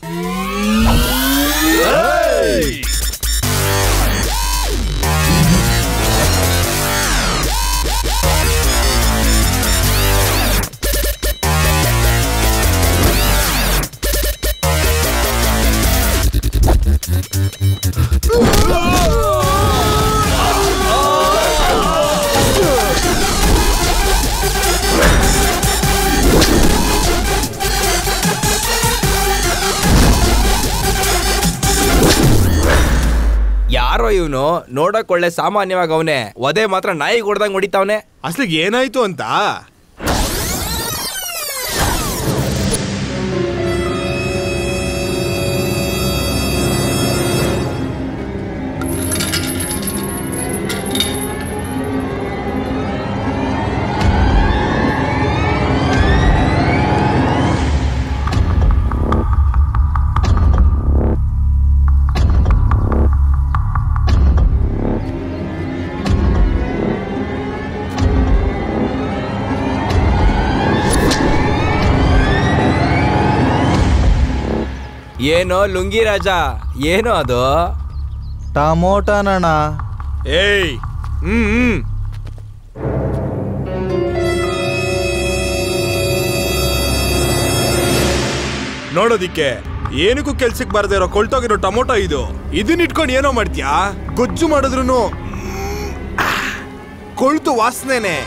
ಯಾರೋ ಇವನು ನೋಡಕ್ ಒಳ್ಳೆ ಸಾಮಾನ್ಯವಾಗಿ ಅವನೇ ಒದೆ ಮಾತ್ರ ನಾಯಿ ಹೊಡ್ದಂಗ್ ಹೊಡಿತಾವನೆ ಅಸ್ಲಿಗೆ ಏನಾಯ್ತು ಅಂತ ಏನೋ ಲುಂಗಿ ರಾಜ ಏನೋ ಅದು ಟಮೋಟನಣ್ಣ ಏಯ್ ಹ್ಮ್ ಹ್ಮ್ ನೋಡೋದಿಕ್ಕೆ ಏನಕ್ಕೂ ಕೆಲ್ಸಕ್ಕೆ ಬಾರದೇ ಇರೋ ಕೊಳ್ತೋಗಿರೋ ಟೊಮೊಟೊ ಇದು ಇದನ್ನ ಇಟ್ಕೊಂಡು ಏನೋ ಮಾಡ್ತೀಯಾ ಗೊಜ್ಜು ಮಾಡಿದ್ರು ಕೊಳ್ತು ವಾಸನೆನೆ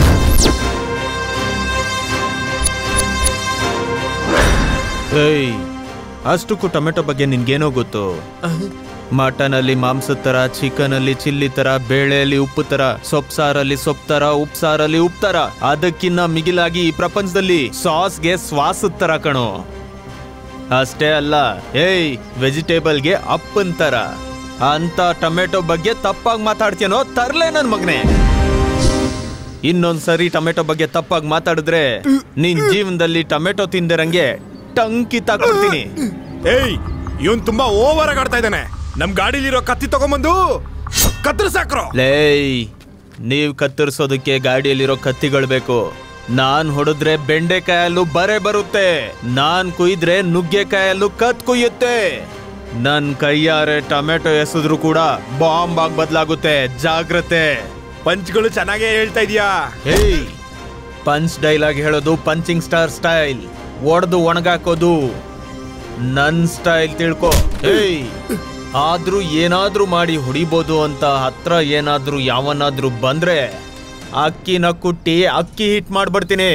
ಏಯ್ ಅಷ್ಟಕ್ಕೂ ಟೊಮೆಟೊ ಬಗ್ಗೆ ನಿನ್ಗೇನೋ ಗೊತ್ತು ಮಟನ್ ಅಲ್ಲಿ ಮಾಂಸದ ತರ ಚಿಕನ್ ಅಲ್ಲಿ ಚಿಲ್ಲಿ ತರ ಬೇಳೆಯಲ್ಲಿ ಉಪ್ಪು ತರ ಸೊಪ್ಪು ಸಾರಲ್ಲಿ ಸೊಪ್ಪು ತರ ಉಪ್ಪು ಸಾರಲ್ಲಿ ಉಪ್ಪು ತರ ಅದಕ್ಕಿನ್ನ ಮಿಗಿಲಾಗಿ ಈ ಪ್ರಪಂಚದಲ್ಲಿ ಸಾಸ್ಗೆ ಶ್ವಾಸದ ತರ ಕಣೋ ಅಷ್ಟೇ ಅಲ್ಲ ಏಯ್ ವೆಜಿಟೇಬಲ್ಗೆ ಅಪ್ಪನ್ ತರ ಅಂತ ಟೊಮೆಟೊ ಬಗ್ಗೆ ತಪ್ಪಾಗಿ ಮಾತಾಡ್ತೀನೋ ತರ್ಲೆ ನನ್ ಮಗನೇ ಇನ್ನೊಂದ್ಸರಿ ಟೊಮೆಟೊ ಬಗ್ಗೆ ತಪ್ಪಾಗಿ ಮಾತಾಡಿದ್ರೆ ನಿನ್ ಜೀವನದಲ್ಲಿ ಟೊಮೆಟೊ ತಿಂದಿರಂಗೆ ಟಂಕಿ ಕೊಡ್ತೀನಿ ಏಯ್ ಇವನ್ ತುಂಬಾ ಓವರ್ ಆಗಿ ಆಡ್ತಾ ಇದ್ದಾನೆ ನಮ್ ಗಾಡಿಲಿರೋ ಕತ್ತಿ ತಗೊಂಬಂದು ಕತ್ತರಿಸಾಕ್ರೋ ಲೇಯ್ ನೀವ್ ಕತ್ತರಿಸೋದಕ್ಕೆ ಗಾಡಿಯಲ್ಲಿರೋ ಕತ್ತಿಗಳು ಬೇಕು ನಾನ್ ಹೊಡೆದ್ರೆ ಬೆಂಡೆಕಾಯಲ್ಲೂ ಬರೆ ಬರುತ್ತೆ ನಾನ್ ಕುಯ್ದ್ರೆ ನುಗ್ಗೆಕಾಯಲ್ಲೂ ಕತ್ ಕುಯ್ಯುತ್ತೆ ನನ್ ಕೈಯಾರೆ ಟೊಮೆಟೊ ಎಸೆದ್ರು ಕೂಡ ಬಾಂಬ್ ಆಗಿ ಬದಲಾಗುತ್ತೆ ಜಾಗ್ರತೆ ಪಂಚ್ಗಳು ಚೆನ್ನಾಗೇ ಹೇಳ್ತಾ ಇದೀಯಾ ಹೇಯ್ ಪಂಚ್ ಡೈಲಾಗ್ ಹೇಳೋದು ಪಂಚಿಂಗ್ ಸ್ಟಾರ್ ಸ್ಟೈಲ್ ಒಡೆದು ಒಣಗಾಕೋದು ನನ್ ಸ್ಟೈಲ್ ತಿಳ್ಕೊ ಹೇಯ್ ಆದ್ರೂ ಏನಾದ್ರೂ ಮಾಡಿ ಹೊಡಿಬೋದು ಅಂತ ಹತ್ರ ಏನಾದ್ರೂ ಯಾವನಾದ್ರೂ ಬಂದ್ರೆ ಅಕ್ಕಿನ ಕುಟ್ಟಿ ಅಕ್ಕಿ ಹಿಟ್ ಮಾಡ್ಬಿಡ್ತೀನಿ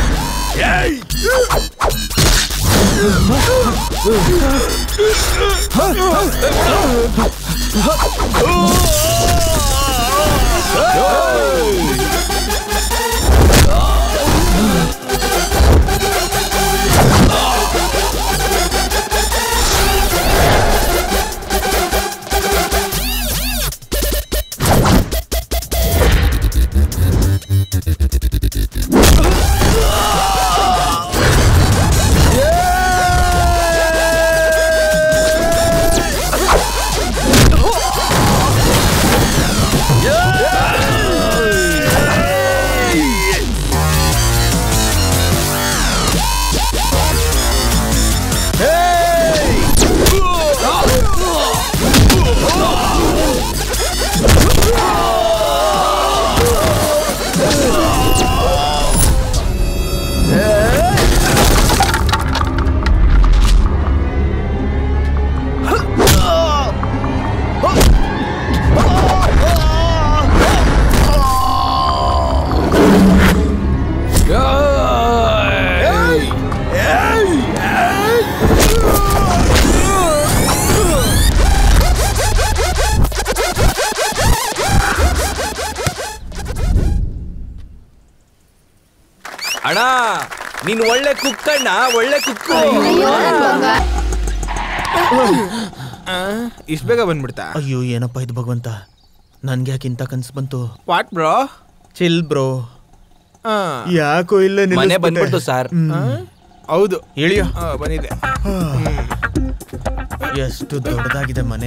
ಅಣ್ಣ ನೀನ್ ಒಳ್ಳೆ ಕುಕ್ಕಣ್ಣ ಒಳ್ಳೆ ಕುಕ್ಕು ಇಷ್ಟ ಬೇಗ ಬಂದ್ಬಿಡ್ತಾ ಅಯ್ಯೋ ಏನಪ್ಪ ಇದು ಭಗವಂತ ನನ್ಗೆ ಯಾಕೆ ಇಂಥ ಕನ್ಸು ಬಂತು ವಾಟ್ ಬ್ರೋ ಚಿಲ್ ಬ್ರೋ ಯಾಕೋ ಇಲ್ಲ ಮನೆ ಬಂದ್ಬಿಡ್ತು ಸರ್ ಹೌದು ಇಳಿಯೋ ಆ, ಬಂದಿದೆ ಎಷ್ಟು ದೊಡ್ಡದಾಗಿದೆ ಮನೆ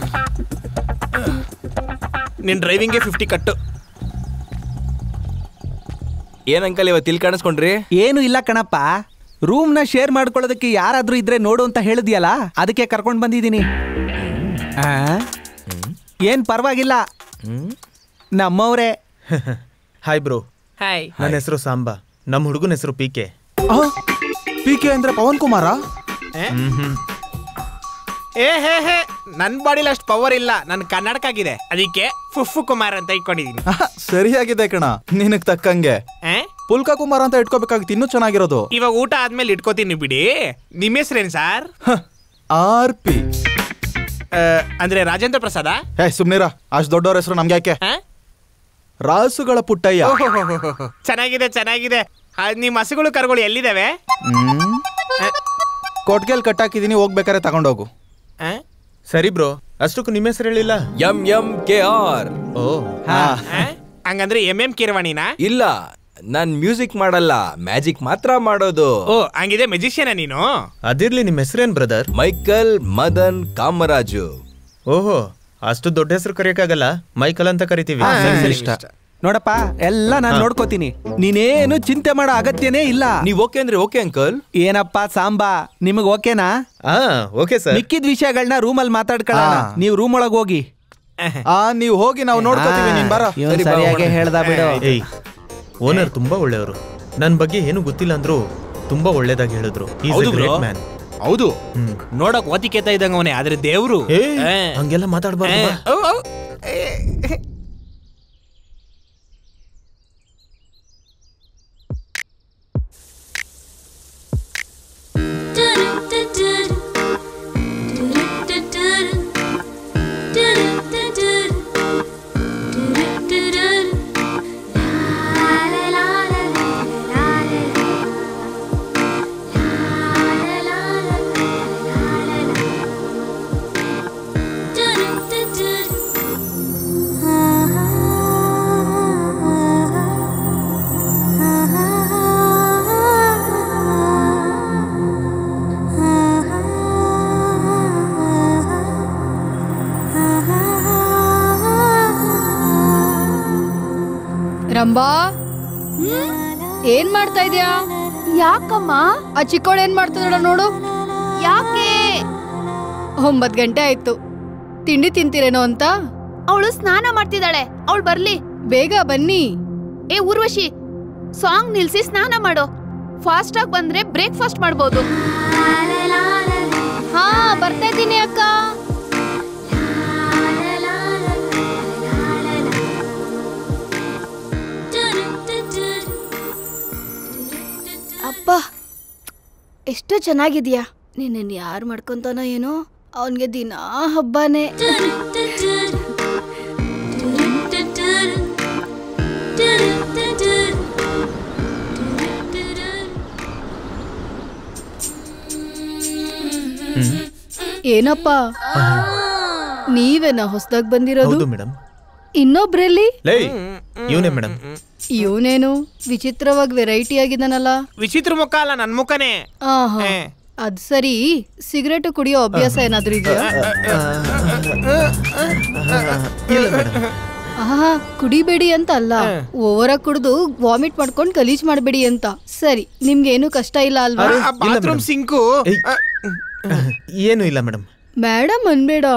ನಿನ್ ಡ್ರೈವಿಂಗ್ಗೆ ಫಿಫ್ಟಿ ಕಟ್ಟು ಏನ್ ಅಂಕಲ್ ಇವತ್ತು ಇಲ್ಲಿ ಕಾಣಿಸ್ಕೊಂಡ್ರಿ ಏನು ಇಲ್ಲ ಕಣಪ್ಪ ರೂಮ್ ನ ಶೇರ್ ಮಾಡ್ಕೊಳ್ಳೋದಕ್ಕೆ ಯಾರಾದ್ರೂ ಇದ್ರೆ ನೋಡು ಅಂತ ಹೇಳಿದ್ಯಲ್ಲ ಅದಕ್ಕೆ ಕರ್ಕೊಂಡ್ ಬಂದಿದ್ದೀನಿ ಆ? ಏನ್ ಪರವಾಗಿಲ್ಲ ನಮ್ಮವ್ರೆ ಹಾಯ್ ಬ್ರೋ ಹಾಯ್ ನನ್ನ ಹೆಸರು ಸಾಂಬಾ ನಮ್ಮ ಹುಡುಗನ ಹೆಸರು ಪಿ ಕೆ ಪಿ ಕೆ ಅಂದ್ರೆ ಪವನ್ ಕುಮಾರ ಏ ಹೇ ಹೇ ನನ್ ಬಾಡಿಲಿ ಅಷ್ಟು ಪವರ್ ಇಲ್ಲ ನನ್ ಕನ್ನಡಕ ಆಗಿದೆ ಅದಕ್ಕೆ ಫುಫು ಕುಮಾರ್ ಅಂತ ಇಟ್ಕೊಂಡಿದೀನಿ ಸರಿಯಾಗಿದೆ ಕಣ ನಿನಗ್ ತಕ್ಕಂಗೆ ಆ? ಪುಲ್ಕ ಕುಮಾರ್ ಅಂತ ಇಟ್ಕೋಬೇಕಾಗಿತ್ತು ಇನ್ನೂ ಚೆನ್ನಾಗಿರೋದು ಇವಾಗ ಊಟ ಆದ್ಮೇಲೆ ಇಟ್ಕೋತೀನಿ ಬಿಡಿ ನಿಮ್ಮ ಹೆಸ್ರೇನ್ ಸರ್ ಆರ್ ಪಿ ಅಂದ್ರೆ ರಾಜೇಂದ್ರ ಪ್ರಸಾದ ಹೇ ಸುಮ್ನಿರ ಅಷ್ಟ್ ದೊಡ್ಡವ್ರ ಹೆಸರು ನಮ್ಗೆ ಯಾಕೆ ಆ? ರಾಸುಗಳ ಪುಟ್ಟಯ್ಯ ಓಹೋಹೋಹೋಹೋ. ಚೆನ್ನಾಗಿದೆ ಚೆನ್ನಾಗಿದೆ ಆ, ನಿಮ್ ಹಸುಗಳು ಕರುಗಳು ಎಲ್ಲಿದಾವೆ ಹ್ಮ್ ಕೊಟ್ಗೆಲ್ ಕಟ್ಟಾಕಿದೀನಿ ಹೋಗ್ಬೇಕಾರೆ ತಗೊಂಡೋಗು ಆ? ಸರಿ ಬ್ರೋ ಅಷ್ಟಕ್ಕೂ ನಿಮ್ಮ ಹೆಸರು ಹೇಳಿಲ್ಲ M M K R O ಆ? ಹಂಗಂದ್ರೆ ಎಂ ಎಂ ಕಿರವಾಣಿನಾ ಇಲ್ಲ ನಾನ್ ಮ್ಯೂಸಿಕ್ ಮಾಡಲ್ಲ ಮ್ಯಾಜಿಕ್ ಮಾತ್ರ ಮಾಡೋದು ಓ ಹಂಗಿದೆ ಮೆಜಿಷಿಯನ ನೀನು ಅದಿರ್ಲಿ ನಿಮ್ಮ ಹೆಸರೇನ್ ಬ್ರದರ್ ಮೈಕಲ್ ಮದನ್ ಕಾಮರಾಜು ಓಹೋ ಅಷ್ಟು ದೊಡ್ಡ ಹೆಸರು ಕರೆಯಕ್ಕಾಗಲ್ಲ ಮೈಕಲ್ ಅಂತ ಕರಿತೀವಿ ಇಷ್ಟ ನೋಡಪ್ಪ ಎಲ್ಲ ನಾನ್ ನೋಡ್ಕೋತೀನಿ ನೀನೇನು ಚಿಂತೆ ಮಾಡೋ ಅಗತ್ಯನೇ ಇಲ್ಲ ನೀವ್ ಓಕೆ ಅಂದ್ರೆ ಓಕೆ ಅಂಕಲ್ ಏನಪ್ಪ ಸಾಂಬಾ ನಿಮಗ್ ಓಕೆನಾ ಹಾ ಓಕೆ ಸರ್ ಮಿಕ್ಕಿದ ವಿಷಯಗಳನ್ನ ರೂಮಲ್ಲಿ ಮಾತಾಡ್ಕೊಳ್ಳೋಣ ಹಾ. ನೀವು ರೂಮ್ ಒಳಗ್ ಹೋಗಿ ಆ ನೀವ್ ಹೋಗಿ ನಾವು ನೋಡ್ಕೋತೀವಿ ನೀನ್ ಬರ ಇವ್ನ್ ಸರಿ, ಬಾ, ಸರಿಯಾಗಿ ಹೋಗೋಣ. ಹೇಳ್ದ ಬಿಡು ಏಯ್ ಓನರ್ ತುಂಬಾ ಒಳ್ಳೆಯವರು ನನ್ನ ಬಗ್ಗೆ ಏನು ಗೊತ್ತಿಲ್ಲ ಅಂದ್ರು ತುಂಬಾ ಒಳ್ಳೇದಾಗಿ ಹೇಳಿದ್ರು ಹೌದು ಗ್ರೇಟ್ bro. ಮ್ಯಾನ್ ಹೌದು ನೋಡಕ್ ಓತಿಕೇತ ಇದ್ದಂಗ ಅವನೇ ಆದ್ರೆ ದೇವ್ರು ಏ ಆ. ಹಂಗೆಲ್ಲ ಮಾತಾಡ್ಬಾರ್ದು ಬಾ. ಆ, ಔ, ಔ. ಏ, ರಂಬಾ ಏನ್ ಮಾಡ್ತಾ ಇದ್ಯಾ ಯಾಕಮ್ಮ ಆ ಚಿಕ್ಕೋಳು ಏನ್ ಮಾಡ್ತಿದ್ದಾಳ ನೋಡು ಯಾಕೆ ಒಂಬತ್ ಗಂಟೆ ಆಯ್ತು ತಿಂಡಿ ತಿಂತೀರೇನೋ ಅಂತ ಅವಳು ಸ್ನಾನ ಮಾಡ್ತಿದ್ದಾಳೆ ಅವಳು ಬರ್ಲಿ ಬೇಗ ಬನ್ನಿ ಏ ಊರ್ವಶಿ ಸಾಂಗ್ ನಿಲ್ಸಿ ಸ್ನಾನ ಮಾಡು ಫಾಸ್ಟ್ ಆಗಿ ಬಂದ್ರೆ ಬ್ರೇಕ್ಫಾಸ್ಟ್ ಮಾಡ್ಬೋದು ಹಾ ಬರ್ತಾ ಇದ್ದೀನಿ ಅಕ್ಕ ಅಪ್ಪ ಎಷ್ಟು ಚೆನ್ನಾಗಿದ್ಯಾ ನಿನ್ನ ಯಾರು ಮಾಡ್ಕೊಂತಾನೋ ಏನೋ ಅವನ್ಗೆ ದಿನಾ ಹಬ್ಬನೇ ಏನಪ್ಪ ನೀವೇನ ಹೊಸದಾಗ್ ಬಂದಿರೋದು ಹೌದು ಮೇಡಮ್ ಇನ್ನೊಬ್ರಲ್ಲಿ ಲೇ ಇವನೇ ಮೇಡಮ್ ಇವನೇನು ವಿಚಿತ್ರವಾಗಿ ವೆರೈಟಿ ಆಗಿದಾನಲ್ಲ ವಿಚಿತ್ರ ಮುಖ ಅಲ್ಲ ನನ್ ಮುಖನೇ ಆಹಾ ಏ. ಅದ್ ಸರಿ ಸಿಗರೇಟ್ ಕುಡಿಯೋ ಅಭ್ಯಾಸ ಏನಾದ್ರೂ ಇದೆಯಾ ಇಲ್ಲ ಮೇಡಮ್ ಆಹಾ ಕುಡಿಬೇಡಿ ಅಂತ ಅಲ್ಲ ಓವರ ಕುಡಿದು ವಾಮಿಟ್ ಮಾಡ್ಕೊಂಡ್ ಗಲೀಜ್ ಮಾಡ್ಬೇಡಿ ಅಂತ ಸರಿ ನಿಮ್ಗೆ ಏನು ಕಷ್ಟ ಇಲ್ಲ ಅಲ್ವಾ ಬಾತ್ರೂಮ್ ಸಿಂಕು ಏಯ್. ಏನು ಇಲ್ಲ ಮೇಡಮ್ ಮೇಡಮ್ ಅನ್ಬೇಡ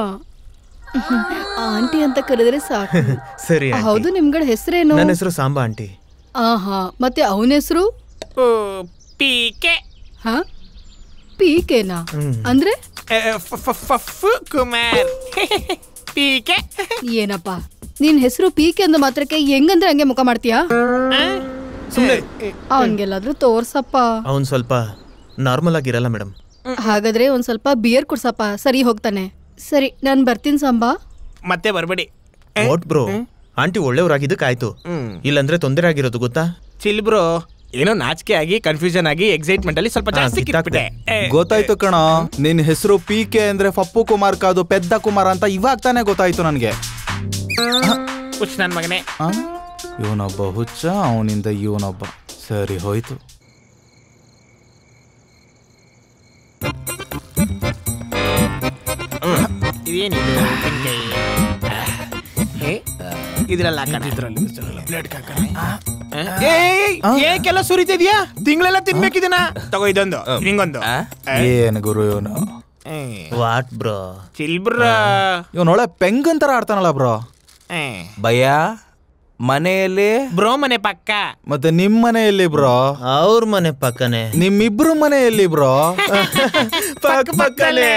ಆಂಟಿ ಅಂತ ಕರೆದ್ರೆ ಸಾಕು ಸರಿ aunty. ಹೌದು ನಿಮ್ಗಳ ಹೆಸರೇನು ನನ್ನ ಹೆಸರು ಸಾಂಬಾ ಆಂಟಿ ಆಹಾ ಮತ್ತೆ ಅವನ ಹೆಸರು ಪೀಕೆ ಹಾ ಪೀಕೆನಾ ಹ್ಮ್. ಅಂದ್ರೆ ಫಫು ಕುಮಾರ್ ಪೀಕೆ ಏನಪ್ಪ ನಿನ್ ಹೆಸರು ಪೀಕೆ ಅಂದ ಮಾತ್ರಕ್ಕೆ ಹೆಂಗಂದ್ರೆ ಹಂಗೆ ಮುಖ ಮಾಡ್ತೀಯಾ ಸುಮ್ಮನೆ ಅವನ್ಗೆಲ್ಲಾದ್ರೂ ತೋರ್ಸಪ್ಪ ಅವನ್ ಸ್ವಲ್ಪ ನಾರ್ಮಲ್ ಆಗಿರಲ್ಲ ಮೇಡಮ್ ಹಾಗಾದ್ರೆ ಒಂದ್ ಸ್ವಲ್ಪ ಬಿಯರ್ ಕುಡ್ಸಪ್ಪ ಸರಿ ಹೋಗ್ತಾನೆ ಸರಿ ನಾನ್ ಬರ್ತೀನಿ ಸಂಬಾ ಮತ್ತೆ ಬರ್ಬೇಡಿ ವಾಟ್ ಬ್ರೋ ಆಂಟಿ ಒಳ್ಳೆಯವ್ರಾಗಿದ್ದಕ್ಕಾಯ್ತು ಇಲ್ಲಂದ್ರೆ ತೊಂದರೆ ಆಗಿರೋದು ಗೊತ್ತಾ ಚಿಲ್ ಬ್ರೋ ಏನೋ ನಾಚಿಕೆ ಆಗಿ ಕನ್ಫ್ಯೂಷನ್ ಆಗಿ ಎಕ್ಸೈಟ್ಮೆಂಟ್ ಅಲ್ಲಿ ಸ್ವಲ್ಪ ಹಾ, ಜಾಸ್ತಿ ಕಿತ್ತಾಕ್ದೆ. ಕಿತ್ಬಿಟ್ಟೆ ಏ, ಗೊತ್ತಾಯ್ತು ಕಣ ನಿನ್ ಹೆಸರು ಪಿ ಕೆ ಅಂದ್ರೆ ಪಪ್ಪು ಕುಮಾರ್ ಕಾದು ಪೆದ್ದ ಕುಮಾರ್ ಅಂತ ಇವಾಗ ತಾನೇ ಗೊತ್ತಾಯ್ತು ನನ್ಗೆ ಹುಚ್ಚ್ ನನ್ ಮಗನೇ ಇವನೊಬ್ಬ ಹುಚ್ಚ ಅವನಿಂದ ಇವನೊಬ್ಬ ಸರಿ ಹೋಯ್ತು ಇದೇನಿದು ತೆಂಗಿನಕಾಯಿ? ಏ, ಇದ್ರಲ್ಲಿ ಹಾಕೋಣ. ಬ್ಲೇಡ್ ಹಾಕೋಣ. ಏಕೆಲ್ಲ ಸುರಿತಿದ್ಯಾ ತಿಂಗಳೆಲ್ಲ ತಿನ್ಬೇಕಿದನ ತಗೋ ಇದೊಂದು ನಿಂಗೊಂದು ಏನ್ ಗುರು ಇವನು ವಾಟ್ ಬ್ರೋ ಚಿಲ್ಬ್ರ ಇವನ್ ಒಳ್ಳೆ ಪೆಂಗನ್ ತರ ಆಡ್ತಾನಲ್ಲ ಬ್ರೋ ಭಯ ಮನೆಯಲ್ಲಿ ಬ್ರೋ ಮನೆ ಪಕ್ಕ ಮತ್ತೆ ನಿಮ್ ಮನೆಯಲ್ಲಿ ಬ್ರೋ ಅವ್ರ ಮನೆ ಪಕ್ಕನೆ ನಿಮ್ಮಿಬ್ರು ಮನೆಯಲ್ಲಿ ಬ್ರೋ ಪಕ್ಕ ಪಕ್ಕನೆ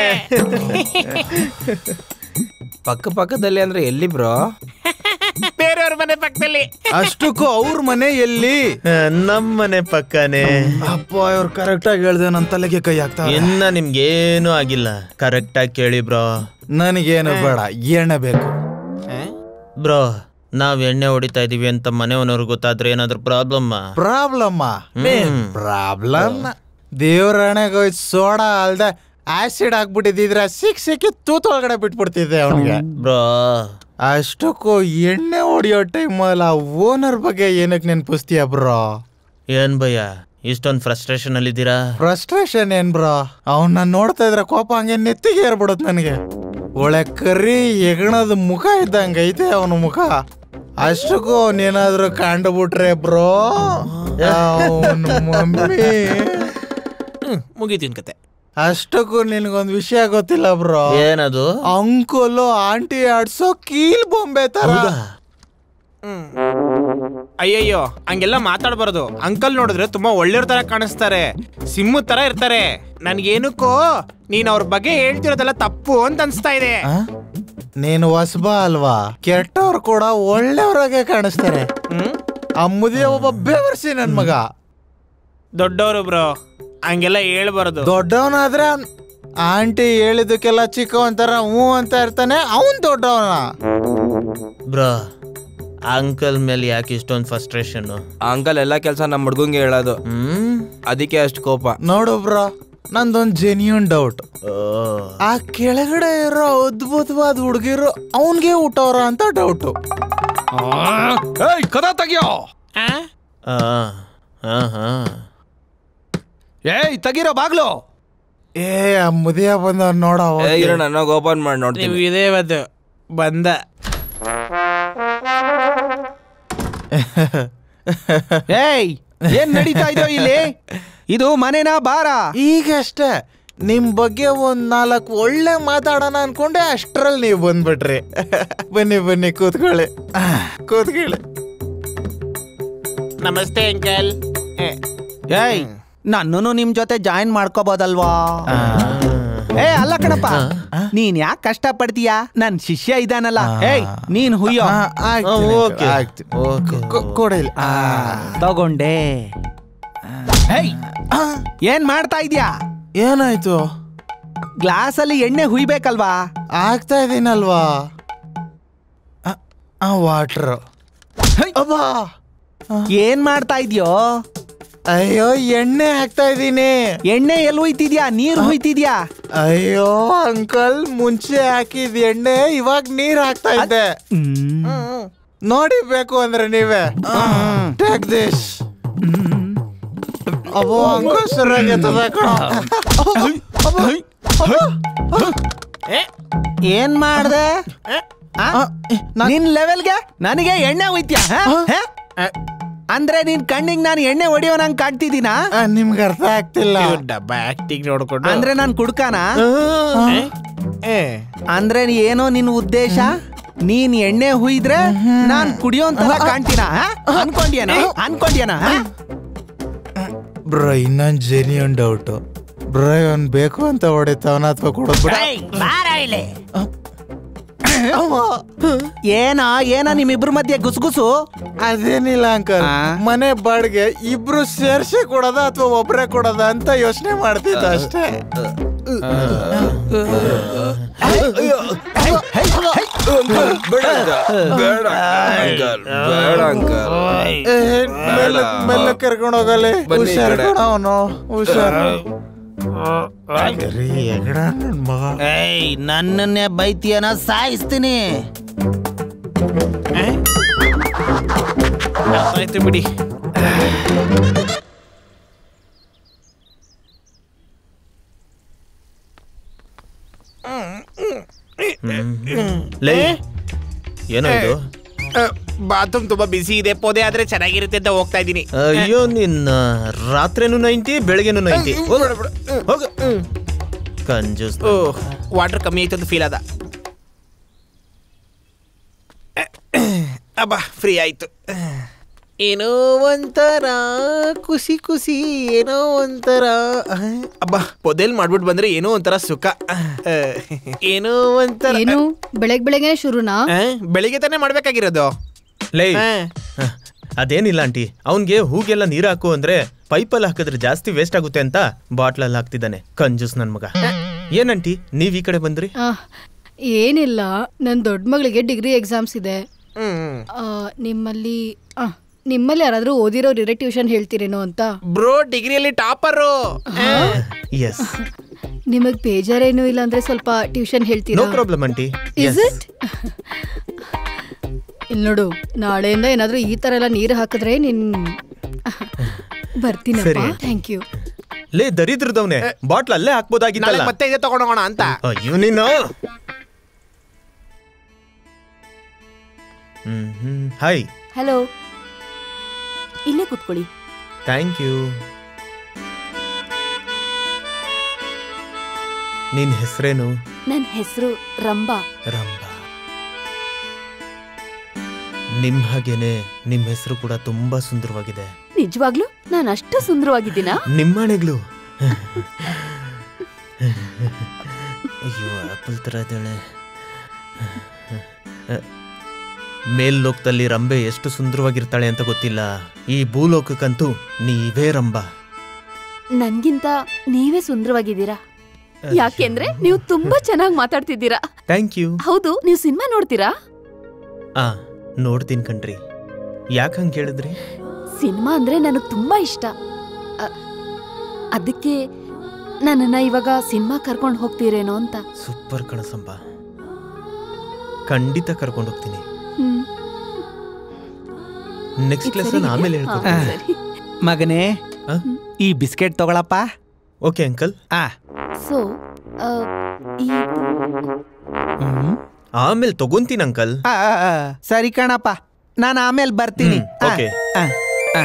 ಪಕ್ಕ ಪಕ್ಕದಲ್ಲಿ ಅಂದ್ರೆ ಎಲ್ಲಿ ಬ್ರೋ ಬೇರೆಯವ್ರ ಮನೆ ಪಕ್ಕದಲ್ಲಿ ಅಷ್ಟಕ್ಕೂ ಅವ್ರ ಮನೆ ಎಲ್ಲಿ ನಮ್ ಮನೆ ಪಕ್ಕನೆ ಅಪ್ಪ ಇವ್ರು ಕರೆಕ್ಟ್ ಆಗಿ ಹೇಳ್ದೆ ನನ್ ತಲೆಗೆ ಕೈ ಹಾಕ್ತಾ ಇನ್ನ ನಿಮ್ಗೇನು ಆಗಿಲ್ಲ ಕರೆಕ್ಟ್ ಆಗಿ ಕೇಳಿ ಬ್ರೋ ನನಗೇನು ಬೇಡ ಎಣ್ಣೆ ಬೇಕು ಬ್ರೋ ನಾವ್ ಎಣ್ಣೆ ಹೊಡಿತಾ ಇದೀವಿ ಅಂತ ಮನೆಯವನವ್ರು ಗೊತ್ತಾದ್ರೆ ಏನಾದ್ರು ಪ್ರಾಬ್ಲಮ್ ಪ್ರಾಬ್ಲಮ್ ಪ್ರಾಬ್ಲಮ್ ದೇವ್ರ ಹಣೆಗೆ ಹೋಯ್ತು ಸೋಡಾ ಅಲ್ದೆ ಆಸಿಡ್ ಹಾಕ್ಬಿಟ್ಟಿದ್ರೆ ಸಿಕ್ ಸಿಕ್ಕಿ ತೂತ್ ಒಳಗಡೆ ಬಿಟ್ಬಿಡ್ತಿದ್ದೆ ಅವನಿಗೆ ಬ್ರೋ ಅಷ್ಟಕ್ಕೂ ಎಣ್ಣೆ ಹೊಡಿಯೋ ಟೈಮಲ್ಲಿ ಆ ಓನರ್ ಬಗ್ಗೆ ಏನಕ್ಕೆ ನೆನ್ಪಿಸ್ತೀಯ ಬ್ರೋ ಏನ್ ಭಯ ಇಷ್ಟೊಂದ್ ಫ್ರಸ್ಟ್ರೇಷನ್ ಅಲ್ಲಿ ಇದ್ದೀರಾ ಫ್ರಸ್ಟ್ರೇಷನ್ ಏನ್ ಬ್ರೋ ಅವನ್ನ ನೋಡ್ತಾ ಇದ್ರೆ ಕೋಪ ಹಂಗೆ ನೆತ್ತಿಗೆ ಏರ್ಬಿಡುತ್ತೆ ನನಗೆ ಒಳ್ಳೆ ಕರಿ ಎಗಣದ ಮುಖ ಇದ್ದಂಗ ಐತೆ ಅವನ ಮುಖ ಅಷ್ಟಕ್ಕೂ ಅವನೇನಾದ್ರೂ ಕಂಡುಬಿಟ್ರೆ ಬ್ರೋ ಅವನ ಮಮ್ಮಿ ಮುಗೀತಿನ್ ಕತೆ ಅಷ್ಟಕ್ಕೂ ನಿನಗೊಂದು ವಿಷಯ ಗೊತ್ತಿಲ್ಲ ಬ್ರೋ ಏನದು ಅಂಕಲು ಆಂಟಿ ಆಡ್ಸೋ ಕೀಲ್ ಬೊಂಬೆ ತರ ಅಯ್ಯಯ್ಯೋ ಹಂಗೆಲ್ಲ ಮಾತಾಡ್ಬಾರ್ದು ಅಂಕಲ್ ನೋಡಿದ್ರೆ ತುಂಬಾ ಒಳ್ಳೆಯವ್ರ ತರ ಕಾಣಿಸ್ತಾರೆ ಸಿಮ್ಮು ತರ ಇರ್ತಾರೆ ನನ್ಗೇನಕ್ಕೋ ನೀನ್ ಅವ್ರ ಬಗ್ಗೆ ಹೇಳ್ತಿರೋದೆಲ್ಲ ತಪ್ಪು ಅಂತ ಅನ್ಸ್ತಾ ಇದೆ ಆ? ನೀನು ಹೊಸಬ ಅಲ್ವಾ ಕೆಟ್ಟವ್ರು ಕೂಡ ಒಳ್ಳೆಯವ್ರಾಗೆ ಕಾಣಿಸ್ತಾರೆ ಹ್ಮ್ ಆ ಮುದಿಯ ಒಬ್ಬ ಬೇವರ್ಸಿ ನನ್ ಮಗ ದೊಡ್ಡವರು ಬ್ರೋ ಹಂಗೆಲ್ಲ ಹೇಳ್ಬಾರ್ದು ದೊಡ್ಡವನಾದ್ರೆ ಆಂಟಿ ಹೇಳಿದಕ್ಕೆಲ್ಲ ಚಿಕ್ಕವಂತರ ಹ್ಞೂ ಅಂತ ಇರ್ತಾನೆ ಅವನ್ ದೊಡ್ಡವನ ಬ್ರೋ ಅಂಕಲ್ ಮೇಲೆ ಯಾಕೆ ಇಷ್ಟೊಂದ್ ಫ್ರಸ್ಟ್ರೇಷನ್ ಅಂಕಲ್ ಎಲ್ಲಾ ಕೆಲಸ ನಮ್ಮ ಹುಡ್ಗಂಗೆ ಹೇಳೋದು ಹ್ಮ್ ಅದಕ್ಕೆ ಅಷ್ಟು ಕೋಪ ನೋಡು ಬ್ರೋ ನಂದೊಂದ್ ಜೆನ್ಯೂನ್ ಡೌಟ್ ಓ ಆ ಕೆಳಗಡೆ ಇರೋ ಅದ್ಭುತವಾದ ಹುಡುಗಿರು ಅವನ್ಗೆ ಊಟವ್ರ ಅಂತ ಡೌಟ್ ಏಯ್ ಕದ ತೆಗಿಯೋ ಆ? ಆ, ಹಾ ಹಾ ಏಯ್ ತೆಗಿರೋ ಬಾಗ್ಲು ಏ ಆ ಮುದಿಯ ಬಂದ ನೋಡ ಏ ಇರೋ ನನಗೆ ಓಪನ್ ಮಾಡಿ ನೋಡ್ತೀನಿ ನೀವು ಇದೇ ಬದ್ದು ಬಂದ ಏಯ್ ಏನ್ ನಡೀತಾ ಇದೋ ಇಲ್ಲಿ ಇದು ಮನೆನಾ ಬಾರ ಈಗಷ್ಟೇ ನಿಮ್ ಬಗ್ಗೆ ಒಂದ್ ನಾಲ್ಕು ಒಳ್ಳೆ ಮಾತಾಡೋಣ ಅನ್ಕೊಂಡೆ ಅಷ್ಟ್ರಲ್ಲಿ ನೀವು ಬಂದ್ಬಿಟ್ರಿ ಬನ್ನಿ ಬನ್ನಿ ಕೂತ್ಕೊಳ್ಳಿ ಆಹ್, ಕೂತ್ಕೊಳ್ಳಿ ನಮಸ್ತೆ ಅಂಕಲ್ ಏಯ್ ನನ್ನನ್ನು ನಿಮ್ ಜೊತೆ ಜಾಯಿನ್ ಮಾಡ್ಕೋಬೋದಲ್ವಾ ಏ ಅಲ್ಲ ಕಣಪ್ಪ ನೀನ್ ಯಾಕೆ ಕಷ್ಟ ಪಡ್ತೀಯಾ ನನ್ ಶಿಷ್ಯ ಇದಾನಲ್ಲ ಏಯ್ ನೀನ್ ಹುಯ್ಯೋ ಆ, ಆಯ್ತು, ಆ, ಆಯ್ತು, ಓಕೆ. ಆಯ್ತು. ಓಕೆ. ಕೊ- ಕೊಡಿ ಇಲ್ಲಿ. ಆ, ತಗೊಂಡೆ ಏಯ್ ಏನ್ ಮಾಡ್ತಾ ಇದ್ಯಾ ಏನಾಯ್ತು ಗ್ಲಾಸ್ ಅಲ್ಲಿ ಎಣ್ಣೆ ಹುಯ್ಬೇಕಲ್ವಾ ಆಗ್ತಾ ಇದೀನಲ್ವಾ ವಾಟರ್ ಅಬ್ಬಾ ಏನ್ ಮಾಡ್ತಾ ಇದ್ಯೋ ಅಯ್ಯೋ ಎಣ್ಣೆ ಹಾಕ್ತಾ ಇದೀನಿ ಎಣ್ಣೆ ಎಲ್ಲಿ ಹುಯ್ತಿದ್ಯಾ ನೀರ್ ಹುಯ್ತಿದ್ಯಾ ಅಯ್ಯೋ ಅಂಕಲ್ ಮುಂಚೆ ಹಾಕಿದ ಎಣ್ಣೆ ಇವಾಗ ನೀರ್ ಹಾಕ್ತಾ ಇದ್ದೆ ಹ್ಮ್. ನೋಡಿ ಬೇಕು ಅಂದ್ರೆ ನೀವೇ ಟೇಕ್ ದಿಸ್ ಅಬ್ಬೋ ಅಂಕಲ್ ಸರಿಯಾಗಿ ಕಣೋ ಏನ್ ಮಾಡ್ದೆ ಆ? ಆ, ನಾನ್- ನಿನ್ ಲೆವೆಲ್ಗೆ ನನಗೆ ಎಣ್ಣೆ ಹುಯ್ತ್ಯಾ ಹ? ಹ? ಅಂದ್ರೆ ನಿನ್ ಕಣ್ಣಿಗೆ ನಾನು ಎಣ್ಣೆ ಹೊಡಿಯೋ ನಂಗೆ ಕಾಣ್ತಿದ್ದೀನಾ ಆ, ನಿಮ್ಗೆ ಅರ್ಥ ಆಗ್ತಿಲ್ಲ ಇವ್ರ್ ಡಬ್ಬ ಆಕ್ಟಿಂಗ್ ನೋಡ್ಕೊಂಡು ಅಂದ್ರೆ ನಾನು ಕುಡ್ಕಾನ ಏ, ಅಂದ್ರೆ ಏನೋ ನಿನ್ ಉದ್ದೇಶ ನೀನ್ ಎಣ್ಣೆ ಹುಯ್ದ್ರೆ ನಾನ್ ಕುಡಿಯೋಂತರ ಕಾಣ್ತೀನ ಅನ್ಕೊಂಡ್ಯಾನ ಅನ್ಕೊಂಡ್ಯಾನ ಹ? ಬ್ರೋ ಇನ್ನೊಂದ್ ಜೆನ್ಯೂನ್ ಡೌಟ್ ಬ್ರೋ ಇವನ್ ಬೇಕು ಅಂತ ಹೊಡಿತಾವನ ಅಥವಾ ಕೊಡೋದ್ಬಿಡ ಏಯ್, ಬಾರ ಇಲ್ಲಿ. ಏನೋ ಏನೋ ನಿಮ್ಮಿಬ್ರ ಮಧ್ಯೆ ಗುಸುಗುಸು ಅದೇನಿಲ್ಲ ಅಂಕಲ್ ಆ? ಮನೆ ಬಾಡಿಗೆ ಇಬ್ರು ಸೇರ್ಸಿ ಕೊಡೋದ ಅಥವಾ ಒಬ್ರೇ ಕೊಡೋದ ಅಂತ ಯೋಚನೆ ಮಾಡ್ತಿದ್ದ ಅಷ್ಟೇ ಬೇಡ uncle. ಬೇಡ ಅಂಕಲ್ ಬೇಡ ಅಂಕಲ್ ಏ, ಮೆಲ್ಲ ಮೆಲ್ಲ ಕರ್ಕೊಂಡು ಹೋಗಲಿ ಬನ್ನಿ ಈ ಹುಷಾರ್ ಕಡೆ. ಕಣ ಅವನು ಹುಷಾರ್ ಸರಿ, ಎಗಡ ನನ್ ಮಗ ಏಯ್ ನನ್ನನ್ನೇ ಬೈತಿಯನ ಸಾಯಿಸ್ತೀನಿ ಆಯ್ತು ಬಿಡಿ ಲೇ ಏನೋ ಇದು ಬಾತ್ರೂಮ್ ತುಂಬಾ ಬಿಸಿ ಇದೆ ಪೊದೆ ಆದ್ರೆ ಚೆನ್ನಾಗಿರುತ್ತೆ ಅಂತ ಹೋಗ್ತಾ ಇದೀನಿ ಅಯ್ಯೋ ನಿನ್ನ ರಾತ್ರಿನೂ ನೈಂಟಿ ಬೆಳಗ್ಗೆನೂ ನೈಂಟಿ ಹೋಗು ಕಂಜೂಸ್ ಓ ವಾಟರ್ ಕಮ್ಮಿ ಆಯ್ತು ಅಂತ ಫೀಲ್ ಅದ ಅಬ್ಬಾ ಫ್ರೀ ಆಯ್ತು ಏನೋ ಒಂಥರ ಖುಷಿ ಖುಷಿ ಏನೋ ಒಂಥರ ಅಬ್ಬಾ ಪೊದೆಲ್ ಮಾಡ್ಬಿಟ್ಟು ಬಂದ್ರೆ ಏನೋ ಒಂಥರ ಸುಖ ಅಹ್, ಏನೋ ಒಂಥರ ಏನು ಬೆಳಗ್ ಬೆಳಗ್ಗೆನೆ ಶುರುನಾ ಅಹ್, ಬೆಳಿಗ್ಗೆ ತಾನೇ ಮಾಡ್ಬೇಕಾಗಿರೋದು ಲೇ ಹ. ಅದೇನಿಲ್ಲ ಆಂಟಿ ಅವನ್ಗೆ ಹೂಗೆಲ್ಲ ನೀರ್ ಹಾಕು ಅಂದ್ರೆ ಪೈಪಲ್ಲಿ ಹಾಕಿದ್ರೆ ಜಾಸ್ತಿ ವೇಸ್ಟ್ ಆಗುತ್ತೆ ಅಂತ ಬಾಟ್ಲಲ್ಲಿ ಹಾಕ್ತಿದ್ದಾನೆ ಕಂಜೂಸ್ ನನ್ ಮಗ ಏನಂಟಿ ನೀವ್ ಈ ಕಡೆ ಬಂದ್ರಿ ಆ, ಏನಿಲ್ಲ ನನ್ ದೊಡ್ಡ ಮಗಳಿಗೆ ಡಿಗ್ರಿ ಎಕ್ಸಾಮ್ಸ್ ಇದೆ ಹ್ಮ್ ಆ, ನಿಮ್ಮಲ್ಲಿ ಆ, ನಿಮ್ಮಲ್ಲಿ ಯಾರಾದ್ರೂ ಓದಿರೋರು ಇರೋ ಟ್ಯೂಷನ್ ಹೇಳ್ತೀರೇನೋ ಅಂತ ಬ್ರೋ ಡಿಗ್ರಿಯಲ್ಲಿ ಟಾಪರು ಎಸ್ ನಿಮಗ್ ಬೇಜಾರೇನೂ ಇಲ್ಲ ಅಂದ್ರೆ ಸ್ವಲ್ಪ ಟ್ಯೂಷನ್ ನೋ ಹೇಳ್ತೀರಾ ಪ್ರಾಬ್ಲಮ್ ಆಂಟಿ ಇಸ್ ಇಟ್ ಇಲ್ಲಿ ನೋಡು ನಾಳೆಯಿಂದ ಏನಾದ್ರೂ ಈ ತರ ಎಲ್ಲ ನೀರು ಹಾಕಿದ್ರೆ ನಿನ್ ಬರ್ತೀನಪ್ಪ ಸರಿ. ಥ್ಯಾಂಕ್ ಯು ಲೇ ದರಿದ್ರದವ್ನೆ ಬಾಟ್ಲ್ ಅಲ್ಲೇ ನಾಳೆ ಹಾಕ್ಬೋದಾಗಿತ್ತಲ್ಲ ಮತ್ತೆ ಇದೆ ತಗೊಂಡೋಗೋಣ ಅಂತ ಅಯ್ಯೋ ನೀನು ಹ್ಮ್ ಹ್ಮ್ ಹಾಯ್ ಹಲೋ ಇಲ್ಲೇ ಕೂತ್ಕೊಳ್ಳಿ ಥ್ಯಾಂಕ್ ಯು ನಿನ್ ಹೆಸರೇನು ನನ್ನ ಹೆಸರು ರಂಬಾ ರಂಭ ನಿಮ್ ಹಾಗೇನೆ ನಿಮ್ ಹೆಸರು ಕೂಡ ತುಂಬಾ ಸುಂದರವಾಗಿದೆ ನಿಜವಾಗ್ಲೂ ನಾನು ಅಷ್ಟು ಸುಂದರವಾಗಿದ್ದೀನಾ ನಿಮ್ಮನೆಗ್ಲು ಅಯ್ಯೋ ಆಪಲ್ ತರ ಇದ್ದಾಳೆ ಮೇಲ್ಲೋಕದಲ್ಲಿ ರಂಬೆ ಎಷ್ಟು ಸುಂದರವಾಗಿರ್ತಾಳೆ ಅಂತ ಗೊತ್ತಿಲ್ಲ ಈ ಭೂಲೋಕಕ್ಕಂತೂ ನೀವೇ ರಂಬ ನನ್ಗಿಂತ ನೀವೇ ಸುಂದರವಾಗಿದ್ದೀರಾ ಯಾಕೆಂದ್ರೆ ನೀವು ತುಂಬಾ ಚೆನ್ನಾಗಿ ಮಾತಾಡ್ತಿದ್ದೀರಾ ಥ್ಯಾಂಕ್ ಯು ಹೌದು ನೀವು ಸಿನಿಮಾ ನೋಡ್ತೀರಾ ಆ ನೋಡ್ತೀನಿ ಕಣ್ರಿ ಯಾಕೆ ಹಂಗೆ ಕೇಳಿದ್ರಿ ಸಿನಿಮಾ ಅಂದ್ರೆ ನನಗೆ ತುಂಬಾ ಇಷ್ಟ ಅ- ಅದಕ್ಕೆ ನನ್ನನ್ನ ಇವಾಗ ಸಿನಿಮಾ ಕರ್ಕೊಂಡು ಹೋಗ್ತೀರೇನೋ ಅಂತ ಸೂಪರ್ ಕಣಸಂಬ ಖಂಡಿತ ಕರ್ಕೊಂಡು ಹೋಗ್ತೀನಿ ಹ್ಮ್. ನೆಕ್ಸ್ಟ್ ಇದ್ ಲೆಸನ್ ಸರಿ ಆಮೇಲೆ ಇದೆಯಾ? ಹೇಳ್ಕೊಡ್ತೀನಿ ಹಾ, ಸರಿ. ಮಗನೇ ಆ? ಈ ಬಿಸ್ಕೆಟ್ ತಗೊಳಪ್ಪ ಓಕೆ ಅಂಕಲ್ ಆ ಸೊ ಆ, ಇದು ಹ್ಮ್. ಆಮೇಲೆ ತಗೊಂತೀನಿ ಅಂಕಲ್ ಆ, ಆ, ಆ, ಸರಿ ಕಣಪ್ಪ ನಾನು ಆಮೇಲೆ ಬರ್ತೀನಿ ಹ್ಮ್, ಆ, ಓಕೆ. ಆ, ಆ.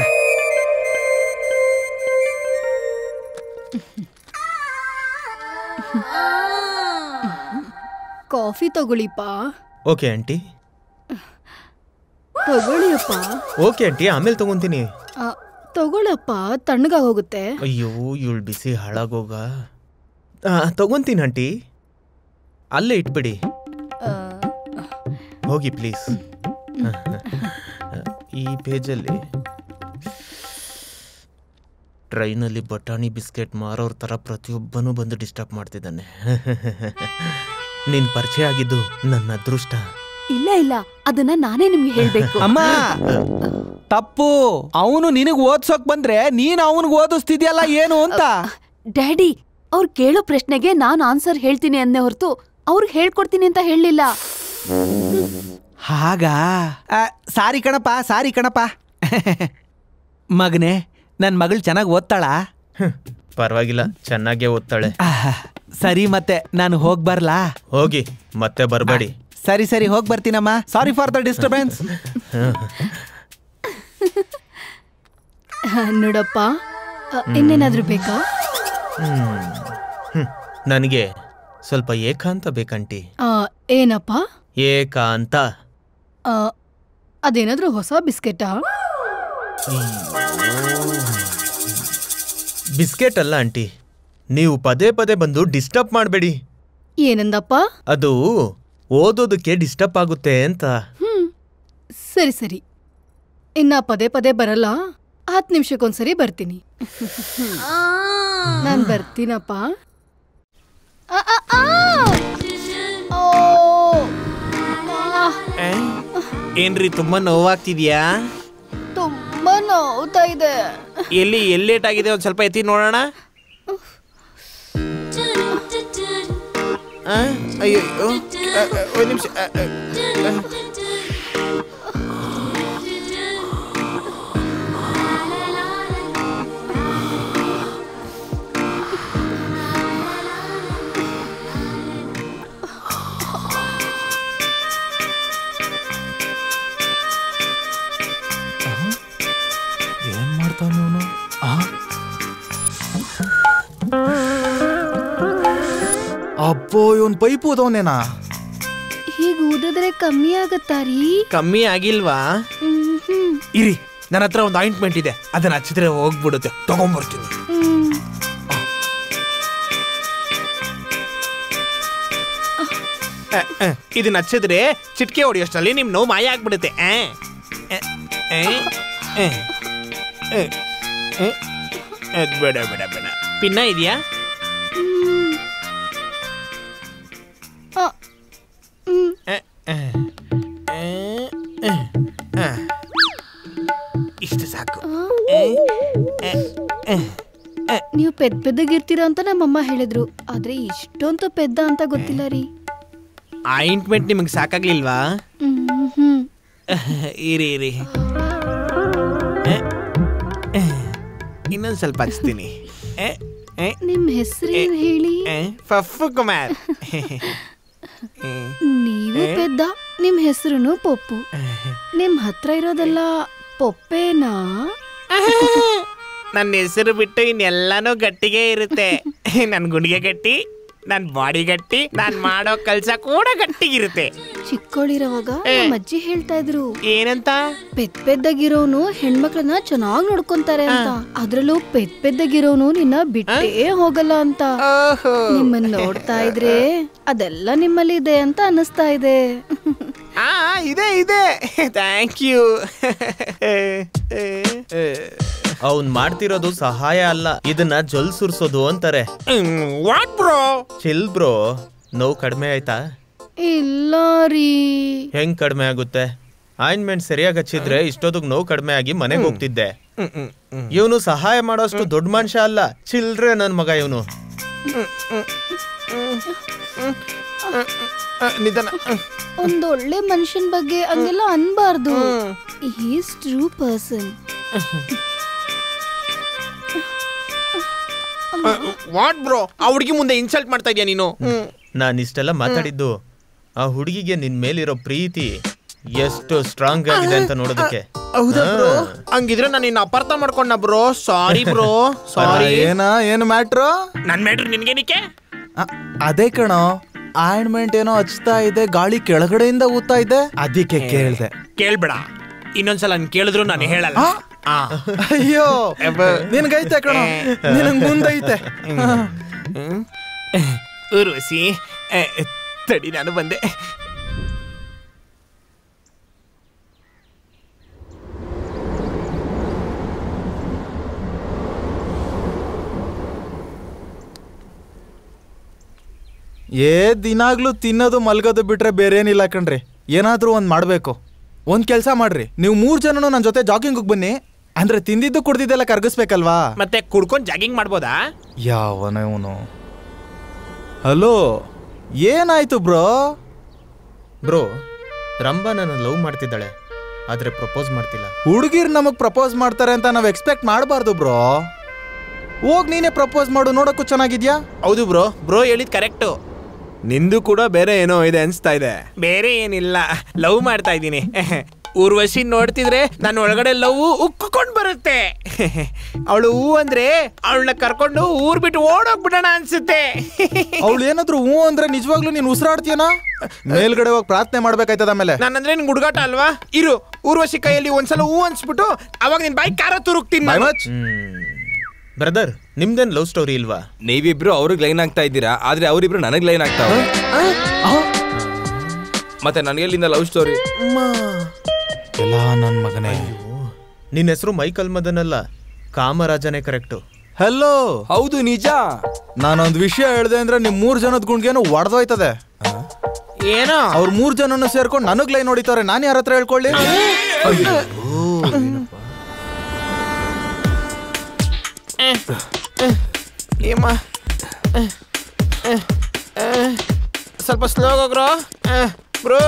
ಕಾಫಿ ತಗೊಳ್ಳಿಪ್ಪ ಓಕೆ ಆಂಟಿ ತಗೊಳ್ಳಿಯಪ್ಪ ಓಕೆ ಆಂಟಿ ಆಮೇಲೆ ತಗೊಂತೀನಿ ಆ, ತಗೊಳಪ್ಪ ತಣ್ಣಗ ಹೋಗುತ್ತೆ ಅಯ್ಯೋ ಇವಳು ಬಿಸಿ ಹಾಳಾಗೋಗ ಆ, ತಗೊಂತೀನಿ ಆಂಟಿ ಅಲ್ಲೇ ಇಟ್ಬಿಡಿ ಆ, ಹೋಗಿ ಪ್ಲೀಸ್ ಈ ಪೇಜಲ್ಲಿ ಟ್ರೈನಲ್ಲಿ ಬಟಾಣಿ ಬಿಸ್ಕೆಟ್ ಮಾರೋರ್ ಥರ ಪ್ರತಿಯೊಬ್ಬನೂ ಬಂದು ಡಿಸ್ಟರ್ಬ್ ಮಾಡ್ತಿದ್ದಾನೆ ನೀನ್ ಪರಿಚಯ ಆಗಿದ್ದು ನನ್ನ ಅದೃಷ್ಟ ಇಲ್ಲ ಇಲ್ಲ ಅದನ್ನ ನಾನೇ ನಿಮ್ಗೆ ಹೇಳ್ಬೇಕು ಅಮ್ಮ ತಪ್ಪು ಅವನು ನಿನಗ್ ಓದ್ಸೋಕ್ ಬಂದ್ರೆ ನೀನ್ ಅವನಿಗೆ ಓದಿಸ್ತಿದ್ಯಲ್ಲ ಏನು ಅಂತ ಡ್ಯಾಡಿ ಅವ್ರು ಕೇಳೋ ಪ್ರಶ್ನೆಗೆ ನಾನ್ ಆನ್ಸರ್ ಹೇಳ್ತೀನಿ ಅಂದೆ ಹೊರತು ಅವ್ರಿಗೆ ಹೇಳ್ಕೊಡ್ತೀನಿ ಅಂತ ಹೇಳಲಿಲ್ಲ ಹಾಗಾ ಆ, ಸಾರಿ ಕಣಪ್ಪ ಸಾರಿ ಕಣಪ್ಪ ಮಗನೇ ನನ್ ಮಗಳು ಚೆನ್ನಾಗಿ ಓದ್ತಾಳಾ ಹ್ಮ್, ಪರವಾಗಿಲ್ಲ ಚೆನ್ನಾಗೇ ಓದ್ತಾಳೆ ಆಹ್, ಸರಿ ಮತ್ತೆ ನಾನು ಹೋಗ್ ಬರ್ಲಾ ಹೋಗಿ ಮತ್ತೆ ಬರಬೇಡಿ ಸರಿ ಸರಿ ಹೋಗ್ ಬರ್ತೀನಮ್ಮ ಸಾರಿ ಫಾರ್ ದ ಡಿಸ್ಟರ್ಬೆನ್ಸ್ ಆ, ನೋಡಪ್ಪ ಆ, ಇನ್ನೇನಾದ್ರೂ ಬೇಕಾ ನನಗೆ ಸ್ವಲ್ಪ ಏಕಾಂತ ಬೇಕಂಟಿ ಆ, ಏನಪ್ಪ ಏಕಾಂತ ಆ, ಅದೇನಾದ್ರೂ ಹೊಸ ಬಿಸ್ಕೆಟಾ ಬಿಸ್ಕೆಟ್ ಅಲ್ಲ ಆಂಟಿ ನೀವು ಪದೇ ಪದೇ ಬಂದು ಡಿಸ್ಟರ್ಬ್ ಮಾಡಬೇಡಿ ಏನಂದಪ್ಪ ಅದು ಓದೋದಕ್ಕೆ ಡಿಸ್ಟರ್ಬ್ ಆಗುತ್ತೆ ಅಂತ ಹ್ಮ್ ಸರಿ ಸರಿ ಇನ್ನ ಪದೇ ಪದೇ ಬರಲ್ಲ ಹತ್ತು ನಿಮಿಷಕ್ಕೊಂದ್ಸರಿ ಬರ್ತೀನಿ ನಾನ್ ಬರ್ತೀನಪ್ಪ ಆ, ಆ, ಆ! ಓ! ಆ, ಏ? ಏನ್ರಿ ತುಂಬಾ ನೋವಾಗ್ತಿದ್ಯಾ ತುಂಬಾ ನೋವ್ತಾ ಇದೆ ಎಲ್ಲಿ ಎಲ್ಲಿ ಲೇಟ್ ಆಗಿದೆ ಒಂದ್ ಸ್ವಲ್ಪ ಎತ್ತಿ ನೋಡೋಣ ಆ? ಅಯ್ಯೋ ಅಯ್ಯೋ. ಆ, ಆ, ಒಂದ್ ನಿಮಿಷ ಆ, ಆ, ಆ. ಅಪ್ಪೋ ಇವನ್ ಪೈಪ್ ಊದವನೇನಾ ಹೀಗ್ ಊದಿದ್ರೆ ಕಮ್ಮಿ ಆಗತ್ತಾ ರೀ ಕಮ್ಮಿ ಆಗಿಲ್ವಾ ಹ್ಮ್ ಹ್ಮ್ ಇರಿ ನನ್ನ ಹತ್ರ ಒಂದು ಆಯಿಂಟ್ಮೆಂಟ್ ಇದೆ ಅದನ್ನ ಹಚ್ಚಿದ್ರೆ ಹೋಗ್ಬಿಡುತ್ತೆ ತಗೊಂಬರ್ತೀನಿ ಹ್ಮ್ ಅಹ್, ಅಹ್, ಇದನ್ನ ಹಚ್ಚಿದ್ರೆ ಚಿಟ್ಕೆ ಹೊಡಿಯೋಷ್ಟರಲ್ಲಿ ನಿಮ್ ನೋವು ಮಾಯ ಆಗ್ಬಿಡುತ್ತೆ ಆ? ಅಹ್, ಅಹ್, ಅಹ್, ಅಹ್, ಅಹ್. ಅದ್ ಬೇಡ ಬೇಡ ಬೇಡ ಪಿನ್ನ ಇದೆಯಾ ಆ, ಹ್ಮ್ ಇಷ್ಟು ಸಾಕು ನೀವು ಪೆದ್ ಪೆದ್ದಗಿರ್ತೀರ ಅಂತ ನಮ್ಮಮ್ಮ ಹೇಳಿದ್ರು ಆದ್ರೆ ಇಷ್ಟೊಂದು ಪೆದ್ದ ಅಂತ ಗೊತ್ತಿಲ್ಲ ರೀ ಆಯಿಂಟ್ಮೆಂಟ್ ನಿಮಗೆ ಸಾಕಾಗ್ಲಿಲ್ವಾ ಹ್ಮ್ ಹ್ಮ್ ಇರಿ ಇರಿ ಇನ್ನೊಂದು ಸ್ವಲ್ಪ ಹಚ್ತೀನಿ ಎ, ಎ, ನಿಮ್ ಹೆಸರೇನ್ ಹೇಳಿ ಎ, ಫಫು ಕುಮಾರ್ ನೀವು ಪೆದ್ದ ನಿಮ್ ಹೆಸರುನು ಪೊಪ್ಪು ನಿಮ್ ಹತ್ರ ಇರೋದೆಲ್ಲ ಪೊಪ್ಪೇನಾ ನನ್ನ ಹೆಸರು ಬಿಟ್ಟು ಇನ್ನೆಲ್ಲಾನು ಗಟ್ಟಿಗೆ ಇರುತ್ತೆ ನನ್ನ ಗುಂಡಿಗೆ ಗಟ್ಟಿ ನನ್ನ ಬಾಡಿ ಗಟ್ಟಿ ನಾನು ಮಾಡೋ ಕೆಲ್ಸ ಕೂಡ ಗಟ್ಟಿಗಿರುತ್ತೆ ಚಿಕ್ಕೋಳಿರೋವಾಗ ನಮ್ಮ ಅಜ್ಜಿ ಹೇಳ್ತಾ ಇದ್ರು ಏನಂತ ಪೆದ್ ಪೆದ್ದಾಗಿರೋನು ಹೆಣ್ಮಕ್ಳನ್ನ ಚೆನ್ನಾಗ್ ನೋಡ್ಕೊಂತಾರೆ ಅಂತ ಅದ್ರಲ್ಲೂ ಪೆದ್ ಪೆದ್ದಾಗಿರೋನು ನಿನ್ನ ಬಿಟ್ಟೇ ಹೋಗಲ್ಲ ಅಂತ ನಿಮ್ಮನ್ನ ನೋಡ್ತಾ ಇದ್ರೆ ಅದೆಲ್ಲ ನಿಮ್ಮಲ್ಲಿ ಇದೆ ಅಂತ ಅನಿಸ್ತಾ ಇದೆ ಆ ಇದೆ ಇದೆ ಥ್ಯಾಂಕ್ ಯು ಅವ್ನ್ ಮಾಡ್ತಿರೋದು ಸಹಾಯ ಅಲ್ಲ ಇದನ್ನ ಜೊಲ್ ಸುರ್ಸೋದು ಅಂತಾರೆ ವಾಟ್ ಬ್ರೋ ಚಿಲ್ ಬ್ರೋ ನೋವು ಕಡಿಮೆ ಆಯ್ತಾ ಇಲ್ಲ ರೀ ಹೆಂಗ್ ಕಡಿಮೆ ಆಗುತ್ತೆ ಆಯಿಂಟ್ಮೆಂಟ್ ಸರಿಯಾಗಿ ಹಚ್ಚಿದ್ರೆ ಇಷ್ಟೊತ್ತಿಗೆ ನೋವು ಕಡಿಮೆ ಆಗಿ ಮನೆಗೆ ಹೋಗ್ತಿದ್ದೆ ಇವನು ಸಹಾಯ ಮಾಡೋಷ್ಟು ದೊಡ್ಡ ಮನುಷ್ಯ ಅಲ್ಲ ಚಿಲ್ಡ್ರೆ ನನ್ ಮಗ ಇವನು ನಿಧಾನ ಒಂದೊಳ್ಳೆ ಮನುಷ್ಯನ್ ಬಗ್ಗೆ ಹಂಗೆಲ್ಲ ಅನ್ಬಾರ್ದು is true person what bro ಆ ಹುಡುಗಿ ಮುಂದೆ ಇನ್ಸಲ್ಟ್ ಮಾಡ್ತಾ ಇದೀಯ ನೀನು ನಾನು ಇಷ್ಟೆಲ್ಲ ಮಾತಾಡಿದ್ದು ಆ ಹುಡುಗಿಗೆ ನಿನ್ ಮೇಲಿರೋ ಪ್ರೀತಿ ಎಷ್ಟು ಸ್ಟ್ರಾಂಗ್ ಆಗಿದೆ ಅಂತ ನೋಡೋದಕ್ಕೆ ಹೌದಾ ಬ್ರೋ ಹಂಗಿದ್ರೆ ನಾನು ನಿನ್ನ ಅಪಾರ್ಥ ಮಾಡ್ಕೊಂಡ ಬ್ರೋ ಸಾರಿ ಬ್ರೋ ಸಾರಿ ಏನ ಏನ್ ಮ್ಯಾಟ್ರು ನನ್ ಮೇಡ್ರಿ ನಿನ್ಗೇನಿಕೆ ಅದೇ ಕಣೋ ಆಯಿಂಟ್ಮೆಂಟ್ ಏನೋ ಹಚ್ತಾ ಇದೆ ಗಾಳಿ ಕೆಳಗಡೆಯಿಂದ ಊತಾ ಇದೆ ಅದಕ್ಕೆ ಕೇಳ್ದೆ ಕೇಳ್ಬೇಡ ಇನ್ನೊಂದ್ಸಲ ನನ್ ಕೇಳಿದ್ರು ನಾನು ಹೇಳಲ್ಲ ಆ. ಅಯ್ಯೋ ನಿನ್ಗೈತೆ ಕಣೋ ನಿನಗ್ ಮುಂದೈತೆ ಉರ್ವಶಿ ಏ, ತಡಿ ನಾನು ಬಂದೆ ಏ ದಿನಾಗ್ಲೂ ತಿನ್ನೋದು ಮಲ್ಗೋದು ಬಿಟ್ರೆ ಬೇರೆ ಏನಿಲ್ಲ ಕಣ್ರಿ ಏನಾದ್ರೂ ಒಂದ್ ಮಾಡ್ಬೇಕು ಒಂದ್ ಕೆಲ್ಸ ಮಾಡ್ರಿ ನೀವು ಮೂರ್ ಜನನು ನನ್ನ ಜೊತೆ ಜಾಗಿಂಗ್ ಬನ್ನಿ ಅಂದ್ರೆ ತಿಂದಿದ್ದು ಕುಡ್ದಿದ್ದೆಲ್ಲ ಕರ್ಗಿಸ್ಬೇಕಲ್ವಾ ಮತ್ತೆ ಕುಡ್ಕೊಂಡ್ ಜಾಗಿಂಗ್ ಮಾಡ್ಬೋದಾ ಯಾವನ ಇವನು ಹಲೋ ಏನಾಯ್ತು ಬ್ರೋ ಬ್ರೋ ರಂಭಾ ನನ್ನ ಲವ್ ಮಾಡ್ತಿದ್ದಾಳೆ ಆದ್ರೆ ಪ್ರಪೋಸ್ ಮಾಡ್ತಿಲ್ಲ ಹುಡುಗಿರ್ ನಮಗ್ ಪ್ರಪೋಸ್ ಮಾಡ್ತಾರೆ ಅಂತ ನಾವ್ ಎಕ್ಸ್ಪೆಕ್ಟ್ ಮಾಡಬಾರ್ದು ಬ್ರೋ ಹೋಗ್ ನೀನೇ ಪ್ರಪೋಸ್ ಮಾಡು ನೋಡಕ್ಕೂ ಚೆನ್ನಾಗಿದ್ಯಾ ಹೌದು ಬ್ರೋ ಬ್ರೋ ಹೇಳಿದ್ ಕರೆಕ್ಟು ನಿಂದು ಕೂಡ ಬೇರೆ ಏನೋ ಇದೆ ಅನ್ಸ್ತಾ ಇದೆ ಬೇರೆ ಏನಿಲ್ಲ ಲವ್ ಮಾಡ್ತಾ ಇದ್ದೀನಿ ಊರ್ವಶಿ ನೋಡ್ತಿದ್ರೆ ನನ್ನ ಒಳಗಡೆ ಲವ್ ಉಕ್ಕೊಂಡ್ ಬರುತ್ತೆ ಅವಳು ಹೂ ಅಂದ್ರೆ ಅವಳನ್ನ ಕರ್ಕೊಂಡು ಊರ್ ಬಿಟ್ಟು ಓಡೋಗ್ಬಿಡೋಣ ಅನ್ಸುತ್ತೆ ಅವಳು ಏನಾದ್ರು ಹ್ಞೂ ಅಂದ್ರೆ ನಿಜವಾಗ್ಲೂ ನೀನ್ ಉಸಿರಾಡ್ತೀಯನಾ ಮೇಲ್ಗಡೆ ಹೋಗಿ ಪ್ರಾರ್ಥನೆ ಮಾಡ್ಬೇಕಾಯ್ತದ ಆಮೇಲೆ ನಾನಂದ್ರೆ ನಿನ್ ಹುಡುಗಾಟ ಅಲ್ವಾ ಇರು ಊರ್ವಶಿ ಕೈಯಲ್ಲಿ ಒಂದ್ಸಲ ಹೂ ಅನ್ಸ್ಬಿಟ್ಟು ಅವಾಗ ನಿನ್ ಬಾಯಿ ಕಾರ ತುರುಕ್ತೀನಿ ನಾನು. ಬ್ರದರ್ ನಿಮ್ದೇನ್ ಲವ್ ಸ್ಟೋರಿ ಇಲ್ವಾ ನೀವಿಬ್ರು ಅವ್ರಿಗೆ ಲೈನ್ ಆಗ್ತಾ ಇದ್ದೀರಾ ಆದ್ರೆ ಅವರಿಬ್ರು ನನಗ್ ಲೈನ್ ಆಗ್ತಾವ ಮತ್ತೆ ನನಗೆಲ್ಲಿಂದ ಲವ್ ಸ್ಟೋರಿ ಎಲ್ಲ ನನ್ ಮಗನೇ ನಿನ್ನ ಹೆಸರು ಮೈಕಲ್ ಮದನ್ ಅಲ್ಲ ಕಾಮರಾಜನೇ ಕರೆಕ್ಟು ಹಲೋ ಹೌದು ನಿಜ ನಾನೊಂದ್ ವಿಷಯ ಹೇಳ್ದೆ ಅಂದ್ರೆ ನಿಮ್ ಮೂರ್ ಜನದ ಗುಂಡ್ಗೇನು ಒಡೆದೋಯ್ತದೆ ಏನೋ ಅವ್ರ ಮೂರ್ ಜನನು ಸೇರ್ಕೊಂಡು ನನಗ್ ಲೈನ್ ಹೊಡಿತಾರೆ ನಾನು ಯಾರ ಹತ್ರ ಹೇಳ್ಕೊಳ್ಳಿ ಏಮ್ಮ ಸ್ವಲ್ಪ ಸ್ಲೋ ಹೋಗ್ರೋ ಬ್ರೋ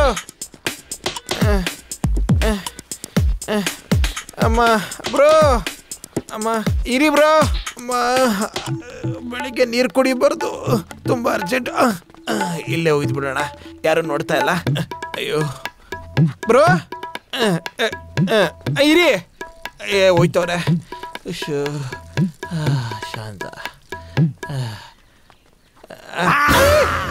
ಅಮ್ಮ ಬ್ರೋ ಅಮ್ಮ ಇರಿ ಬ್ರೋ ಅಮ್ಮ ಬೆಳಿಗ್ಗೆ ನೀರು ಕುಡಿಬಾರ್ದು ತುಂಬ ಅರ್ಜೆಂಟ್ ಇಲ್ಲೇ ಹೋಗಿದ್ ಬಿಡೋಣ ಯಾರು ನೋಡ್ತಾ ಇಲ್ಲ ಅಯ್ಯೋ ಬ್ರೋ ಇರಿ ಏ ಹೋಯ್ತವ್ರೆ ಶೋ ಶಾಂತ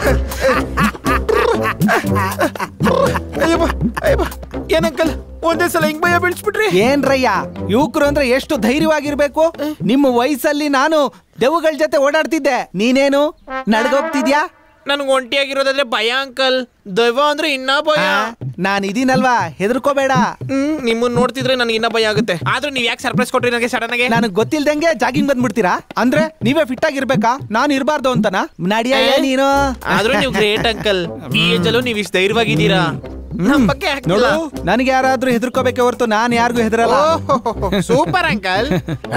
ಅಯ್ಯಪ್ಪ ಅಯ್ಯಪ್ಪ ಏನಂಕಲ್ ಒಂದೇ ಸಲ ಹಿಂಗ್ ಭಯ ಬೀಳ್ಸ್ಬಿಟ್ರಿ ಏನ್ರಯ್ಯ ಯುವಕರು ಅಂದ್ರೆ ಎಷ್ಟು ಧೈರ್ಯವಾಗಿರ್ಬೇಕು ನಿಮ್ಮ ವಯಸ್ಸಲ್ಲಿ ನಾನು ದೆವ್ವಗಳ ಜೊತೆ ಓಡಾಡ್ತಿದ್ದೆ ನೀನೇನು ನಡ್ಗೋಗ್ತಿದ್ಯಾ ನನ್ಗೆ ಒಂಟಿಯಾಗಿರೋದಾದ್ರೆ ಭಯ ಅಂಕಲ್ ದೈವ ಅಂದ್ರೆ ಇನ್ನ ಭಯ ನಾನು ಇದೀನಲ್ವಾ ಹೆದರ್ಕೋಬೇಡ ಹ್ಮ್ ನಿಮ್ಮನ್ನ ನೋಡ್ತಿದ್ರೆ ನನಗೆ ಇನ್ನ ಭಯ ಆಗುತ್ತೆ ಆದ್ರೂ ನೀವ್ ಯಾಕೆ ಸರ್ಪ್ರೈಸ್ ಕೊಟ್ರಿ ನನಗೆ ಸಡನ್ ಆಗಿ ನನಗ್ ಗೊತ್ತಿಲ್ದಂಗೆ ಜಾಗಿಂಗ್ ಬಂದ್ಬಿಡ್ತೀರಾ ಅಂದ್ರೆ ನೀವೇ ಫಿಟ್ ಆಗಿರ್ಬೇಕಾ ನಾನು ಇರಬಾರ್ದು ಅಂತನಾ ನಡಿಯಯ್ಯ ನೀನು ಆದ್ರೂ ನೀವು ಗ್ರೇಟ್ ಅಂಕಲ್ ಈ ಏಜ್ ಅಲ್ಲೂ ನೀವು ಇಷ್ಟು ಧೈರ್ಯವಾಗಿದ್ದೀರಾ ನಮ್ ಬಗ್ಗೆ ನೋಡು ನನಗೆ ಯಾರಾದ್ರೂ ಹೆದರ್ಕೋಬೇಕೆ ಹೊರತು ನಾನು ಯಾರಿಗೂ ಹೆದರಲ್ಲ ಸೂಪರ್ ಅಂಕಲ್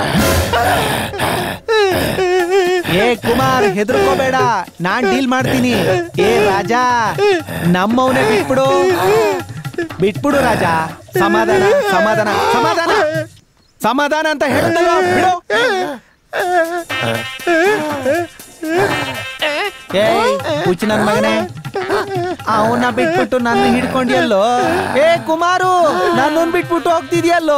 ಏ ಕುಮಾರ್ ಹೆದರ್ಕೋಬೇಡ ನಾನ್ ಡೀಲ್ ಮಾಡ್ತೀನಿ ಏ ರಾಜ ನಮ್ಮವನೇ ಬಿಟ್ಬಿಡು ಬಿಟ್ಬಿಡು ರಾಜ ಸಮಾಧಾನ ಸಮಾಧಾನ ಸಮಾಧಾನ ಸಮಾಧಾನ ಅಂತ ಹೇಳ್ದಲ್ಲ ಬಿಡು ಏ ಹುಚ್ಚ ನನ್ ಮಗನೇ ಅವನ್ನ ಬಿಟ್ಬಿಟ್ಟು ನನ್ನ ಹಿಡ್ಕೊಂಡಿಯಲ್ಲೋ ಏ ಕುಮಾರು ನನ್ನನ್ ಬಿಟ್ಬಿಟ್ಟು ಹೋಗ್ತಿದ್ಯಲ್ಲೋ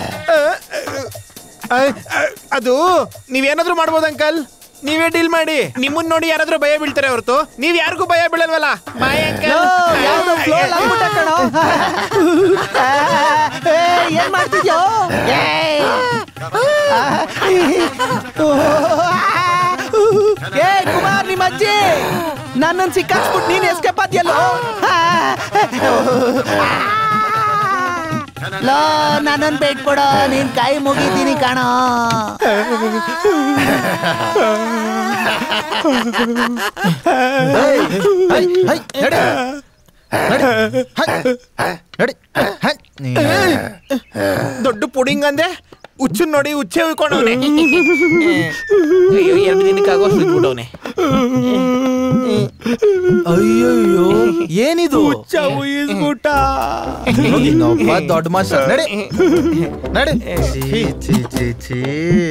ಅದು ನೀವೇನಾದ್ರೂ ಮಾಡ್ಬೋದು ಅಂಕಲ್ ನೀವೇ ಡೀಲ್ ಮಾಡಿ ನಿಮ್ಮನ್ನ ನೋಡಿ ಯಾರಾದ್ರೂ ಭಯ ಬೀಳ್ತಾರೆ ಹೊರತು ನೀವ್ ಯಾರಿಗೂ ಭಯ ಬೀಳಲ್ವಲ್ಲ ಬಾಯ್ ಲೋ, ಯಾವ್ದೋ flow ಅಲ್ಲಿ ಆಗ್ಬಿಟ್ಟೆ ಕಣೋ. ಏ, ಏನ್ ಮಾಡ್ತಿದ್ಯೋ ಏ. ಏ ಕುಮಾರ್ ನಿಮ್ಮ ಅಜ್ಜಿ ನನ್ನನ್ ಸಿಕ್ಕಾಕ್ಸ್ಬಿಟ್ಟು ನೀನ್ ಎಸ್ಕೇಪ್ ಆದ್ಯಲ್ಲೋ ಲೋ ನನ್ನನ್ ಬಿಟ್ಬಿಡು ನೀನ್ ಕೈ ಮುಗಿತೀನಿ ಕಣೋ ದೊಡ್ಡ ಪುಡಿಂಗ್ ಅಂದೆ ಹುಚ್ಚನ್ ನೋಡಿ ಹುಚ್ಚೆ ಉಯ್ಕೊಂಡವನೆ ಎರಡು ದಿನಕ್ಕಾಗೋ ಬಿಟ್ಬಿಟ್ಟವನೆ ಅಯ್ಯಯ್ಯೋ ಏನಿದು ಇನ್ನೊಬ್ಬ ದೊಡ್ಡ ಮಾಸ್ಟರ್ ನಡಿ ನಡಿ ಛೀ, ಛೀ, ಛೀ, ಛೀ.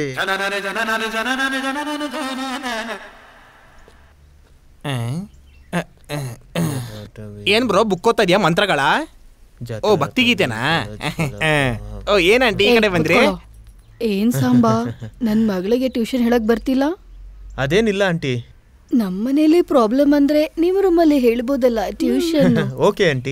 ಏನ್ ಬ್ರೋ ಬುಕ್ ಓದ್ತಾ ಇದೆಯಾ ಮಂತ್ರಗಳ ಓ ಭಕ್ತಿ ಗೀತೆನಾ ಓ ಏನಂಟಿ ಈ ಕಡೆ ಬಂದ್ರಿ ಕುತ್ಕೊಳ್ಳೋ. ಏನ್ ಸಾಂಬಾ ನನ್ ಮಗಳಿಗೆ ಟ್ಯೂಷನ್ ಹೇಳಕ್ ಬರ್ತಿಲ್ಲ ಅದೇನಿಲ್ಲ ಆಂಟಿ ನಮ್ಮನೇಲಿ ಪ್ರಾಬ್ಲಮ್ ಅಂದ್ರೆ ನಿಮ್ಮ ರೂಮಲ್ಲಿ ಹೇಳ್ಬೋದಲ್ಲ ಟ್ಯೂಷನ್ ಓಕೆ ಆಂಟಿ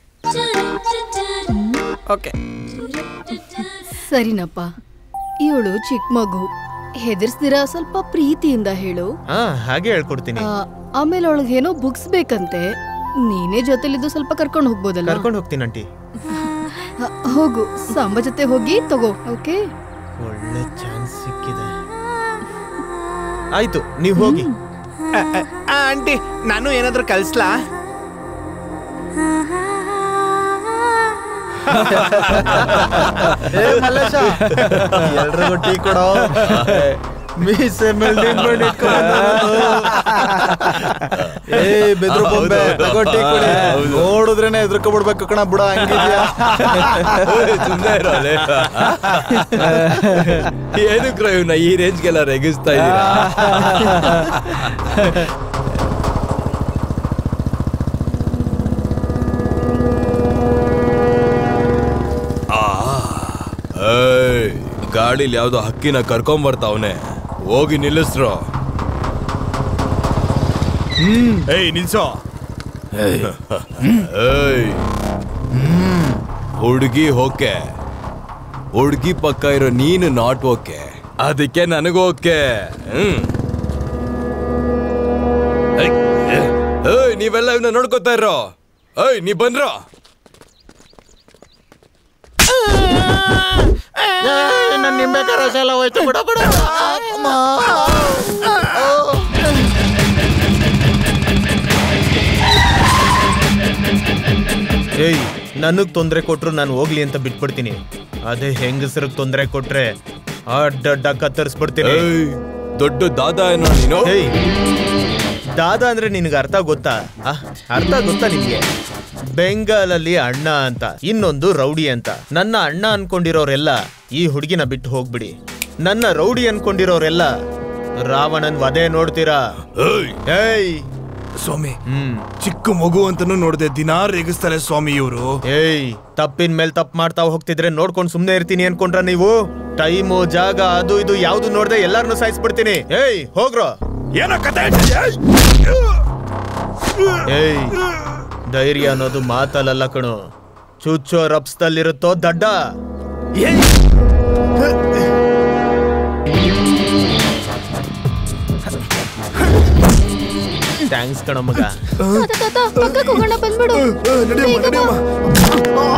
ಓಕೆ ಸರಿನಪ್ಪ ಇವಳು ಚಿಕ್ಕ ಮಗು ಹೆದರ್ಸ್ದಿರ ಸ್ವಲ್ಪ ಪ್ರೀತಿಯಿಂದ ಹೇಳು ಹಾ ಹಾಗೆ ಹೇಳ್ಕೊಡ್ತೀನಿ ಆ, ಆಮೇಲೆ ಅವಳಿಗೇನೋ ಬುಕ್ಸ್ ಬೇಕಂತೆ ನೀನೇ ಜೊತೆಲಿದ್ದು ಸ್ವಲ್ಪ ಕರ್ಕೊಂಡು ಹೋಗ್ಬೋದಲ್ಲ ಕರ್ಕೊಂಡು ಹೋಗ್ತೀನಿ ಆಂಟಿ ಆ, ಹೋಗು ಸಾಂಬ ಜೊತೆ ಹೋಗಿ ತಗೋ ಓಕೆ ಒಳ್ಳೆ ಚಾನ್ಸ್ ಸಿಕ್ಕಿದೆ ಆಯ್ತು ನೀವು ಹೋಗಿ ಆಂಟಿ ನಾನು ಏನಾದ್ರೂ ಕಲ್ಸ್ಲಾ ಏ ಮಲ್ಲೇಶ ಎಲ್ರಿಗೂ ಟೀ ಕೊಡೋ ಮೀಸೆ ಮೇಲೆ ನಿಂತ್ಕೊಂಡು ಇಟ್ಕೊಂಡು ಏ ಬೆದ್ರು ಬೊಂಬೆ ತಗೋ ಟೀ ಕೊಡಿ ನೋಡಿದ್ರೇನೆ ಎದ್ರಕ ಬಿಡ್ಬೇಕು ಕಣ ಬಿಡ ಹಂಗಿದ್ಯಾ ಸುಮ್ಮನೆ ಇರೋಲೆ ಏನಕ್ಕೆ ಇವನ್ನ ಈ ರೇಂಜ್ಗೆಲ್ಲ ರೆಗಿಸ್ತಾ ಇದ್ದೀರಾ ಆ, ಏಯ್, ಗಾಡಿಲಿ ಯಾವ್ದೋ ಹಕ್ಕಿನ ಕರ್ಕೊಂಡ್ ಬರ್ತಾವನೆ ಹೋಗಿ ನಿಲ್ಲಿಸ್ರು ಏಯ್ ನಿಲ್ಸೋ ಏಯ್ ಹುಡುಗಿ ಹೋಕೆ ಹುಡುಗಿ ಪಕ್ಕ ಇರೋ ನೀನು ನಾಟ್ ಓಕೆ ಅದಕ್ಕೆ ನನಗೂ ಓಕೆ ಹ್ಮ್ ಏಯ್, ಏಯ್ ನೀವೆಲ್ಲ ಇವನ್ನ ನೋಡ್ಕೋತಾ ಇರೋ ಏಯ್ ನೀ ಬಂದ್ರೋ ನನ್ನ ನಿಂಬೆ ರಸ ಎಲ್ಲ ಹೋಯ್ತು ಬಿಡ ಬಿಡ ಏಯ್ ನನಗ್ ತೊಂದರೆ ಕೊಟ್ರು ನಾನು ಹೋಗ್ಲಿ ಅಂತ ಬಿಟ್ಬಿಡ್ತೀನಿ ಅದೇ ಹೆಂಗಸರಿಗೆ ತೊಂದರೆ ಕೊಟ್ರೆ ಅಡ್ಡಡ್ಡ ಕತ್ತರಿಸ್ಬಿಡ್ತೀನಿ ಏಯ್ ದೊಡ್ಡ ದಾದ ಏನೋ ನೀನು ಏಯ್ ದಾದ ಅಂದ್ರೆ ನಿನಗೆ ಅರ್ಥ ಗೊತ್ತಾ ಆ, ಅರ್ಥ ಗೊತ್ತಾ ನಿಮ್ಗೆ ಬೆಂಗಾಲಲ್ಲಿ ಅಣ್ಣ ಅಂತ ಇನ್ನೊಂದು ರೌಡಿ ಅಂತ ನನ್ನ ಅಣ್ಣ ಅನ್ಕೊಂಡಿರೋರೆಲ್ಲ ಈ ಹುಡುಗಿನ ಬಿಟ್ಟು ಹೋಗ್ಬಿಡಿ ನನ್ನ ರೌಡಿ ಅನ್ಕೊಂಡಿರೋರೆಲ್ಲ ರಾವಣನ್ ವಧೆ ನೋಡ್ತೀರಾ ಏಯ್ ಏಯ್ ಸ್ವಾಮಿ ಹ್ಮ್ ಚಿಕ್ಕ ಮಗು ಅಂತಾನು ನೋಡ್ದೆ ದಿನಾ ರೇಗಿಸ್ತಾರೆ ಸ್ವಾಮಿ ಇವರು ಏಯ್ ತಪ್ಪಿನ ಮೇಲೆ ತಪ್ಪು ಮಾಡ್ತಾ ಹೋಗ್ತಿದ್ರೆ ನೋಡ್ಕೊಂಡು ಸುಮ್ನೆ ಇರ್ತೀನಿ ಅನ್ಕೊಂಡ್ರ ನೀವು ಟೈಮು ಜಾಗ ಅದು ಇದು ಯಾವ್ದು ನೋಡ್ದೆ ಎಲ್ಲಾರನು ಸಾಯಿಸ್ಬಿಡ್ತೀನಿ ಏಯ್ ಹೋಗ್ರೋ ಏನೋ ಕತೆ ಹೇಳ್ತಿದ್ಯಾ? ಏಯ್ ಧೈರ್ಯ ಅನ್ನೋದು ಮಾತಲ್ಲ ಕಣು ಚುಚ್ಚೋ ರಪ್ಸ್ದಲ್ಲಿರುತ್ತೋ ದಡ್ಡ ಥ್ಯಾಂಕ್ಸ್ ಕಣ ಮಗ ತಾತ ತಾತ ಪಕ್ಕಕ್ಕೆ ಹೋಗೋಣ ಬಂದ್ಬಿಡು ಬೇಗ ಬಾ.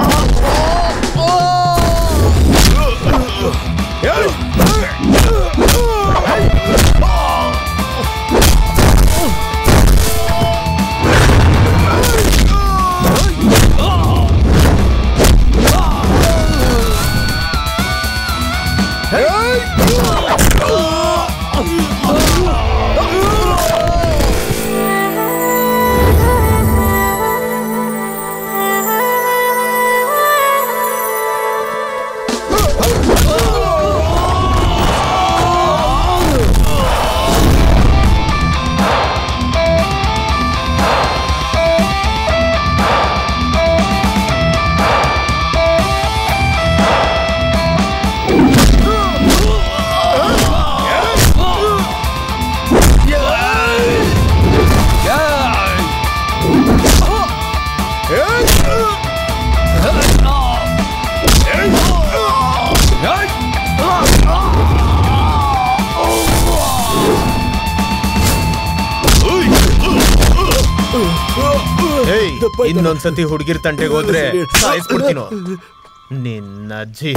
ಏಯ್ ಇನ್ನೊಂದ್ಸತಿ ಹುಡುಗಿರ್ ತಂಟೆಗೆ ಹೋದ್ರೆ ಸಾಯಿಸ್ಬಿಡ್ತೀನೋ ನಿನ್ನ ಅಜ್ಜಿ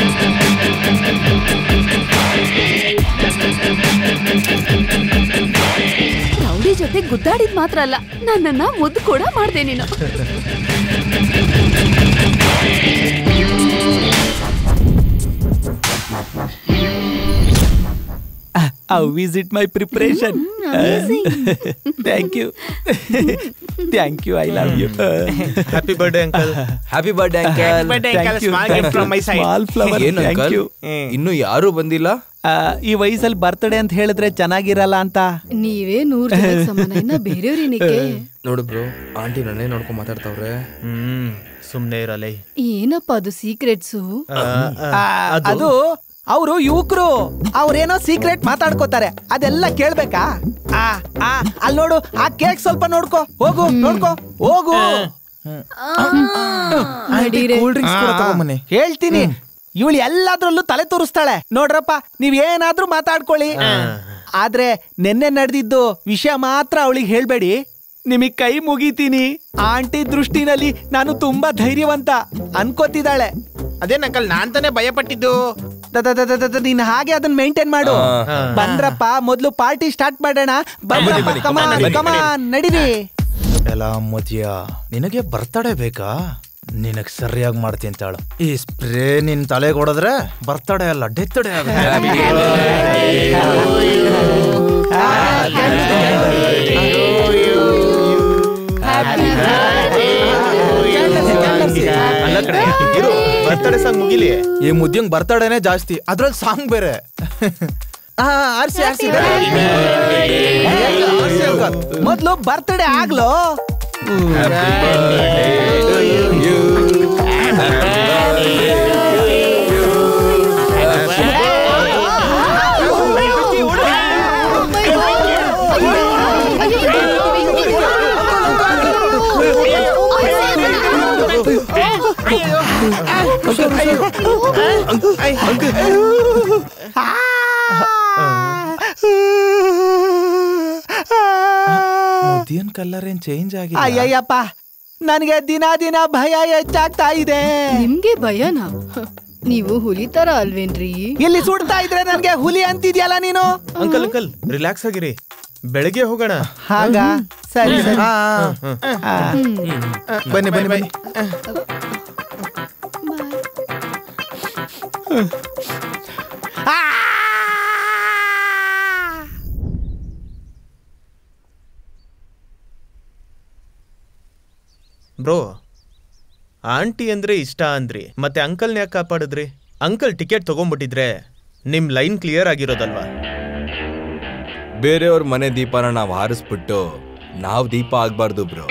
ರೌಡಿ ಜೊತೆ ಗುದ್ದಾಡಿದ್ ಮಾತ್ರ ಅಲ್ಲ ನನ್ನನ್ನ ಮುದ್ದು ಕೂಡ ಮಾಡ್ದೆ ನೀನು how is it my preparation thank you thank you I love you happy birthday uncle happy birthday birthday, uncle. Small gift from my side. Small flower ಏನು ಥ್ಯಾಂಕ್ ಅಂಕಲ್ ಯು ಇನ್ನು ಯಾರು ಬಂದಿಲ್ಲ ಈ ವಯಸ್ಸಲ್ಲಿ ಬರ್ತ್ಡೇ ಅಂತ ಹೇಳಿದ್ರೆ ಚೆನ್ನಾಗಿರಲ್ಲ ಅಂತ ನೀವೇ ನೂರ್ ಜನಕ್ಕೆ ಸಮಾನ ಇನ್ನ ಬೇರೆಯವ್ರೇನಕ್ಕೆ ನೋಡು ಬ್ರೋ ಆಂಟಿ ನನ್ನೇ ನೋಡ್ಕೊಂಡ್ ಮಾತಾಡ್ತಾವ್ರೆ ಹ್ಮ್ ಸುಮ್ನೆ ಇರಲೇ ಏನಪ್ಪ ಅದು ಸೀಕ್ರೆಟ್ಸು ಆ, ಅದು ಅವರು ಯುವಕರು ಅವ್ರೇನೋ ಸೀಕ್ರೆಟ್ ಮಾತಾಡ್ಕೋತಾರೆ ಅದೆಲ್ಲ ಕೇಳ್ಬೇಕಾ ಆ ಆ ಅಲ್ಲಿ ನೋಡು ಆ ಕೇಕ್ ಸ್ವಲ್ಪ ನೋಡ್ಕೋ ಹೋಗು ನೋಡ್ಕೋ ಹೋಗು ನಡೀರೆ. ಕೂಲ್ ಡ್ರಿಂಕ್ಸ್ ಕೂಡ ತಗೊಂಬನ್ನಿ ಹೇಳ್ತೀನಿ ಇವಳು ಎಲ್ಲಾದ್ರಲ್ಲೂ ತಲೆ ತೋರಿಸ್ತಾಳೆ ನೋಡ್ರಪ್ಪ ನೀವ್ ಏನಾದ್ರೂ ಮಾತಾಡ್ಕೊಳ್ಳಿ ಆದ್ರೆ ನಿನ್ನೆ ನಡೆದಿದ್ದು ವಿಷಯ ಮಾತ್ರ ಅವಳಿಗೆ ಹೇಳ್ಬೇಡಿ ನಿಮಗ್ ಕೈ ಮುಗಿತೀನಿ ಆಂಟಿ ದೃಷ್ಟಿನಲ್ಲಿ ನಾನು ತುಂಬಾ ಧೈರ್ಯವಂತ ಅನ್ಕೋತಿದ್ದಾಳೆ ಅದೇನ್ ಅಂಕಲ್ ನಾನ್ ತಾನೇ ಭಯ ಪಟ್ಟಿದ್ದು ದ- ದ- ದ- ದ- ದ- ನೀನ್ ಹಾಗೆ ಅದನ್ನ ಮೇಂಟೈನ್ ಮಾಡು ಬಂದ್ರಪ್ಪ ಮೊದ್ಲು ಪಾರ್ಟಿ ಸ್ಟಾರ್ಟ್ ಮಾಡೋಣ ಬಂದ್ರಪ್ಪ ಕಮಾನ್ ಕಮಾನ್ ನಡೀರಿ ಎಲ್ಲ ಮತಿಯ ನಿನಗೆ ಬರ್ತಡೇ ಬೇಕಾ ನಿನಗ್ ಸರಿಯಾಗಿ ಮಾಡ್ತೀನಿ ತಾಳು ಈ ಸ್ಪ್ರೇ ನಿನ್ ತಲೆಗೆ ಹೊಡೆದ್ರೆ ಬರ್ತಡೇ ಅಲ್ಲ ಡೆತ್ತಡೇ ಅಲ್ಲ ಕಡೆ ಇರು ಬರ್ತಡೇ ಸಾಂಗ್ ಮುಗಿಲಿ ಈ ಮುದ್ದಿಂಗ್ ಬರ್ತಡೇನೆ ಜಾಸ್ತಿ ಅದ್ರಲ್ಲಿ ಸಾಂಗ್ ಬೇರೆ ಆ, ಆರ್ಸಿ ಆರ್ಸಿ ಆರ್ಸಿ ಅಂಕಲ್. ಮೊದ್ಲು ಬರ್ತ್ಡೇ ಆಗ್ಲೋ ಮುದ್ದಿಯನ್ ಕಲರ್ ಏನ್ ಚೇಂಜ್ ಆಗಿಲ್ಲ ಅಯ್ಯಯ್ಯಪ್ಪ ನನಗೆ ದಿನ ದಿನ ಭಯ ಹೆಚ್ಚಾಗ್ತಾ ಇದೆ ನಿಮ್ಗೆ ಭಯನಾ ಹ, ನೀವು ಹುಲಿ ತರ ಅಲ್ವೇನ್ರಿ ಇಲ್ಲಿ ಸುಡ್ತಾ ಇದ್ರೆ ನನ್ಗೆ ಹುಲಿ ಅಂತಿದ್ಯಲ್ಲ ನೀನು ಅಂಕಲ್ ಅಂಕಲ್ ರಿಲ್ಯಾಕ್ಸ್ ಆಗಿರಿ ಬೆಳಗ್ಗೆ ಹೋಗೋಣ ಹಾಗ ಸರಿ ಸರಿ ಆ, ಆ. ಆ. ಬನ್ನಿ ಬನ್ನಿ ಬನ್ನಿ ಬ್ರೋ ಆಂಟಿ ಅಂದ್ರೆ ಇಷ್ಟ ಅಂದ್ರಿ ಮತ್ತೆ ಅಂಕಲ್ನ ಯಾಕೆ ಕಾಪಾಡಿದ್ರಿ ಅಂಕಲ್ ಟಿಕೆಟ್ ತಗೊಂಡ್ಬಿಟ್ಟಿದ್ರೆ ನಿಮ್ ಲೈನ್ ಕ್ಲಿಯರ್ ಆಗಿರೋದಲ್ವಾ ಬೇರೆಯವ್ರ ಮನೆ ದೀಪನ ನಾವು ಹಾರಿಸ್ಬಿಟ್ಟು ನಾವು ದೀಪ ಆಗ್ಬಾರ್ದು ಬ್ರೋ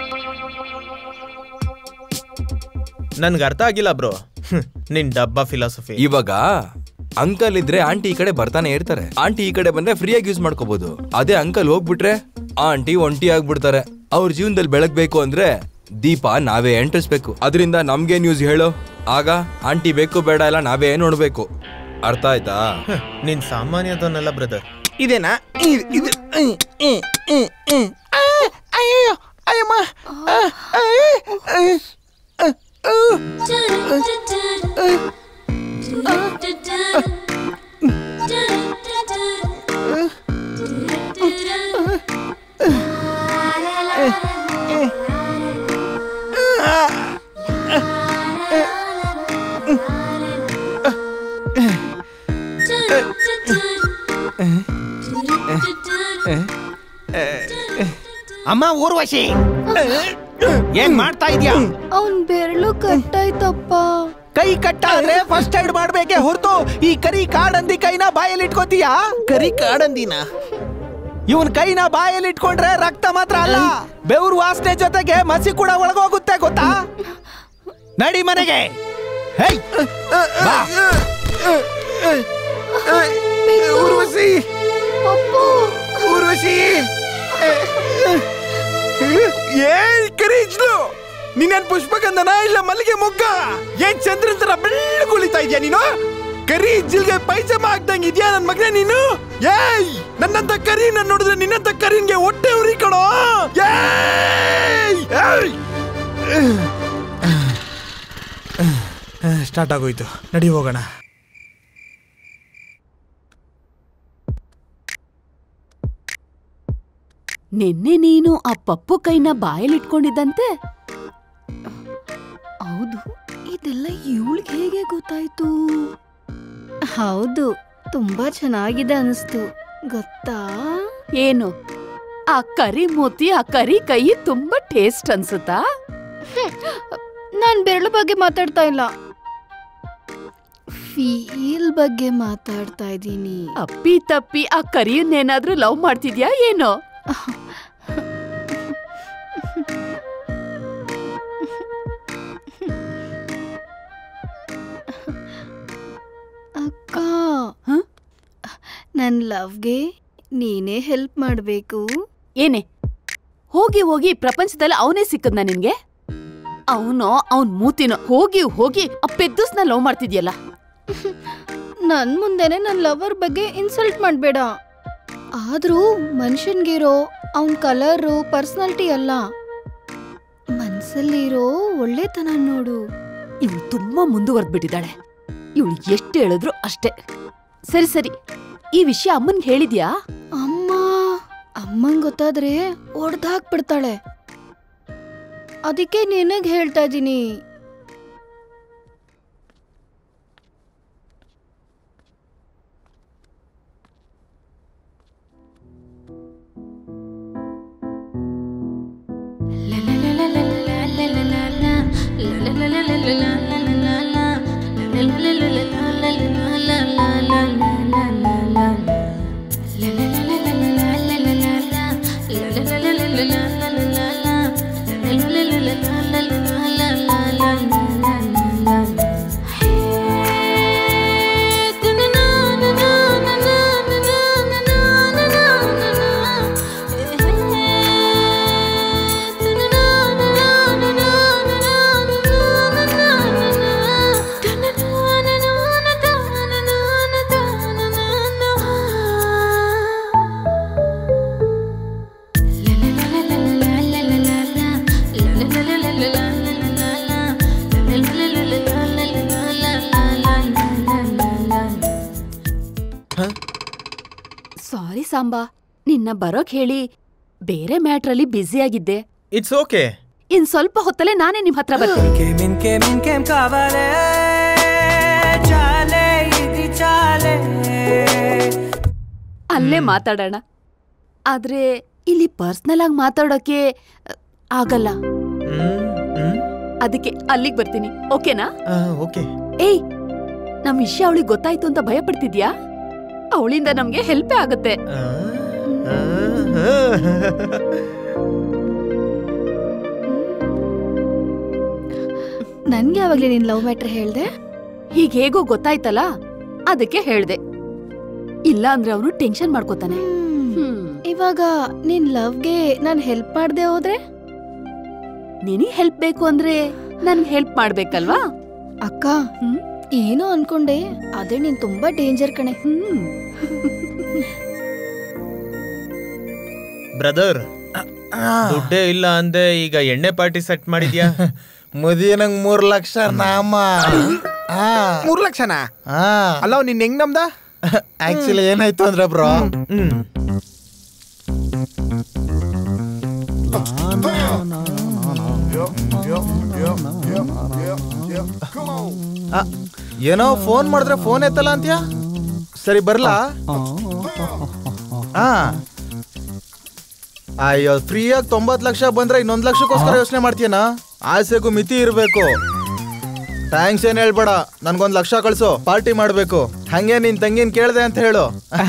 ನನ್ಗೆ ಅರ್ಥ ಆಗಿಲ್ಲ ಬ್ರೋ ನಿನ್ ಡಬ್ಬಾ ಫಿಲಾಸಫಿ ಇವಾಗ ಅಂಕಲ್ ಇದ್ರೆ ಆಂಟಿ ಈ ಕಡೆ ಬರ್ತಾನೆ ಇರ್ತಾರೆ ಆಂಟಿ ಈ ಕಡೆ ಬಂದ್ರೆ ಫ್ರೀಯಾಗಿ ಯೂಸ್ ಮಾಡ್ಕೋಬಹುದು ಅದೇ ಅಂಕಲ್ ಹೋಗ್ಬಿಟ್ರೆ ಆಂಟಿ ಒಂಟಿ ಆಗ್ಬಿಡ್ತಾರೆ ಅವ್ರ ಜೀವನದಲ್ಲಿ ಬೆಳಗ್ಬೇಕು ಅಂದ್ರೆ ದೀಪ ನಾವೇ ಅಂಟಿಸ್ಬೇಕು ಅದರಿಂದ ನಮ್ಗೆ ನ್ಯೂಸ್ ಹೇಳು ಆಗ ಆಂಟಿ ಬೇಕು ಬೇಡ ಎಲ್ಲ ನಾವೇ ನೋಡ್ಬೇಕು ಅರ್ಥ ಆಯ್ತಾ ನೀನ್ ಸಾಮಾನ್ಯದವನಲ್ಲ ಬ್ರದರ್ ಇದೇನಾ ಇದ್- ಇದು ಹ್ಮ್, ಹ್ಮ್, ಹ್ಮ್, ಹ್ಮ್. ಆ, ಅಯ್ಯಯ್ಯೋ ಅಯ್ಯಮ್ಮ ಆ, ಆ, ಆ, ಆ, ಆ. ಅಮ್ಮ ಊರ್ವಶಿ ಏನ್ ಮಾಡ್ತಾ ಇದ್ಯಾ ಅವನ್ ಬೆರಳು ಕಟ್ಟಾಯ್ತಪ್ಪ ಕೈ ಕಟ್ಟಾದ್ರೆ ಫಸ್ಟ್ ಏಡ್ ಮಾಡ್ಬೇಕೆ ಹೊರತು ಈ ಕರಿ ಕಾಡಂದಿ ಕೈನ ಬಾಯಲ್ಲಿ ಇಟ್ಕೋತೀಯಾ ಕರಿ ಕಾಡಂದಿನ ಇವನ್ ಕೈನ ಬಾಯಲ್ಲಿ ಇಟ್ಕೊಂಡ್ರೆ ರಕ್ತ ಮಾತ್ರ ಅಲ್ಲ ಬೆವರು ವಾಸನೆ ಜೊತೆಗೆ ಮಸಿ ಕೂಡ ಒಳಗೋಗುತ್ತೆ ಗೊತ್ತಾ ನಡಿ ಮನೆಗೆ ಹೇಯ್ ಬಾ. ಊರ್ವಶಿ ಊರ್ವಶಿ ಏ ಕರಿ ಇಜ್ಲು ನೀನೇನ್ ಪುಷ್ಪಗಂಧನ ಇಲ್ಲ ಮಲ್ಲಿಗೆ ಮೊಗ್ಗ ಏನ್ ಚಂದ್ರನ್ ತರ ಬೆಳ್ಳ ಕುಳಿತಾ ಇದ್ಯಾ ನೀನು ಕರಿ ಇಜ್ಜಿಲ್ಗೆ ಪೈಜಾಮ ಹಾಕ್ದಂಗ್ ಇದ್ಯಾ ನನ್ ಮಗನೇ ನೀನು ಏಯ್ ನನ್ನಂತ ಕರಿ ನನ್ ನೋಡಿದ್ರೆ ನಿನ್ನಂತ ಕರಿನ್ಗೆ ಹೊಟ್ಟೆ ಉರಿ ಕಣೋ ಏಯ್ ಏಯ್! ಸ್ಟಾರ್ಟ್ ಆಗೋಯ್ತು ನಡಿ ಹೋಗೋಣ ನಿನ್ನೆ ನೀನು ಆ ಪಪ್ಪು ಕೈನ ಬಾಯಲ್ಲಿಟ್ಕೊಂಡಿದ್ದಂತೆ ಹೌದು ಇದೆಲ್ಲ ಇವಳಿಗೆ ಹೇಗೆ ಗೊತ್ತಾಯ್ತು ಹೌದು ತುಂಬಾ ಚೆನ್ನಾಗಿದೆ ಅನಿಸ್ತು ಗೊತ್ತಾ ಏನು ಆ ಕರಿ ಮೂತಿ ಆ ಕರಿ ಕೈ ತುಂಬಾ ಟೇಸ್ಟ್ ಅನ್ಸುತ್ತಾ ನಾನ್ ಬೆರಳು ಬಗ್ಗೆ ಮಾತಾಡ್ತಾ ಇಲ್ಲ ಫೀಲ್ ಬಗ್ಗೆ ಮಾತಾಡ್ತಾ ಇದ್ದೀನಿ ಅಪ್ಪಿ ತಪ್ಪಿ ಆ ಕರಿಯನ್ನೇನಾದ್ರೂ ಲವ್ ಮಾಡ್ತಿದ್ಯಾ ಏನೋ ಅಕ್ಕ ನನ್ ಲವ್ಗೆ ನೀನೇ ಹೆಲ್ಪ್ ಮಾಡ್ಬೇಕು ಏನೇ ಹೋಗಿ ಹೋಗಿ ಪ್ರಪಂಚದಲ್ಲಿ ಅವನೇ ಸಿಕ್ಕದ್ನ ನಿನ್ಗೆ ಅವನೋ ಅವನ್ ಮೂತಿನೋ ಹೋಗಿ ಹೋಗಿ ಆ ಪೆದ್ದಸ್ನ ಲವ್ ಮಾಡ್ತಿದ್ಯಲ್ಲ ನನ್ ಮುಂದೆನೆ ನನ್ ಲವರ್ ಬಗ್ಗೆ ಇನ್ಸಲ್ಟ್ ಮಾಡ್ಬೇಡ ಆದ್ರೂ ಮನುಷ್ಯನ್ಗಿರೋ ಅವನ್ ಕಲರು ಪರ್ಸನಾಲಿಟಿ ಅಲ್ಲ ಮನ್ಸಲ್ಲಿರೋ ಒಳ್ಳೆತನ ನೋಡು ಇವಳು ತುಂಬಾ ಮುಂದುವರೆದ್ಬಿಟ್ಟಿದ್ದಾಳೆ ಇವಳು ಎಷ್ಟು ಹೇಳಿದ್ರು ಅಷ್ಟೇ ಸರಿ ಸರಿ ಈ ವಿಷಯ ಅಮ್ಮನ್ಗೆ ಹೇಳಿದ್ಯಾ ಅಮ್ಮ ಅಮ್ಮಂಗ್ ಗೊತ್ತಾದ್ರೆ ಒಡ್ದಾಕ್ಬಿಡ್ತಾಳೆ ಅದಕ್ಕೆ ನಿನಗ್ ಹೇಳ್ತಾ ಇದೀನಿ ಸಾರಿ ಸಾಂಬಾ ನಿನ್ನ ಬರೋಕ್ ಹೇಳಿ ಬೇರೆ ಮ್ಯಾಟ್ರಲ್ಲಿ ಬ್ಯುಸಿ ಆಗಿದ್ದೆ ಇಟ್ಸ್ ಓಕೆ ಇನ್ ಸ್ವಲ್ಪ ಹೊತ್ತಲ್ಲೇ ನಾನೇ ನಿಮ್ ಹತ್ರ ಬರ್ತೀನಿ ఇంకేం ఇంకేం కావాలే చాలే ఇది చాలే ಅಲ್ಲೇ ಮಾತಾಡೋಣ ಆದ್ರೆ ಇಲ್ಲಿ ಪರ್ಸ್ನಲ್ ಆಗಿ ಮಾತಾಡೋಕೆ ಅ, ಆಗಲ್ಲ ಅದಕ್ಕೆ ಅಲ್ಲಿಗೆ ಬರ್ತೀನಿ ಓಕೆನಾ ಓಕೆ ಏಯ್ ನಮ್ ವಿಷಯ ಅವಳಿಗೆ ಗೊತ್ತಾಯ್ತು ಅಂತ ಭಯ ಪಡ್ತಿದ್ಯಾ ಅವಳಿಂದ ನಮ್ಗೆ ಹೆಲ್ಪೇ ಆಗುತ್ತೆ ನನ್ಗೆ ಯಾವಾಗ್ಲೇ ನೀನ್ ಲವ್ ಮ್ಯಾಟ್ರ್ ಹೇಳ್ದೆ ಹೀಗ್ ಹೇಗೋ ಗೊತ್ತಾಯ್ತಲ್ಲ ಅದಕ್ಕೆ ಹೇಳ್ದೆ ಇಲ್ಲ ಅಂದ್ರೆ ಅವನು ಟೆನ್ಷನ್ ಮಾಡ್ಕೋತಾನೆ ಇವಾಗ ನಿನ್ ಲವ್ಗೆ ನಾನ್ ಹೆಲ್ಪ್ ಮಾಡ್ದೆ ಹೋದ್ರೆ ನಿನಗ್ ಹೆಲ್ಪ್ ಬೇಕು ಅಂದ್ರೆ ನನ್ಗೆ ಹೆಲ್ಪ್ ಮಾಡ್ಬೇಕಲ್ವಾ ಅಕ್ಕ ಏನೋ ಅನ್ಕೊಂಡೆ ಅದೇ ನೀನ್ ತುಂಬಾ ಡೇಂಜರ್ ಕಣೆ ಹ್ಮ್ ಬ್ರದರ್ ದುಡ್ಡೇ ಇಲ್ಲ ಅಂದೆ ಈಗ ಎಣ್ಣೆ ಪಾರ್ಟಿ ಸೆಟ್ ಮಾಡಿದ್ಯಾ ಮುದಿಯನಂಗ್ ಮೂರ್ ಲಕ್ಷ ನಾಮ ಹಾ ಮೂರ್ ಲಕ್ಷನಾ ಹಾ ಅಲ್ಲ ನಿನ್ ಹೆಂಗ್ ನಮ್ದ ಆಕ್ಚುಲಿ ಏನಾಯ್ತು ಅಂದ್ರೆ ಬ್ರೋ ಹ್ಮ್ ಏನೋ ಫೋನ್ ಮಾಡಿದ್ರೆ ಫೋನ್ ಎತ್ತಲ್ಲ ಅಂತ್ಯಾ ಸರಿ ಬರ್ಲಾ ಹಾ ಅಯ್ಯೋ ಫ್ರೀಯಾಗಿ ತೊಂಬತ್ ಲಕ್ಷ ಬಂದ್ರೆ ಇನ್ನೊಂದ್ ಲಕ್ಷಕ್ಕೋಸ್ಕರ ಯೋಚನೆ ಮಾಡ್ತೀಯನ ಆಸೆಗೂ ಮಿತಿ ಇರ್ಬೇಕು ಥ್ಯಾಂಕ್ಸ್ ಏನ್ ಹೇಳ್ಬೇಡ ನನ್ಗೊಂದ್ ಲಕ್ಷ ಕಳ್ಸು ಪಾರ್ಟಿ ಮಾಡ್ಬೇಕು ಹಂಗೆ ನಿನ್ ತಂಗಿನ್ ಕೇಳ್ದೆ ಅಂತ ಹೇಳು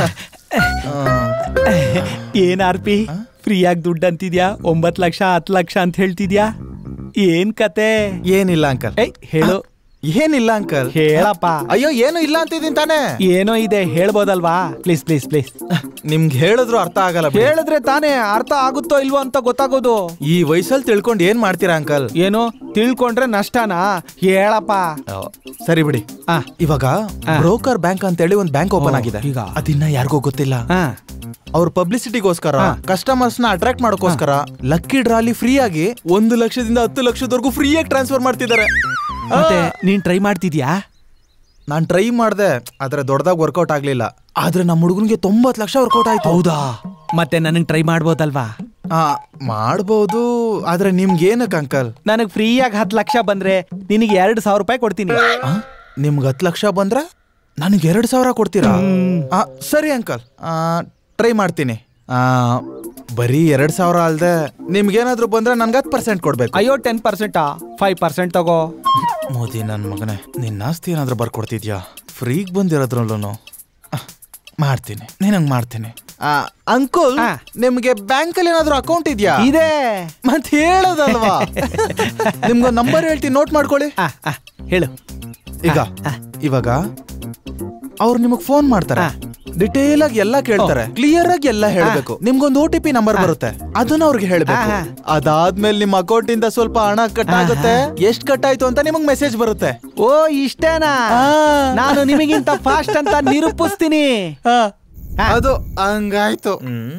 ಏನ್ ಆರ್ ಪಿ ಫ್ರೀಯಾಗಿ ದುಡ್ಡು ಅಂತಿದ್ಯಾ ಒಂಬತ್ ಲಕ್ಷ ಹತ್ತು ಲಕ್ಷ ಅಂತ ಹೇಳ್ತಿದ್ಯಾ ಏನ್ ಕತೆ ಏನಿಲ್ಲ ಅಂಕಲ್ ಏಯ್ ಹೇಳು ಏನಿಲ್ಲ ಅಂಕಲ್ ಹೇಳಪ್ಪ ಅಯ್ಯೋ ಏನು ಇಲ್ಲ ಅಂತಿದ್ದೀನಿ ತಾನೇ ಏನೋ ಇದೆ ಹೇಳ್ಬೋದಲ್ವಾ ಪ್ಲೀಸ್ ಪ್ಲೀಸ್ ಪ್ಲೀಸ್ ನಿಮ್ಗೆ ಹೇಳಿದ್ರು ಅರ್ಥ ಆಗಲ್ಲ ಬಿಡಿ. ಹೇಳಿದ್ರೆ ತಾನೇ ಅರ್ಥ ಆಗುತ್ತೋ ಇಲ್ವೋ ಅಂತ ಗೊತ್ತಾಗೋದು ಈ ವಯಸ್ಸಲ್ಲಿ ತಿಳ್ಕೊಂಡು ಏನ್ ಮಾಡ್ತೀರಾ ಅಂಕಲ್ ಏನು ತಿಳ್ಕೊಂಡ್ರೆ ನಷ್ಟನಾ ಹೇಳಪ್ಪ ಸರಿ ಬಿಡಿ ಆ. ಇವಾಗ ಆ. ಬ್ರೋಕರ್ ಬ್ಯಾಂಕ್ ಅಂತ ಹೇಳಿ ಒಂದ್ ಬ್ಯಾಂಕ್ ಓಪನ್ ಓ, ಆಗಿದೆ ಈಗ. ಅದಿನ್ನ ಯಾರಿಗೂ ಗೊತ್ತಿಲ್ಲ ಹಾ ಅವ್ರ ಪಬ್ಲಿಸಿಟಿಗೋಸ್ಕರ ಹಾ. ಕಸ್ಟಮರ್ಸ್ ನ ಅಟ್ರಾಕ್ಟ್ ಮಾಡೋಕೋಸ್ಕರ ಲಕ್ಕಿ ಡ್ರಾಲಿ ಫ್ರೀ ಆಗಿ ಒಂದು ಲಕ್ಷದಿಂದ ಹತ್ತು ಲಕ್ಷದವರೆಗೂ ಫ್ರೀ ಆಗಿ ಟ್ರಾನ್ಸ್ಫರ್ ಮಾಡ್ತಿದ್ದಾರೆ ಮತ್ತೆ ನೀನ್ ಟ್ರೈ ಮಾಡ್ತಿದ್ಯಾ ನಾನ್ ಟ್ರೈ ಮಾಡ್ದೆ ಆದ್ರೆ ದೊಡ್ಡದಾಗಿ ವರ್ಕೌಟ್ ಆಗ್ಲಿಲ್ಲ ಆದ್ರೆ ನಮ್ಮ ಹುಡುಗನ್ಗೆ ತೊಂಬತ್ ಲಕ್ಷ ವರ್ಕೌಟ್ ಆಯ್ತು ಹೌದಾ ಮತ್ತೆ ನನಗ್ ಟ್ರೈ ಮಾಡ್ಬೋದಲ್ವಾ ಆ, ಮಾಡ್ಬೋದು ಆದ್ರೆ ನಿಮ್ಗೆ ಏನಕ್ಕೆ ಅಂಕಲ್ ನನಗ್ ಫ್ರೀಯಾಗಿ ಹತ್ತು ಲಕ್ಷ ಬಂದ್ರೆ ನಿನಗೆ ಎರಡು ಸಾವಿರ ರೂಪಾಯಿ ಕೊಡ್ತೀನಿ ನಿಮ್ಗೆ ಹತ್ತು ಲಕ್ಷ ಬಂದ್ರೆ ನನಗೆ ಎರಡು ಸಾವಿರ ಕೊಡ್ತೀರಾ ಆ, ಸರಿ ಅಂಕಲ್ ಟ್ರೈ ಮಾಡ್ತೀನಿ ಆ, ಬರೀ ಎರಡ್ ಸಾವಿರ ಅಲ್ದೆ ನಿಮ್ಗೇನಾದ್ರೂ ಬಂದ್ರೆ ನನ್ಗೆ ಹತ್ತು ಪರ್ಸೆಂಟ್ ಕೊಡ್ಬೇಕು ಅಯ್ಯೋ ಟೆನ್ ಪರ್ಸೆಂಟಾ ಫೈವ್ ಪರ್ಸೆಂಟ್ ತಗೋ ಮೋದಿ ನನ್ನ ಮಗನೇ ನಿನ್ನ ಆಸ್ತಿ ಏನಾದ್ರೂ ಬರ್ಕೊಡ್ತಿದ್ಯಾ ಫ್ರೀಗ್ ಬಂದಿರೋದ್ರಲ್ಲೂ ಮಾಡ್ತೀನಿ ನೀನಂಗ್ ಮಾಡ್ತೀನಿ ಅಂಕುಲ್ ಆ. ನಿಮ್ಗೆ ಬ್ಯಾಂಕಲ್ಲಿ ಏನಾದ್ರೂ ಅಕೌಂಟ್ ಇದೆಯಾ ಇದೆ ಮತ್ತೆ ಹೇಳೋದಲ್ವಾ ನಿಮ್ಗೆ ನಂಬರ್ ಹೇಳ್ತೀನಿ ನೋಟ್ ಮಾಡ್ಕೊಳ್ಳಿ ಆ, ಆ, ಹೇಳು ಈಗ ಇವಾಗ ಅವ್ರು ನಿಮಗ್ ಫೋನ್ ಮಾಡ್ತಾರೆ ಡಿಟೇಲ್ ಆಗಿ ಎಲ್ಲ ಕೇಳ್ತಾರೆ ಕ್ಲಿಯರ್ ಆಗಿ ಎಲ್ಲ ಹೇಳ್ಬೇಕು ನಿಮ್ಗೊಂದು ಓ ಟಿ ಪಿ ನಂಬರ್ ಬರುತ್ತೆ ಅದನ್ನ ಅವ್ರಿಗೆ ಹೇಳ್ಬೇಕು ಹಾ. ಅದಾದ್ಮೇಲೆ ನಿಮ್ಮ ಅಕೌಂಟ್ ಇಂದ ಸ್ವಲ್ಪ ಹಣ ಕಟ್ ಆಗುತ್ತೆ ಎಷ್ಟ್ ಕಟ್ ಆಯ್ತು ಅಂತ ನಿಮಗ್ ಮೆಸೇಜ್ ಬರುತ್ತೆ ಓ ಇಷ್ಟೇನಾ ಆ. ನಾನು ನಿಮಗಿಂತ ಫಾಸ್ಟ್ ಅಂತ ನಿರೂಪಿಸ್ತೀನಿ ಹಾ. ಅದು ಹಂಗಾಯ್ತು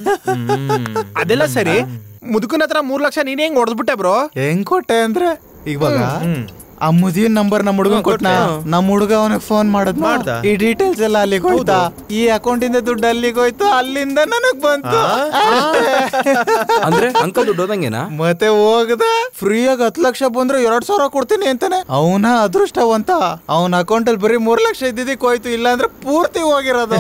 ಅದೆಲ್ಲ ಸರಿ ಮುದುಕನ ಹತ್ರ ಮೂರ್ ಲಕ್ಷ ನೀನ್ ಹೆಂಗ್ ಹೊಡೆದ್ಬಿಟ್ಟೆ ಬ್ರೋ ಹೆಂಗ್ ಕೊಟ್ಟೆ ಅಂದ್ರೆ ಇವಾಗ ಆ ಮುದಿಯನ್ ನಂಬರ್ ನಮ್ಮ ಹುಡುಗನ್ ಕೊಟ್ನ ನಮ್ಮ ಹುಡುಗ ಅವನಿಗೆ ಫೋನ್ ಮಾಡದ್ ಮಾಡ್ದ? ಈ ಡೀಟೇಲ್ಸ್ ಎಲ್ಲ ಅಲ್ಲಿಗೆ ಹೋಯ್ತಾ ಈ ಅಕೌಂಟ್ ಇಂದ ದುಡ್ಡು ಅಲ್ಲಿಗೆ ಹೋಯ್ತು ಅಲ್ಲಿಂದ ನನಗ್ ಬಂತು ಅಷ್ಟೇ. ಅಂದ್ರೆ ಅಂಕಲ್ ದುಡ್ಡು ಹೋದಂಗೆನಾ ಮತ್ತೆ ಹೋಗದ ಫ್ರೀಯಾಗಿ ಹತ್ತು ಲಕ್ಷ ಬಂದ್ರೆ ಎರಡ್ ಸಾವಿರ ಕೊಡ್ತೀನಿ ಅಂತಾನೆ ಅವನ ಅದೃಷ್ಟವಂತ ಅವನ ಅಕೌಂಟ್ ಅಲ್ಲಿ ಬರೀ ಮೂರ್ ಲಕ್ಷ ಇದ್ದಿದ್ದಕ್ಕೆ ಹೋಯ್ತು ಇಲ್ಲ ಅಂದ್ರೆ ಪೂರ್ತಿ ಹೋಗಿರೋದು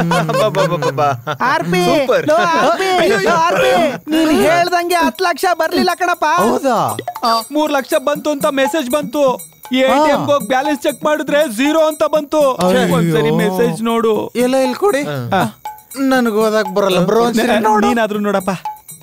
ಆರ್ಪಿ Super. ಲೋ, ಆರ್ಪಿ, ಲೋ, ಆರ್ಪಿ, ನೀನ್ ಹೇಳ್ದಂಗೆ ಹತ್ತು ಲಕ್ಷ ಬರ್ಲಿಲ್ಲ ಕಣಪ್ಪ ಹೌದಾ ಆ, ಮೂರ್ ಲಕ್ಷ ಬಂತು ಅಂತ ಮೆಸೇಜ್ ಬಂತು ಎಟಿಎಂ ಹೋಗಿ ಬ್ಯಾಲೆನ್ಸ್ ಚೆಕ್ ಮಾಡಿದ್ರೆ ಝೀರೋ ಅಂತ ಬಂತು ಅಯ್ಯೋ. ಒಂದ್ಸರಿ ಮೆಸೇಜ್ ನೋಡು ಎಲ್ಲ ಇಲ್ಲಿ ಕೊಡಿ ನನಗೆ ಓದಕ್ ಬರಲ್ಲ ಬ್ರೋ ನೀನಾದ್ರೂ ನೋಡಪ್ಪ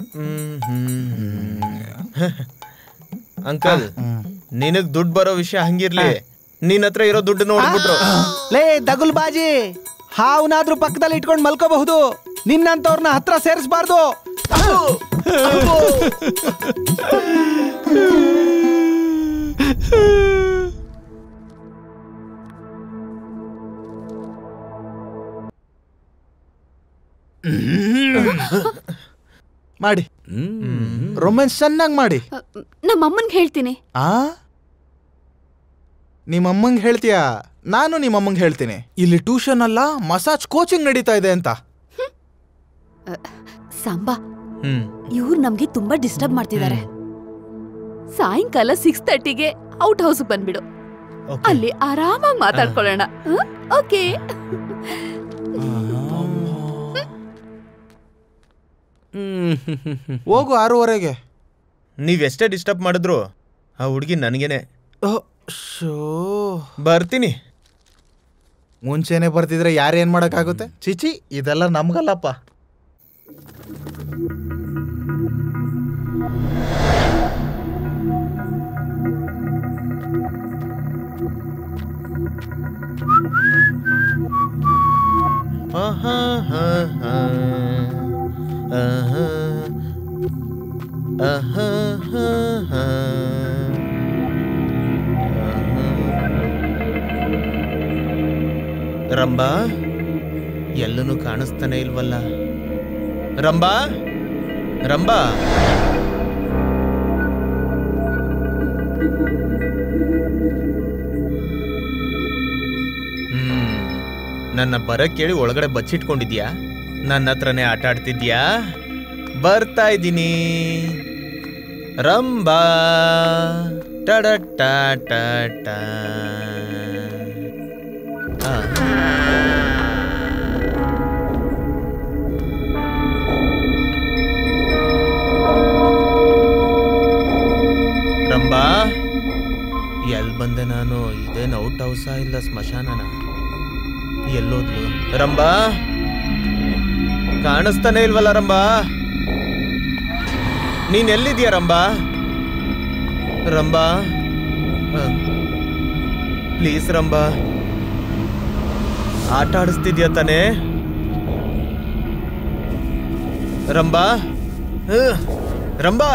ಅಂಕಲ್ ನಿನಗ್ ದುಡ್ಡು ಬರೋ ವಿಷಯ ಹಂಗಿರ್ಲಿ ನಿನ್ ಹತ್ರ ಇರೋ ದುಡ್ಡು ನೋಡ್ಬಿಟ್ರು ಲೇ ದಗುಲ್ ಬಾಜಿ ಹಾವ್ನಾದ್ರೂ ಪಕ್ಕದಲ್ಲಿ ಇಟ್ಕೊಂಡು ಮಲ್ಕೋಬಹುದು ನಿನ್ನಂತವ್ರನ್ನ ಹತ್ರ ಸೇರಿಸಬಾರ್ದು ಮಾಡಿ ರೊಮ್ಯಾನ್ಸ್ ಚೆನ್ನಾಗಿ ಮಾಡಿ ನಮ್ಮ ಅಮ್ಮನ್ಗೆ ಹೇಳ್ತೀನಿ ಆ ನಿಮ್ಮ ಅಮ್ಮಂಗೆ ಹೇಳ್ತೀಯಾ ನಾನು ನಿಮ್ಮ ಅಮ್ಮಂಗೆ ಹೇಳ್ತೀನಿ ಇಲ್ಲಿ ಟ್ಯೂಷನ್ ಅಲ್ಲ ಮಸಾಜ್ ಕೋಚಿಂಗ್ ನಡೀತಾ ಇದೆ ಅಂತ ಸಾಂಬಾ ಹ್ಮ್ ಇವ್ರು ನಮ್ಗೆ ತುಂಬಾ ಡಿಸ್ಟರ್ಬ್ ಮಾಡ್ತಿದ್ದಾರೆ ಸಾಯಂಕಾಲ ಸಿಕ್ಸ್ ತರ್ಟಿಗೆ ಔಟ್ ಹೌಸ್ ಬಂದ್ಬಿಡು Okay. ಅಲ್ಲಿ ಆರಾಮಾಗಿ ಮಾತಾಡ್ಕೊಳ್ಳೋಣ ಓಕೆ ಹೋಗು ಆರೂವರೆಗೆ ನೀವ್ ಎಷ್ಟೇ ಡಿಸ್ಟರ್ಬ್ ಮಾಡಿದ್ರು ಆ ಹುಡುಗಿ ನನಗೇನೆ ಓಹ್, ಶೋ ಬರ್ತೀನಿ ಮುಂಚೆನೆ ಬರ್ತಿದ್ರೆ ಯಾರೇನ್ ಮಾಡಕ್ಕಾಗುತ್ತೆ ಚಿಚಿ ಇದೆಲ್ಲ ನಮ್ಗಲ್ಲಪ್ಪ ಆಹಾ, ಹಾ, ಹಾ. ಆಹಾ. ಆಹಾ. ಹಾ, ಹಾ, ಹಾ. ರಂಬಾ ಎಲ್ಲೂ ಕಾಣಿಸ್ತಾನೆ ಇಲ್ವಲ್ಲ ರಂಬಾ ರಂಬಾ ಹ್ಮ್ ನನ್ನ ಬರ ಕೇಳಿ ಒಳಗಡೆ ಬಚ್ಚಿಟ್ಕೊಂಡಿದ್ಯಾ ನನ್ನ ಹತ್ರನೇ ಆಟ ಆಡ್ತಿದ್ಯಾ ಬರ್ತಾ ಇದ್ದೀನಿ ರಂಬಾ ಟಡ ಟಾ ಟಾ ಟಾ. ಆ. ರಂಬಾ ಎಲ್ ಬಂದೆ ನಾನು ಇದೇನು ಔಟ್ ಹೌಸಾ ಇಲ್ಲ ಸ್ಮಶಾನನ ಎಲ್ಲೋದ್ಲು ರಂಬಾ ಕಾಣಿಸ್ತಾನೆ ಇಲ್ವಲ್ಲ ರಂಬಾ ನೀನ್ ಎಲ್ಲಿದ್ಯಾ ರಂಬಾ ರಂಬಾ ಪ್ಲೀಸ್ ರಂಬಾ ಆಟ ಆಡಿಸ್ತಿದ್ಯಾ ತಾನೇ ರಂಬಾ ಹ್ಮ್. ರಂಬಾ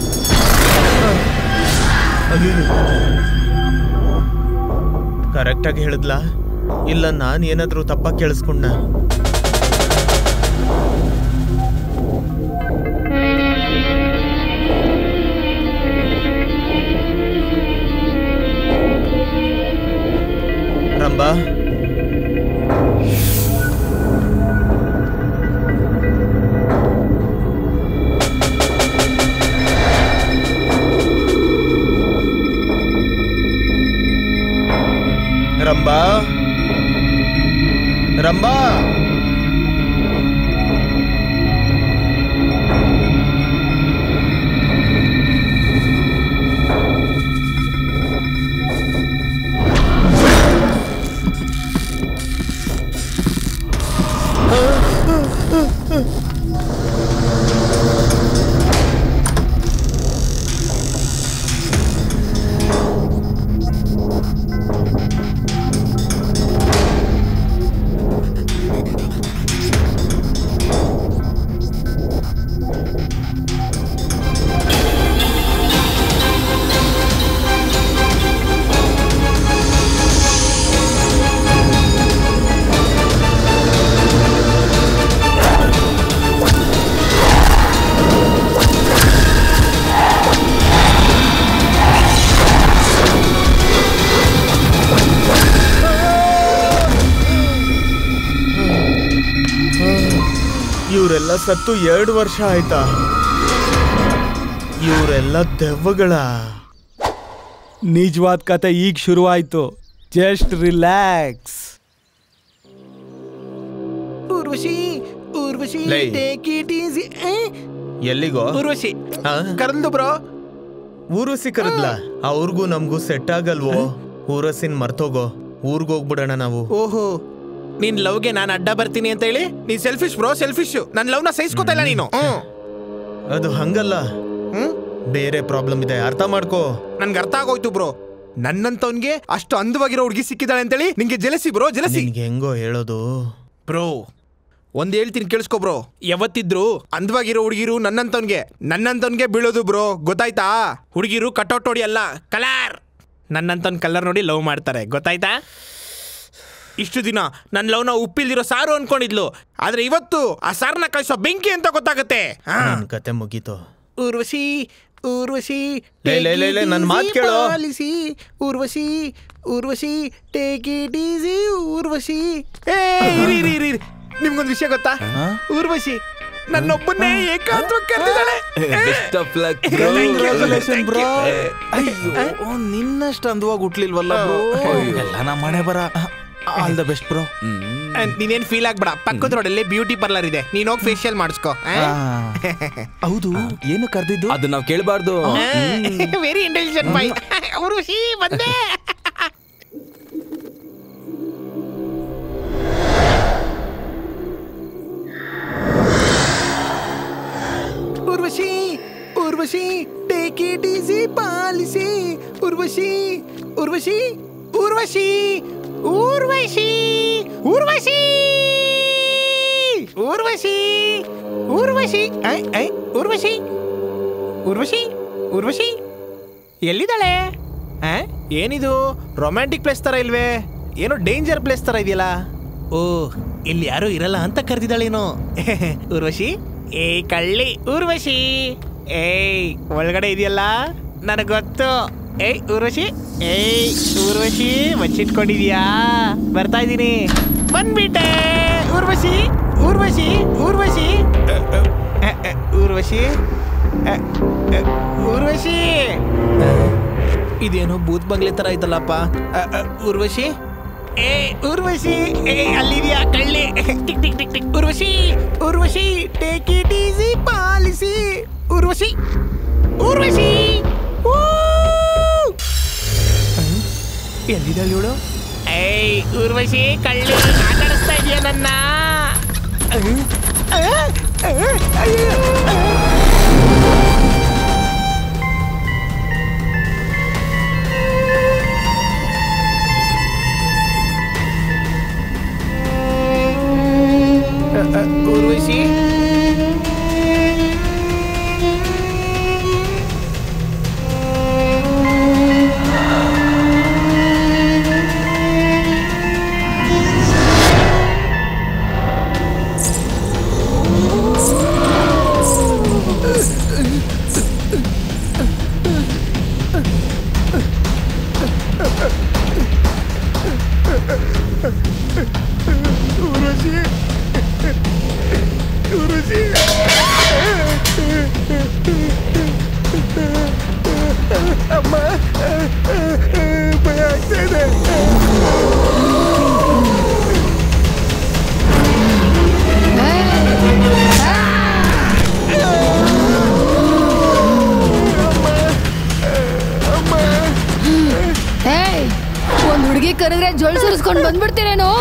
ಕರೆಕ್ಟಾಗಿ ಹೇಳಿದ್ಲಾ ಇಲ್ಲ ನಾನು ಏನಾದ್ರೂ ತಪ್ಪಾಗಿ ಕೇಳಿಸ್ಕೊಂಡ ರಂಬಾ ರಂಬಾ ರಂಬಾ ಇವರೆಲ್ಲ ಸತ್ತು ಎರಡು ವರ್ಷ ಆಯ್ತಾ ಇವರೆಲ್ಲ ದೆವ್ವಗಳ ನಿಜವಾದ ಕತೆ ಈಗ ಶುರುವಾಯ್ತು ಜಸ್ಟ್ ರಿಲ್ಯಾಕ್ಸ್ ಊರ್ವಶಿ ಊರ್ವಶಿ ಲೈ. ಟೇಕ್ ಇಟ್ ಈಸಿ ಎಲ್ಲಿಗೋ ಊರ್ವಶಿ ಆ? ಕರೆದು ಬ್ರೋ ಊರಸಿ ಕರೆದ್ಲ ಅವ್ರಿಗೂ ನಮಗೂ ಸೆಟ್ ಆಗಲ್ವೋ ಊರಸಿನ್ ಮರ್ತೋಗೋ ಊರ್ಗ್ ಹೋಗ್ಬಿಡೋಣ ನಾವು ಓಹೋ ನಿನ್ ಲವ್ಗೆ ನಾನು ಅಡ್ಡ ಬರ್ತೀನಿ ಅಂತ ಹೇಳಿ ನೀನ್ ಸೆಲ್ಫಿಶ್ ಬ್ರೋ ಸೆಲ್ಫಿಶ್ ನನ್ ಲವ್ ನ ಸಹಿಸ್ಕೋತಾ ಇಲ್ಲ ನೀನು ಹ್ಮ್. ಅದು ಹಂಗಲ್ಲ ಹ್ಮ್ ಬೇರೆ ಪ್ರಾಬ್ಲಮ್ ಇದೆ ಅರ್ಥ ಮಾಡ್ಕೋ ನನ್ಗೆ ಅರ್ಥ ಆಗೋಯ್ತು ಬ್ರೋ ನನ್ನಂತವನ್ಗೆ ಅಷ್ಟು ಅಂದವಾಗಿರೋ ಹುಡುಗಿ ಸಿಕ್ಕಿದಾಳೆ ಅಂತೇಳಿ ನಿಂಗೆ ಜಲಸಿ ಬ್ರೋ ಜಲಸಿ ನಿನ್ಗೆ ಹೆಂಗೋ ಹೇಳೋದು ಬ್ರೋ ಒಂದ್ ಹೇಳ್ತೀನಿ ಕೇಳಿಸ್ಕೊ ಬ್ರೋ ಯಾವತ್ತಿದ್ರು ಅಂದವಾಗಿರೋ ಹುಡುಗಿರು ನನ್ನಂತವನ್ಗೆ ನನ್ನಂತವನ್ಗೆ ಬೀಳೋದು ಬ್ರೋ ಗೊತ್ತಾಯ್ತಾ ಹುಡುಗಿರು ಕಟೌಟ್ ನೋಡಿ ಅಲ್ಲ ಕಲರ್ ನನ್ನಂತವನ್ ಕಲರ್ ನೋಡಿ ಲವ್ ಮಾಡ್ತಾರೆ ಗೊತ್ತಾಯ್ತಾ ಇಷ್ಟು ದಿನ ನನ್ನ ಲವ್ನ ಉಪ್ಪಿಲ್ದಿರೋ ಸಾರು ಅನ್ಕೊಂಡಿದ್ಲು ಆದ್ರೆ ಇವತ್ತು ಆ ಸಾರನ್ನ ಕಳಿಸೋ ಬೆಂಕಿ ಅಂತ ಗೊತ್ತಾಗುತ್ತೆ ಹಾ. ನನ್ ಕತೆ ಮುಗೀತು ಊರ್ವಶಿ ಊರ್ವಶಿ ಲೇ, ಲೇ, ಲೇ, ಲೇ, ನನ್ ಮಾತ್ ಕೇಳು. Policy Urvashi Urvashi take it easy Urvashi ಏ ಇರಿ ಇರಿ ಇರಿ ಇರಿ. ನಿಮ್ಗೊಂದು ವಿಷಯ ಗೊತ್ತಾ ಊರ್ವಶಿ ನನ್ನೊಬ್ಬನ್ನೇ ಏಕಾಂತವಾಗಿ ಕರೆದಿದ್ದಾಳೆ best of luck Congratulations, bro. ಅಯ್ಯೋ ನಿನ್ನಷ್ಟು ಅಂದವಾಗಿ ಹುಟ್ಲಿಲ್ವಲ್ಲ ಬ್ರೋ ಎಲ್ಲ ನಮ್ಮ ಮನೆ ಬರ ಆಲ್ ದ ಬೆಸ್ಟ್ ಬ್ರೋ ನೀನೇನ್ ಫೀಲ್ ಆಗ್ಬೇಡ ಪಕ್ಕದ ರೋಡಲ್ಲಿ ಬ್ಯೂಟಿ ಪಾರ್ಲರ್ ಇದೆ ನೀನ್ ಹೋಗಿ ಫೇಶಿಯಲ್ ಮಾಡಿಸ್ಕೋ ಹೌದು ಏನು ಕರ್ದಿದ್ದು ಅದು ನಾವ್ ಕೇಳಬಾರ್ದು ವೆರಿ ಇಂಟೆಲಿಜೆಂಟ್ ಬೈ ಊರ್ವಶಿ ಬಂದೆ Urvashi Urvashi take it easy policy Urvashi Urvashi Urvashi Urvashi Urvashi Urvashi Urvashi ಐ ಐ ಊರ್ವಶಿ ಉರ್ವಶಿ ಉರ್ವಶಿ ಎಲ್ಲಿದ್ದಾಳೆ ಆ? ಏನಿದು ರೊಮ್ಯಾಂಟಿಕ್ ಪ್ಲೇಸ್ ತರ ಇಲ್ವೇ ಏನೋ ಡೇಂಜರ್ ಪ್ಲೇಸ್ ತರ ಇದೆಯಲ್ಲ ಓ ಇಲ್ಲಿ ಯಾರು ಇರಲ್ಲ ಅಂತ ಕರೆದಿದ್ದಾಳೇನೋ ಉರ್ವಶಿ ಏ ಕಳ್ಳಿ ಉರ್ವಶಿ ಏಯ್ ಒಳಗಡೆ ಇದೆಯಲ್ಲ ನನಗೆ ಗೊತ್ತು ಏಯ್ ಉರ್ವಶಿ ಏಯ್ ಉರ್ವಶಿ ಮಚ್ಚಿಟ್ಕೊಂಡಿದ್ಯಾ ಬರ್ತಾ ಇದ್ದೀನಿ ಬಂದ್ಬಿಟ್ಟೆ ಉರ್ವಶಿ ಉರ್ವಶಿ ಉರ್ವಶಿ ಅ, ಅ, ಅ, ಅ, ಉರ್ವಶಿ ಅ, ಅ, ಉರ್ವಶಿ ಇದೇನೋ ಬೂತ್ ಬಂಗ್ಲೆ ತರ ಐತಲ್ಲಪ್ಪ ಅ, ಅ, ಉರ್ವಶಿ ಏ ಉರ್ವಶಿ ಏ ಅಲ್ಲಿದ್ಯಾ ಕಳ್ಳಿ tick tick tick tick Urvashi Urvashi take it easy policy Urvashi Urvashi ಊ! ಎಲ್ಲಿದ್ದಾಳೆ ಇವಳು ಏಯ್ ಉರ್ವಶಿ ಕಳ್ಳಿ ಮಾತಾಡಿಸ್ತಾ ಇದೆಯಾ ನನ್ನ ಅಹ್, ಅಹ್, ಅಹ್, ಅಯ್ಯೋ, ಅಹ್. ಅಹ್, ಅಹ್, ಉರ್ವಶಿ ಏಯ್ ಒಂದ್ ಹುಡುಗಿ ಕರೆದ್ರೆ ಜೊಳ್ ಸುರಿಸ್ಕೊಂಡ್ ಬಂದ್ಬಿಡ್ತೀರೇನೋ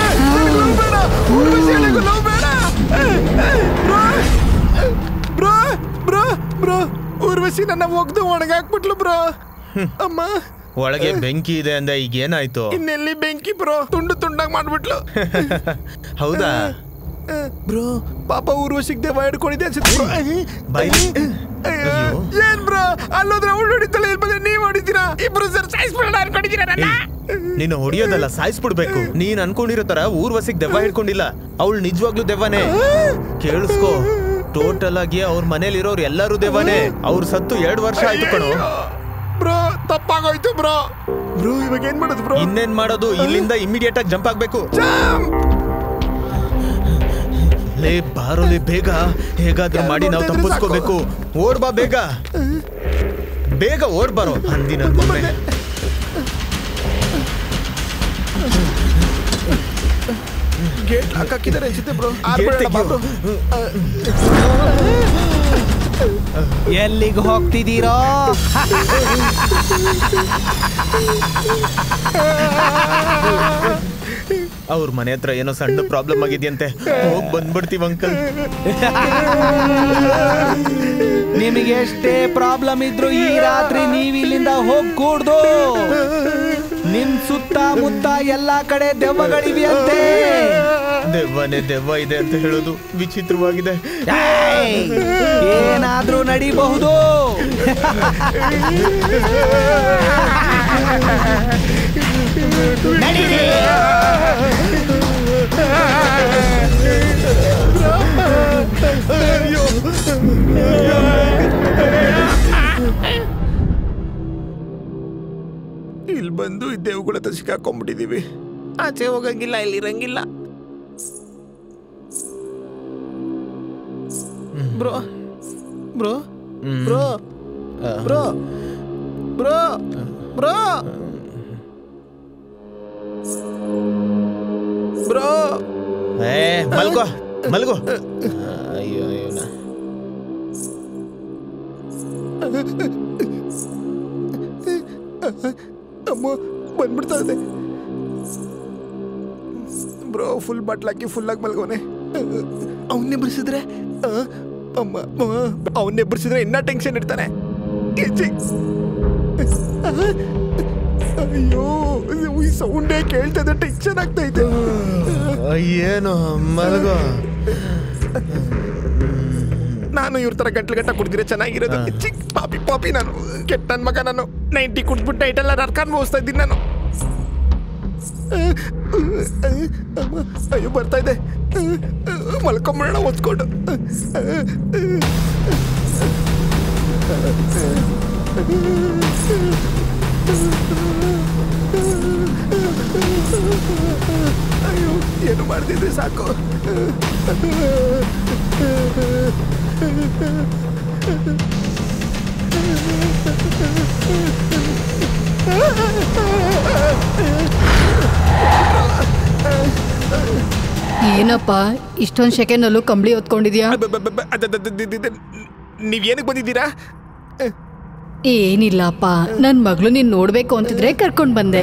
ಬ್ರೋ ಬ್ರೋ ಬ್ರೋ ಉರ್ವಶಿ ನನ್ನ ಒಗ್ದು ಒಣಗಾಕ್ಬಿಟ್ಲು ಬ್ರೋ ಅಮ್ಮ ಒಳಗೆ ಬೆಂಕಿ ಇದೆ ಅಂದ ಈಗ ಏನಾಯ್ತು ಇನ್ನೆಲ್ಲಿ ಬೆಂಕಿ ಬ್ರೋ ತುಂಡು ತುಂಡಾಗ್ ಮಾಡ್ಬಿಟ್ಲು ಹೌದಾ ಬ್ರೋ ಪಾಪ ಊರ್ವಶಿಗೆ ದೆವ್ವ ಹಿಡ್ಕೊಂಡಿದ್ದೆ ಅನ್ಸುತ್ತೆ ಬ್ರೋ ಬಾಯ್ಲಿ. ಅಯ್ಯೋ, ಅಯ್ಯೋ. ಏನ್ ಬ್ರೋ ಅಲ್ಲೋದ್ರೆ ಅವಳು ಹೊಡಿತಾಳೆ ಇಲ್ಲಿ ಬಂದ್ರೆ ನೀವ್ ಹೊಡಿತೀರಾ ಇಬ್ರು ಸರ್ ಸಾಯಿಸ್ಬಿಡೋಣ ಅನ್ಕೊಂಡಿದ್ದೀರಾ ನನ್ನ ನೀನು ಹೊಡಿಯೋದಲ್ಲ ಸಾಯಿಸ್ಬಿಡ್ಬೇಕು ನೀನ್ ಅನ್ಕೊಂಡಿರೋ ತರ ಊರ್ವಸಿಗ್ ದೆವ್ವ ಹಿಡ್ಕೊಂಡಿಲ್ಲ ಅವಳು ನಿಜವಾಗ್ಲೂ ದೆವ್ವನೇ ಕೇಳಿಸ್ಕೋ ಟೋಟಲ್ ಆಗಿ ಅವ್ರ ಮನೇಲಿರೋರು ಎಲ್ಲರೂ ದೆವ್ವನೇ ಅವ್ರ ಸತ್ತು ಎರಡು ವರ್ಷ ಆಯ್ತು ಕಣೋ ಬ್ರೋ ತಪ್ಪಾಗೋಯ್ತು ಬ್ರೋ ಬ್ರೋ ಇವಾಗ ಏನ್ ಮಾಡೋದು ಬ್ರೋ ಇನ್ನೇನ್ ಮಾಡೋದು ಇಲ್ಲಿಂದ ಇಮಿಡಿಯೇಟ್ ಆಗಿ ಜಂಪ್ ಆಗ್ಬೇಕು ಲೇ ಬಾರೋಲೆ ಬೇಗ ಹೇಗಾದ್ರೂ ಮಾಡಿ ನಾವು ತಪ್ಪಿಸ್ಕೋಬೇಕು ಓಡ್ ಬಾ ಬೇಗ ಬೇಗ ಓಡ್ ಬಾರೋ ಅಂದಿನ ಮೊನ್ನೆ ಗೇಟ್ ಲಾಕ್ ಹಾಕಿದ್ದಾರೆ ಅನ್ಸುತ್ತೆ ಬ್ರೋ Gate ತೆಗ್ಯೋ. ಎಲ್ಲಿಗೆ ಹೋಗ್ತಿದ್ದೀರೋ ಅವ್ರ ಮನೆ ಹತ್ರ ಏನೋ ಸಣ್ಣ ಪ್ರಾಬ್ಲಮ್ ಆಗಿದೆಯಂತೆ ಹೋಗ್ ಬಂದ್ಬಿಡ್ತೀವಿ ಅಂಕಲ್ ನಿಮಗೆ ಎಷ್ಟೇ ಪ್ರಾಬ್ಲಮ್ ಇದ್ರು ಈ ರಾತ್ರಿ ನೀವ್ ಇಲ್ಲಿಂದ ಹೋಗ್ಕೂಡ್ದು ನಿಮ್ ಸುತ್ತ ಮುತ್ತ ಎಲ್ಲಾ ಕಡೆ ದೆವ್ವಗಳಿವೆಯಂತೆ ದೆವ್ವನೇ ದೆವ್ವ ಇದೆ ಅಂತ ಹೇಳೋದು ವಿಚಿತ್ರವಾಗಿದೆ ಏಯ್! ಏನಾದ್ರೂ ನಡಿಬಹುದು ನಡೀರಿ ಇಲ್ಲಿ ಬಂದು ಈ ದೇವ್ಗಳ ಹತ್ರ ಸಿಕ್ಕಾಕೊಂಡ್ಬಿಟ್ಟಿದೀವಿ ಆಚೆ ಹೋಗಂಗಿಲ್ಲ ಇಲ್ಲಿ ಇರಂಗಿಲ್ಲ bro bro bro bro bro bro bro ಏ ಮಲ್ಗೋ ಮಲ್ಗೋ ಅಯ್ಯೋ ಅಯ್ಯೋ ನಾ- ಅಮ್ಮ ಬಂದ್ಬಿಡ್ತಾ ಇದೆ ಬ್ರೋ ಫುಲ್ ಬಟ್ಲಾಕಿ ಫುಲ್ ಆಗಿ ಮಲ್ಗೋನೆ ಅವನ್ನೇ ಬರ್ಸಿದ್ರೆ ಅಮ್ಮ ಅವನ್ನೇ ಬರ್ಸಿದ್ರೆ ಇನ್ನ ಟೆನ್ಷನ್ ಇರ್ತಾನೆ ಕಿಚ್ಚಿ. ಅಯ್ಯೋ ಈ ಸೌಂಡೇ ಕೇಳ್ತಾ ಇದೆ ಟೆನ್ಷನ್ ಆಗ್ತಾ ಇದೆ ಏನು ಮಲ್ಗೋ ನಾ ನಾನು ಇವ್ರ ತರ ಗಂಟ್ಲು ಗಂಟ ಕುಡ್ದಿರೆ ಚೆನ್ನಾಗಿರೋದು ಚಿಕ್ಕ ಪಾಪಿ ಪಾಪಿ ನಾನು ಕೆಟ್ಟ ನನ್ ಮಗ ನಾನು ನೈಂಟಿ ಕುಡ್ಬಿಟ್ಟು ನೈಟೆಲ್ಲ ನರ್ಕಾನ್ ಹೋಗ್ತಾ ಇದ್ದೀನಿ ನಾನು ಅಮ್ಮ, ಅಯ್ಯೋ ಬರ್ತಾ ಇದೆ ಮಲ್ಕೊಂಬಿಡೋಣ ಒತ್ಕೊಂಡು ಅಯ್ಯೋ ಏನು ಮಾಡ್ತಿದ್ರೆ ಸಾಕು ಏನಪ್ಪ ಇಷ್ಟೊಂದ್ ಸೆಕೆಂಡಲ್ಲೂ ಕಂಬಳಿ ಹೊತ್ಕೊಂಡಿದ್ಯಾ ನೀವ್ ಏನಕ್ಕೆ ಬಂದಿದ್ದೀರಾ ಏನಿಲ್ಲಪ್ಪ ನನ್ ಮಗಳು ನೀನ್ ನೋಡ್ಬೇಕು ಅಂತಿದ್ರೆ ಕರ್ಕೊಂಡ್ ಬಂದೆ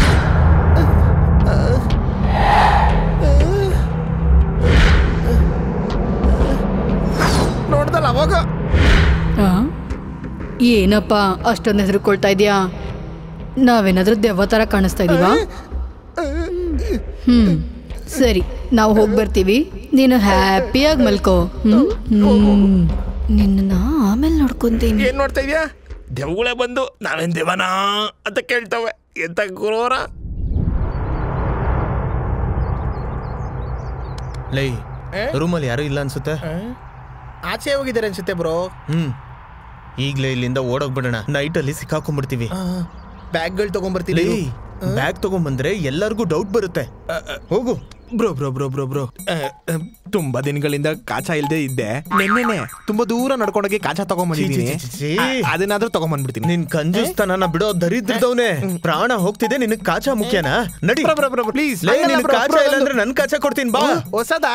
ನೋಡ್ದಲ್ಲ ಅವಾಗ ಆ? ಏನಪ್ಪ ಅಷ್ಟೊಂದು ಹೆದರ್ಕೊಳ್ತಾ ಇದೀಯಾ ನಾವೇನಾದ್ರೂ ದೆವ್ವ ತರ ಕಾಣಿಸ್ತಾ ಇದೀವಾ ಹ್ಮ್ ಸರಿ ನಾವು ಹೋಗಿ ಬರ್ತೀವಿ ನೀನು ಹ್ಯಾಪಿಯಾಗಿ ಮಲ್ಕೋ ಹ್ಮ್ ಹ್ಮ್. ನಿನ್ನ ಆಮೇಲೆ ನೋಡ್ಕೊಂತೀನಿ ಏನ್ ನೋಡ್ತಾ ಇದೀಯಾ ದೆವ್ಗಳೇ ಬಂದು ನಾವೇನ್ ದೇವನಾ ಅಂತ ಕೇಳ್ತವೆ ಎಂತ ಗುರೋರ ಲೈ ರೂಮಲ್ಲಿ ಯಾರು ಇಲ್ಲ ಅನ್ಸುತ್ತೆ ಆಚೆ ಹೋಗಿದ್ದಾರೆ ಅನ್ಸುತ್ತೆ ಬ್ರೋ ಹ್ಮ್ ಈಗ್ಲೇ ಇಲ್ಲಿಂದ ಓಡೋಗ್ಬಿಡೋಣ ನೈಟ್ ಅಲ್ಲಿ ಸಿಕ್ಕಾಕೊಂಡ್ಬಿಡ್ತೀವಿ ಬ್ಯಾಗ್ಗಳು ತಗೊಂಡ್ಬರ್ತೀನಿ ಲೈ ಬ್ಯಾಗ್ ತಗೊಂಡ್ಬಂದ್ರೆ ಎಲ್ಲರಿಗೂ ಡೌಟ್ ಬರುತ್ತೆ ಹೋಗು bro bro bro bro bro ತುಂಬಾ ದಿನಗಳಿಂದ ಕಾಚಾ ಇಲ್ದೇ ಇದ್ದೆ ನಿನ್ನೆನೆ ತುಂಬಾ ದೂರ ನಡ್ಕೊಂಡೋಗಿ ಕಾಚಾ ತಗೊಂಡ್ಬಂದಿದ್ದೀನಿ ಛೀ, ಛೀ, ಛೀ, ಛೀ. ಆ- ಅದನ್ನಾದ್ರೂ ತಗೊಂಡ್ಬಂದ್ಬಿಡ್ತೀನಿ ನಿನ್ ಕಂಜೂಸ್ತನ ಬಿಡೋ ದರಿದ್ರದವನೇ ಪ್ರಾಣ ಹೋಗ್ತಿದೆ ನಿನಗ್ ಕಾಚಾ ಮುಖ್ಯನಾ ನಡಿ ಬ್ರೋ ಬ್ರೋ ಬ್ರೋ ಪ್ಲೀಸ್ ಲೇ ನಿನ್ ಕಾಚಾ ಇಲ್ಲ ಅಂದ್ರೆ ನನ್ ಕಾಚಾ ಕೊಡ್ತೀನಿ ಬಾ ಹೊಸದಾ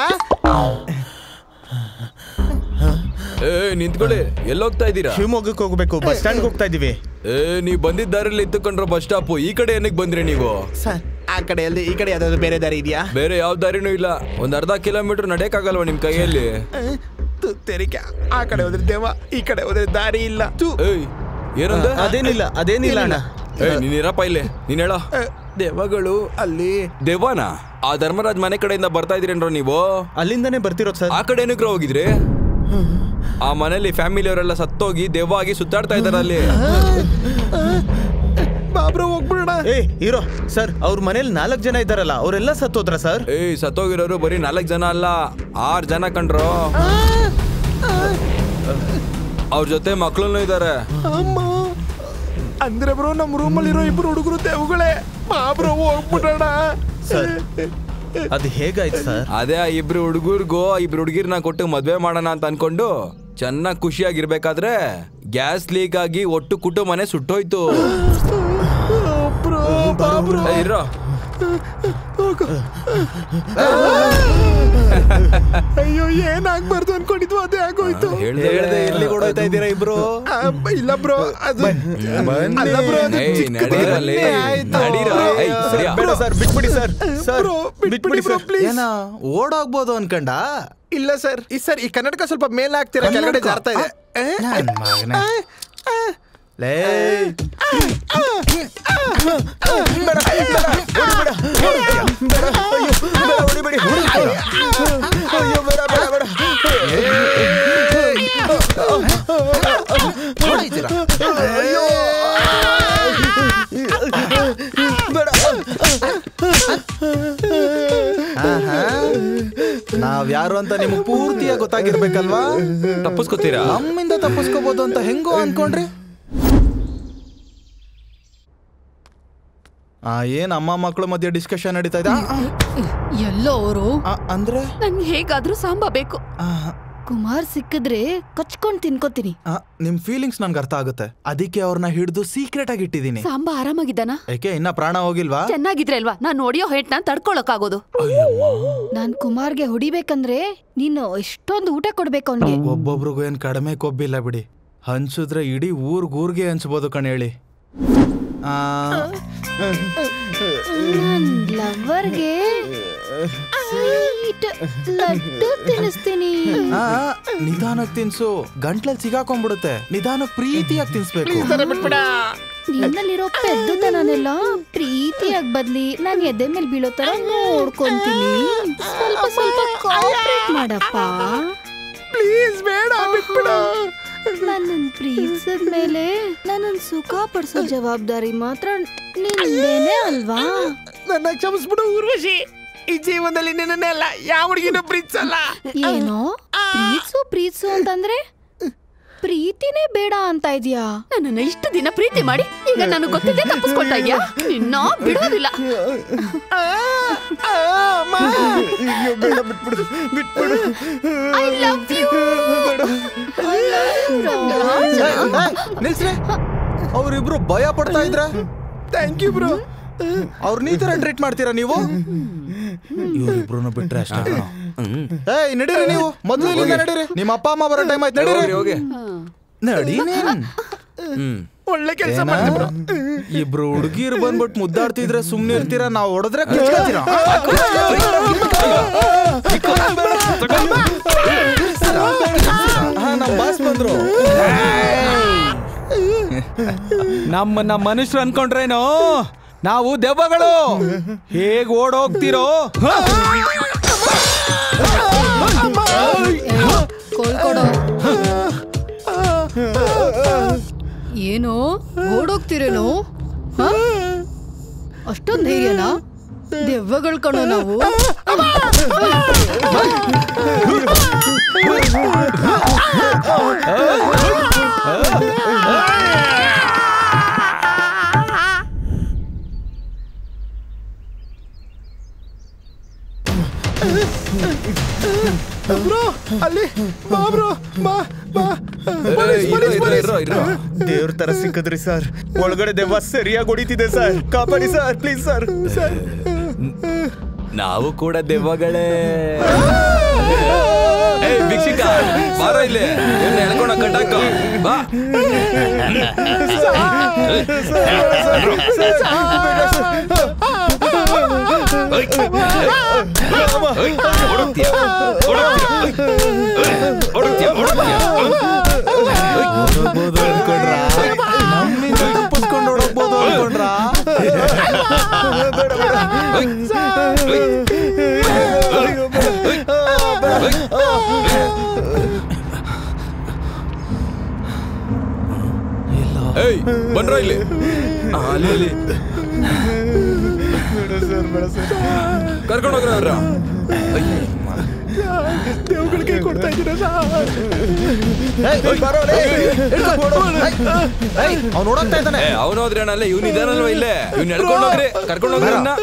ಏ ನಿಂತ್ಕೊಳ್ಳಿ ಎಲ್ಲೋಗ್ತಾ ಇದ್ದೀರಾ ಶಿವಮೊಗ್ಗಕ್ಕೆ ಹೋಗ್ಬೇಕು ಬಸ್ ಸ್ಟ್ಯಾಂಡ್ ಹೋಗ್ತಾ ಇದೀವಿ ಏ ನೀವ್ ಬಂದಿದ್ದ ದಾರಿಲಿ ಇತ್ತುಕೊಂಡ್ರ ಬಸ್ ಸ್ಟಾಪ್ ಈ ಕಡೆ ಏನಕ್ಕೆ ಬಂದ್ರಿ ನೀವು ಸರ್ ಆ ಕಡೆ ಅಲ್ಲದೆ ಈ ಕಡೆ ಯಾವ್ದಾದ್ರು ಬೇರೆ ದಾರಿ ಇದೆಯಾ ಬೇರೆ ಯಾವ ದಾರಿನೂ ಇಲ್ಲ ಒಂದ್ ಅರ್ಧ ಕಿಲೋಮೀಟರ್ ನಡೆಯಕ್ಕಾಗಲ್ವಾ ನಿಮ್ ಕೈಯಲ್ಲಿ ತೆರಿಕೆ ಆ ಕಡೆ ಹೋದ್ರೆ ದೇವ ಈ ಕಡೆ ಹೋದ್ರೆ ದಾರಿ ಇಲ್ಲ ತು. ಏಯ್ ಏನಂದ ಅದೇನಿಲ್ಲ ಅದೇನಿಲ್ಲ ಅಣ್ಣ ಏಯ್ ನೀನ್ ಇರಪ್ಪ ಇಲ್ಲಿ ನೀನ್ ಹೇಳ ಅ, ದೆವ್ವಗಳು ಅಲ್ಲಿ ದೇವಾನ ಆ ಧರ್ಮರಾಜ್ ಮನೆ ಕಡೆಯಿಂದ ಬರ್ತಾ ಇದ್ರೇನ್ರೋ ನೀವು ಅಲ್ಲಿಂದಾನೇ ಬರ್ತಿರೋದು ಸರ್ ಆ ಕಡೆ ಏನಕ್ಕೆ ಹೋಗಿದ್ರಿ ಆ ಮನೇಲಿ ಫ್ಯಾಮಿಲಿ ಅವರೆಲ್ಲ ಸತ್ತೋಗಿ ದೆವ್ವ ಆಗಿ ಸುತ್ತಾಡ್ತಾ ಇದಾರೆ ಅಲ್ಲಿ ಬಾಬ್ರ ಹೋಗ್ಬಿಡೋಣ ಏ ಇರೋ ಸರ್ ಅವ್ರ ಮನೇಲಿ ನಾಲ್ಕು ಜನ ಇದ್ದಾರಲ್ಲ ಅವರೆಲ್ಲ ಸತ್ತೋದ್ರ ಸರ್ ಏಯ್ ಸತ್ತೋಗಿರೋರು ಬರೀ ನಾಲ್ಕು ಜನ ಅಲ್ಲ ಆರ್ ಜನ ಕಂಡ್ರು ಅವ್ರ ಜೊತೆ ಮಕ್ಳು ಇದಾರೆ ಅಮ್ಮ ಅಂದ್ರೆ ಬ್ರೋ ನಮ್ಮ ರೂಮಲ್ಲಿರೋ ಇಬ್ರು ಹುಡುಗರು ದೆವ್ವಗಳೇ ಬಾಬ್ರ ಹೋಗ್ಬಿಡೋಣ ಸರ್ ಅದು ಹೇಗಾಯ್ತು ಸರ್ ಅದೇ ಆ ಇಬ್ರು ಹುಡುಗರ್ಗೂ ಇಬ್ರು ಹುಡುಗಿರ್ನ ಕೊಟ್ಟು ಮದ್ವೆ ಮಾಡೋಣ ಅಂತ ಅನ್ಕೊಂಡು ಚೆನ್ನಾಗಿ ಖುಷಿಯಾಗಿರ್ಬೇಕಾದ್ರೆ ಗ್ಯಾಸ್ ಲೀಕ್ ಆಗಿ ಒಟ್ಟು ಕುಟುಂಬನೇ ಸುಟ್ಟೋಯ್ತು ಬ್ರೋ ಬಾಬ್ರ ಏ, ಇರೋ ಅಯ್ಯೋ ಏನಾಗ್ಬಾರ್ದು ಅನ್ಕೊಂಡಿದ್ವು ಅದೇ ಆಗೋಯ್ತು ಹೇಳ್ದೆ ಹೇಳ್ದೆ ಎಲ್ಲಿ ಓಡೋಯ್ತಾ ಇದ್ದೀರಾ ಇಬ್ರು ಆ, ಬ- ಇಲ್ಲ ಬ್ರೋ ಅದು ಅಲ್ಲ ಬ್ರೋ ಅದು ಏಯ್, ಚಿಕ್ಕ ನಡೀರಲ್ಲಿ, ಬಟ್ಟೆ ಆಯ್ತು. ನಡೀರೋ. ಏಯ್, ಸರಿಯಾ? ಬೇಡ ಸರ್ ಬಿಟ್ಬಿಡಿ ಸರ್ ಸರ್ ಬ್ರೋ ಬಿಟ್ಬಿಡಿ ಬ್ರೋ ಪ್ಲೀಸ್ ಏನ ಓಡೋಗ್ಬೋದು ಅನ್ಕಂಡ ಇಲ್ಲ ಸರ್ ಈ ಸರ್ ಈ ಕನ್ನಡಕ ಸ್ವಲ್ಪ ಮೇಲೆ ಹಾಕ್ತೀರಾ ಕೆಳಗಡೆ ಕನ್ನಡಕ? ಜಾರ್ತಾ ಇದೆ ಆ? ನನ್ ಮಗನೇ. ಆ, ಆ. ಲೇ ಆಹಾ. ನಾವ್ ಯಾರು ಅಂತ ನಿಮ್ಗೆ ಪೂರ್ತಿಯಾಗಿ ಗೊತ್ತಾಗಿರ್ಬೇಕಲ್ವಾ ತಪ್ಪಿಸ್ಕೊತೀರಾ ನಮ್ಮಿಂದ ತಪ್ಪಿಸ್ಕೋಬಹುದು ಅಂತ ಹೆಂಗೋ ಅನ್ಕೊಂಡ್ರಿ ಆ ಏನ್ ಅಮ್ಮ ಮಕ್ಕಳು ಮಧ್ಯೆ ಡಿಸ್ಕಷನ್ ನಡೀತಾ ಇದೆ ಆ, ಎಲ್ಲೋ ಅವರು ಆ, ಅಂದ್ರೆ ನಂಗೆ ಹೇಗಾದ್ರೂ ಸಾಂಬ ಬೇಕು ಆ, ಕುಮಾರ್ ಸಿಕ್ಕಿದ್ರೆ ಕಚ್ಕೊಂಡ್ ತಿನ್ಕೋತೀನಿ ಆ, ನಿಮ್ ಫೀಲಿಂಗ್ಸ್ ನನ್ಗೆ ಅರ್ಥ ಆಗುತ್ತೆ ಅದಕ್ಕೆ ಅವ್ರನ್ನ ಹಿಡಿದು ಸೀಕ್ರೆಟ್ ಆಗಿ ಇಟ್ಟಿದ್ದೀನಿ ಸಾಂಬ ಆರಾಮಾಗಿದ್ದಾನ ಯಾಕೆ ಇನ್ನ ಪ್ರಾಣ ಹೋಗಿಲ್ವಾ ಚೆನ್ನಾಗಿದ್ರೆ ಅಲ್ವಾ ನಾನ್ ನೋಡಿಯೋ ಹೇಟ್ನ ತಡ್ಕೊಳಕ್ಕಾಗೋದು ನಾನ್ ಕುಮಾರ್ಗೆ ಹೊಡಿಬೇಕಂದ್ರೆ ನೀನು ಎಷ್ಟೊಂದು ಊಟ ಕೊಡ್ಬೇಕು ಅವ್ನಿಗೆ ಒಬ್ಬೊಬ್ರಿಗೂ ಏನ್ ಕಡಿಮೆ ಕೊಬ್ಬಿಲ್ಲ ಬಿಡಿ ಹಂಚಿದ್ರೆ ಇಡೀ ಊರ್ಗೂರ್ಗೆ ಹಂಚ್ಬೋದು ಕಣ್ ಹೇಳಿ ಆ, ನನ್ ಲವ್ವರ್ಗೆ ಸ್ವೀಟ್ ಲಡ್ಡು ತಿನ್ನಿಸ್ತೀನಿ ಆ, ನಿಧಾನಕ್ ತಿನ್ಸು ಗಂಟ್ಲಲ್ಲಿ ಸಿಗಾಕೊಂಡ್ಬಿಡುತ್ತೆ ನಿಧಾನಕ್ ಪ್ರೀತಿಯಾಗಿ ತಿನ್ಸ್ಬೇಕು ನಿನ್ನಲ್ಲಿರೋ ಪೆದ್ದುತನನೆಲ್ಲ ಪ್ರೀತಿಯಾಗಿ ಬದ್ಲಿ ನಾನ್ ಎದೆ ಮೇಲೆ ಬೀಳೋ ತರ ನೋಡ್ಕೊಂತೀನಿ ಸ್ವಲ್ಪ ಸ್ವಲ್ಪ ಕೋಆಪರೇಟ್ ಮಾಡಪ್ಪ ಪ್ಲೀಸ್ ಬೇಡ ಬಿಟ್ಬಿಡು ನನ್ನನ್ ಪ್ರೀತಿಸಿದ ಮೇಲೆ ನನ್ನನ್ ಸುಖ ಪಡಿಸೋ ಜವಾಬ್ದಾರಿ ಮಾತ್ರ ನಿಂದೇನೆ ಅಲ್ವಾ ನನ್ನ ಕ್ಷಮಿಸ್ಬಿಡು ಊರ್ವಶಿ ಈ ಜೀವನದಲ್ಲಿ ನಿನ್ನೆಲ್ಲ ಯಾವ ಹುಡುಗಿನೂ ಪ್ರೀತಿಸಲ್ಲ ಏನೋ ಪ್ರೀತ್ಸು ಪ್ರೀತ್ಸು ಅಂತಂದ್ರೆ ಪ್ರೀತಿನೇ ಬೇಡ ಅಂತ ಇದ್ಯಾ ನನ್ನನ್ನ ಇಷ್ಟು ದಿನ ಪ್ರೀತಿ ಮಾಡಿ ಈಗ ನನಗೆ ಗೊತ್ತಿದೆ ತಪ್ಪಿಸ್ಕೊಳ್ತಾ ಇದ್ಯಾ ನಿನ್ನ ಬಿಡೋದಿಲ್ಲ ಐ ಲವ್ ಯು ನಿಲ್ಸ್ರಿ ಅವ್ರಿಬ್ರು ಭಯ ಪಡ್ತಾ ಇದ್ರ ಥ್ಯಾಂಕ್ ಯು ಬ್ರೋ ಅವ್ರನ್ನ ಈ ತರ ಟ್ರೀಟ್ ಮಾಡ್ತೀರಾ ನೀವು ಇವ್ರಿಬ್ರು ಬಿಟ್ರೆ ಅಷ್ಟೇ ಕಣೋ. ಏಯ್ ನಡೀರಿ ನೀವು ಮೊದ್ಲು ಇಲ್ಲಿಂದ ನಡೀರಿ ನಿಮ್ಮ ಅಪ್ಪ ಅಮ್ಮ ಬರೋ ಟೈಮ್ ಆಯ್ತು ನಡೀರಿ ಹೋಗಿ ನಡಿ ನೀನ್. ಹ್ಮ್ ಒಳ್ಳೆ ಕೆಲಸ ಏನಾ? ಮಾಡಿದೆ ಬ್ರೋ ಇಬ್ರು ಹುಡುಗಿರು ಬಂದ್ಬಿಟ್ಟು ಮುದ್ದಾಡ್ತಿದ್ರೆ ಸುಮ್ನೆ ಇರ್ತೀರಾ ನಾವು ಹೊಡೆದ್ರೆ ಕಿಚ್ಕೊತೀರಾ? ಹಾ, ನಮ್ ಬಾಸ್ ಬಂದ್ರು ನಮ್ಮನ್ನ ಮನುಷ್ಯರು ಅನ್ಕೊಂಡ್ರೇನು ನಾವು ದೆವ್ವಗಳು ಹೇಗ್ ಓಡೋಗ್ತಿರೋ ಕೊಳ್ಕೊಡೋ ಏನೋ ಓಡೋಗ್ತಿರೇನೋ ಹ? ಅಷ್ಟೊಂದ್ ಧೈರ್ಯನಾ ದೆವ್ವಗಳು ಕಣೋ ನಾವು ಬ್ರೋ ಅಲ್ಲಿ ಬಾ ಬ್ರೋ ಬಾ ಬಾ ಏಯ್, ಇರೋ, ಇರೋ, ಇರೋ, ಇರೋ. ದೇವ್ರ ತರ ಸಿಕ್ಕಿದ್ರಿ ಸರ್ ಒಳಗಡೆ ದೆವ್ವ ಸರಿಯಾಗಿ ಹೊಡಿತಿದೆ ಸರ್ ಕಾಪಾಡಿ ಸರ್ ಪ್ಲೀಸ್ ಸರ್ ನಾವು ಕೂಡ ದೆವ್ವಗಳೇ ಏಯ್ ಭಿಕ್ಷಿಕ ಬಾರ ಇಲ್ಲಿ ಇವ್ನ ಎಳ್ಕೊಂಡ ಕಟ್ಟಾಕ ಬಾ ಓಡುತ್ತೀಯ ಓಡುತ್ತೀಯ ಓಡುತ್ತೀಯ ಓಡೋಗ್ಬೋದು ಅನ್ಕೊಂಡ್ರಾ? ನಮ್ಮಿಂದ ತಪ್ಪಿಸ್ಕೊಂಡು ಓಡೋಗ್ಬೋದು ಅನ್ಕೊಂಡ್ರಾ? ಏಯ್ ಬನ್ರ ಇಲ್ಲಿ ಆ, ಅಲ್ಲಿ ಅಲ್ಲಿ ಕರ್ಕೊಂಡು ಹೋಗ್ರ ಅವ್ರ ದೇವ್ಗಳಿಗೆ ಕೊಡ್ತಾ ಇದ್ದೀರಾ ಸರ್ ಏಯ್, ಬರೋ ಲೇ. ಹಿಡ್ಕೊ, ಓಡು. ಏಯ್, ಏಯ್, ಅವ್ನ್ ಓಡೋಗ್ತಾ ಇದ್ದಾನೆ ಏ ಅವನು ಹೋದ್ರೆ ಅಣ್ಣ ಇವ್ನು ಇದಾನಲ್ವ ಇಲ್ಲೇ ಇವ್ನ ಎಳ್ಕೊಂಡು ಹೋಗ್ರಿ ಕರ್ಕೊಂಡು ಹೋಗ್ರಿ ಅವ್ನ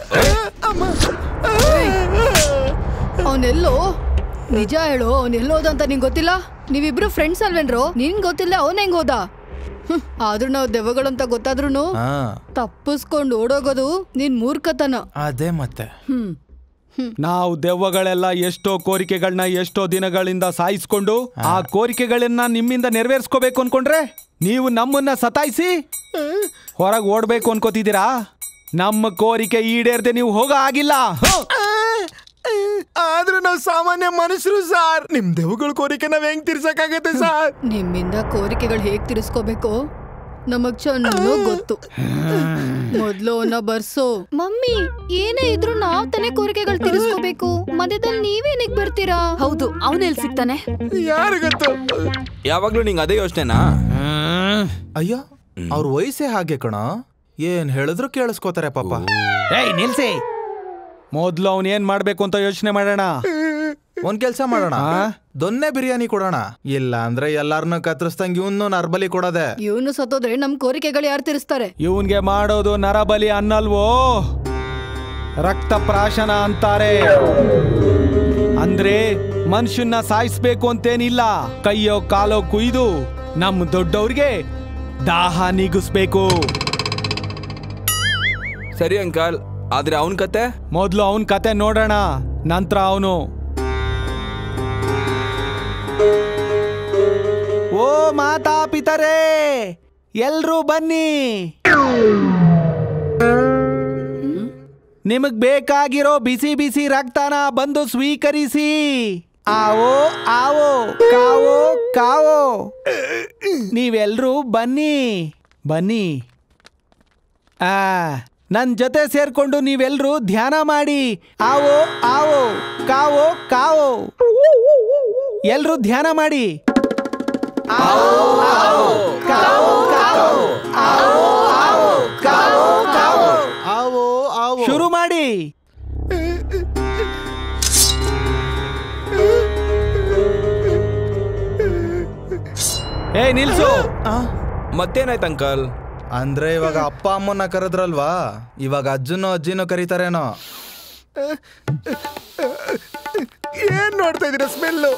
ಅವನೆಲ್ಲೋ ನಿಜ ಹೇಳು ಅವನೆಲ್ಲೋದ ಅಂತ ನಿಂಗ್ ಗೊತ್ತಿಲ್ಲ ನೀವಿಬ್ರು ಫ್ರೆಂಡ್ಸ್ ಅಲ್ವೇನ್ರೋ ನಿನ್ ಗೊತ್ತಿಲ್ಲ ಅವನ್ ಹೆಂಗ್ ಹೋದ ಹ್ಮ್, ಆದ್ರೂ ನಾವು ದೆವ್ವಗಳು ಅಂತ ಗೊತ್ತಾದ್ರೂ ಹಾ ತಪ್ಪಿಸ್ಕೊಂಡು ಓಡೋಗೋದು ನಿನ್ ಮೂರ್ಖತನ ಅದೇ ಮತ್ತೆ ಹ್ಮ್ ನಾವು ದೆವ್ವಗಳೆಲ್ಲ ಎಷ್ಟೋ ಕೋರಿಕೆಗಳನ್ನ ಎಷ್ಟೋ ದಿನಗಳಿಂದ ಸಾಯಿಸ್ಕೊಂಡು ಆ ಕೋರಿಕೆಗಳನ್ನ ನಿಮ್ಮಿಂದ ನೆರವೇರಿಸ್ಕೋಬೇಕು ಅನ್ಕೊಂಡ್ರೆ ನೀವು ನಮ್ಮನ್ನ ಸತಾಯಿಸಿ ಹೊರಗೆ ಓಡ್ಬೇಕು ಅನ್ಕೋತಿದ್ದೀರಾ ನಮ್ಮ ಕೋರಿಕೆ ಈಡೇರ್ದೆ ನೀವು ಹೋಗ ಆಗಿಲ್ಲ ಹ್ಮ್. ಆದ್ರೂ ನಾವು ಸಾಮಾನ್ಯ ಮನುಷ್ಯರು ಸಾರ್ ನಿಮ್ ದೇವುಗಳ ಕೋರಿಕೆ ನಾವ್ ಹೆಂಗ್ ತೀರ್ಸಕ್ಕಾಗತ್ತೆ ಸಾರ್ ನಿಮ್ಮಿಂದ ಕೋರಿಕೆಗಳು ಹೇಗ್ ತಿರ್ಸ್ಕೋಬೇಕು ನಮಗ್ ಚೆನ್ನಾಗ್ ಗೊತ್ತು ಮೊದ್ಲು ಅವನ್ನ ಬರ್ಸೋ ಮಮ್ಮಿ ಏನೇ ಇದ್ರು ನಾವ್ ತಾನೇ ಕೋರಿಕೆಗಳು ತಿರ್ಸ್ಕೋಬೇಕು ಮಧ್ಯದಲ್ಲಿ ನೀವೇನಿಗ್ ಬರ್ತೀರಾ ಹೌದು ಅವನೆಲ್ಲಿ ಸಿಗ್ತಾನೆ ಯಾರು ಗೊತ್ತು ಯಾವಾಗ್ಲೂ ನಿಂಗೆ ಅದೇ ಯೋಚನೆನಾ ಅಯ್ಯೋ ಅವ್ರ ವಯಸ್ಸೇ ಹಾಗೆ ಕಣ ಏನ್ ಹೇಳಿದ್ರು ಕೇಳಿಸ್ಕೋತಾರೆ ಪಾಪ ಏಯ್ ನಿಲ್ಸಿ ಮೊದ್ಲು ಅವನ್ ಏನ್ ಮಾಡ್ಬೇಕು ಅಂತ ಯೋಚನೆ ಮಾಡೋಣ ಒಂದ್ ಕೆಲ್ಸ ಮಾಡೋಣ ಆ? ದೊನ್ನೆ ಬಿರಿಯಾನಿ ಕೊಡೋಣ ಇಲ್ಲ ಅಂದ್ರೆ ಎಲ್ಲಾರನ್ನ ಕತ್ತರಿಸ್ದಂಗ್ ಇವನು ನರ್ಬಲಿ ಕೊಡೋದೆ ಇವನು ಸತ್ತೋದ್ರೆ ನಮ್ ಕೋರಿಕೆಗಳು ಯಾರು ತಿರ್ಸ್ತಾರೆ ಇವನ್ಗೆ ಮಾಡೋದು ನರಬಲಿ ಅನ್ನಲ್ವೋ ರಕ್ತ ಪ್ರಾಶನ ಅಂತಾರೆ ಅಂದ್ರೆ ಮನುಷ್ಯನ್ನ ಸಾಯಿಸ್ಬೇಕು ಅಂತೇನಿಲ್ಲ ಕೈಯೋ ಕಾಲೋ ಕುಯ್ದು ನಮ್ ದೊಡ್ಡವ್ರಿಗೆ ದಾಹ ನೀಗಿಸ್ಬೇಕು ಸರಿ ಅಂಕಲ್ ಆದ್ರೆ ಅವನ್ ಕತೆ ಮೊದ್ಲು ಅವನ್ ಕತೆ ನೋಡೋಣ ನಂತರ ಅವನು ಓ ಮಾತಾ ಪಿತರೇ ಎಲ್ರೂ ಬನ್ನಿ ನಿಮಗ್ ಬೇಕಾಗಿರೋ ಬಿಸಿ ಬಿಸಿ ರಕ್ತನ ಬಂದು ಸ್ವೀಕರಿಸಿ ಆವೋ ಆವೋ ಕಾವೋ ಕಾವೋ ನೀವೆಲ್ರೂ ಬನ್ನಿ ಬನ್ನಿ ಆ ನನ್ ಜೊತೆ ಸೇರ್ಕೊಂಡು ನೀವೆಲ್ರೂ ಧ್ಯಾನ ಮಾಡಿ ಆವೋ ಆವೋ ಕಾವೋ ಕಾವೋ ಎಲ್ರೂ ಧ್ಯಾನ ಮಾಡಿ ಆವೋ ಆವೋ ಶುರು ಮಾಡಿ ಏ ನಿಲ್ಸು ಮತ್ತೇನಾಯ್ತು ಅಂಕಲ್ ಅಂದ್ರೆ ಇವಾಗ ಅಪ್ಪ ಅಮ್ಮನ್ನ ಕರೆದ್ರಲ್ವಾ ಇವಾಗ ಅಜ್ಜನೋ ಅಜ್ಜಿನೋ ಕರೀತಾರೇನೋ ಏನ್ ನೋಡ್ತಾ ಇದೀರ ಸ್ಮೆಲ್ಲು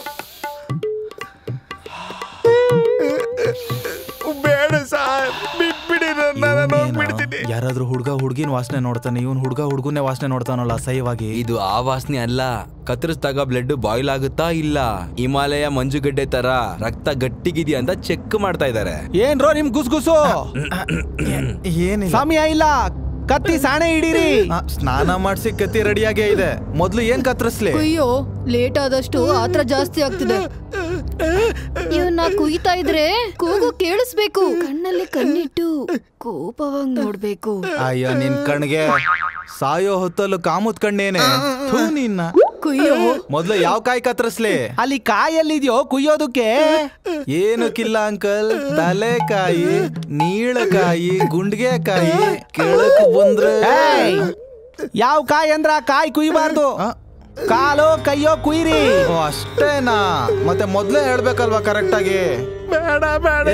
ಬೇಡ ಸಾರ್ ಬಿಟ್ಬಿಡಿ ನನ್ನ ನಾನು ಹೋಗ್ಬಿಡ್ತೀನಿ ಯಾರಾದ್ರೂ ಹುಡ್ಗ ಹುಡ್ಗಿನ ವಾಸನೆ ನೋಡ್ತಾನೆ ಇವನ್ ಹುಡ್ಗ ಹುಡ್ಗನ್ನೇ ವಾಸನೆ ನೋಡ್ತಾನಲ್ಲ ಅಸಹ್ಯವಾಗಿ ಇದು ಆ ವಾಸನೆ ಅಲ್ಲ ಕತ್ತರಿಸಿದಾಗ ಬ್ಲಡ್ ಬಾಯ್ಲ್ ಆಗುತ್ತಾ ಇಲ್ಲ ಹಿಮಾಲಯ ಮಂಜುಗಡ್ಡೆ ತರ ರಕ್ತ ಗಟ್ಟಿಗಿದ್ಯಾ ಅಂತ ಚೆಕ್ ಮಾಡ್ತಾ ಇದ್ದಾರೆ ಏನ್ರೋ ನಿಮ್ ಗುಸ್ಗುಸು ಏನಿಲ್ಲ ಸಮಯ ಇಲ್ಲ ಕತ್ತಿ ಸಾಣೆ ಹಿಡೀರಿ ಆ, ಸ್ನಾನ ಮಾಡ್ಸಿ ಕತ್ತಿ ರೆಡಿಯಾಗೇ ಇದೆ ಮೊದ್ಲು ಏನ್ ಕತ್ರಿಸ್ಲಿ ಅಯ್ಯೋ ಲೇಟ್ ಆದಷ್ಟು ಆತ್ರ ಜಾಸ್ತಿ ಆಗ್ತಿದೆ ಇವನ್ನ ಕುಯ್ತಾ ಇದ್ರೆ ಕೂಗು ಕೇಳಿಸ್ಬೇಕು ಕಣ್ಣಲ್ಲಿ ಕಣ್ಣಿಟ್ಟು ಕೋಪವಾಗಿ ನೋಡ್ಬೇಕು ಅಯ್ಯೋ ನಿನ್ ಕಣ್ಗೆ ಸಾಯೋ ಹೊತ್ತಲ್ಲೂ ಕಾಮುದ್ ಕಣ್ಣೇನೆ ಥು ನಿನ್ನ ಕುಯ್ಯೋ ಮೊದ್ಲು ಯಾವ ಕಾಯಿ ಕತ್ರಿಸ್ಲಿ ಅಲ್ಲಿ ಕಾಯಲ್ಲಿದ್ಯೋ ಕುಯ್ಯೋದಕ್ಕೆ ಏನಕ್ಕಿಲ್ಲ ಅಂಕಲ್ ತಲೆಕಾಯಿ ನೀಳಕಾಯಿ ಗುಂಡ್ಗೆಕಾಯಿ ಕೆಳಕ್ ಬಂದ್ರೆ ಏಯ್! ಯಾವ ಕಾಯಿ ಅಂದ್ರ ಆ ಕಾಯಿ ಕುಯ್ಬಾರ್ದು ಆ, ಕಾಲೋ ಕೈಯೋ ಕುಯ್ರಿ ಓ, ಅಷ್ಟೇನಾ ಮತ್ತೆ ಮೊದ್ಲೇ ಹೇಳ್ಬೇಕಲ್ವಾ ಕರೆಕ್ಟ್ ಆಗಿ ಬೇಡ ಬೇಡ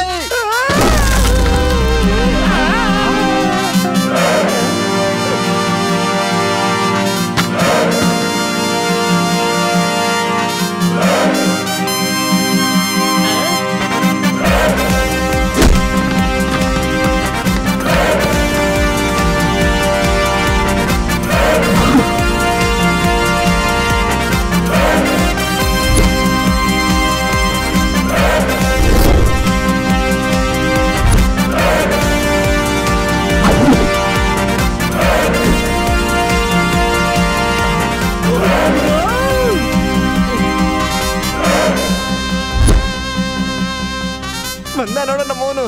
ಬಂದ ನೋಡ ನಮ್ಮವನು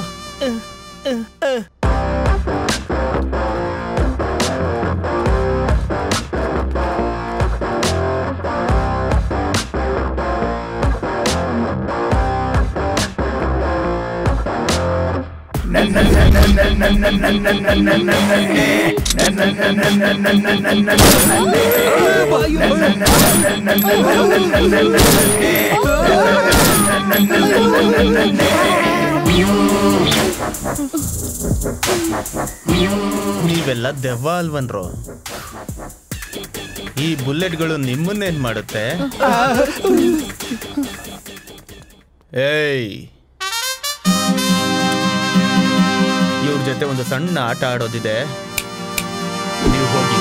ನೀವೆಲ್ಲ ದೆವ್ವ ಅಲ್ವನ್ರು ಈ ಬುಲೆಟ್ಗಳು ನಿಮ್ಮನ್ನೇನ್ ಮಾಡುತ್ತೆ ಏಯ್ ಇವ್ರ ಜೊತೆ ಒಂದು ಸಣ್ಣ ಆಟ ಆಡೋದಿದೆ ನೀವು ಹೋಗಿ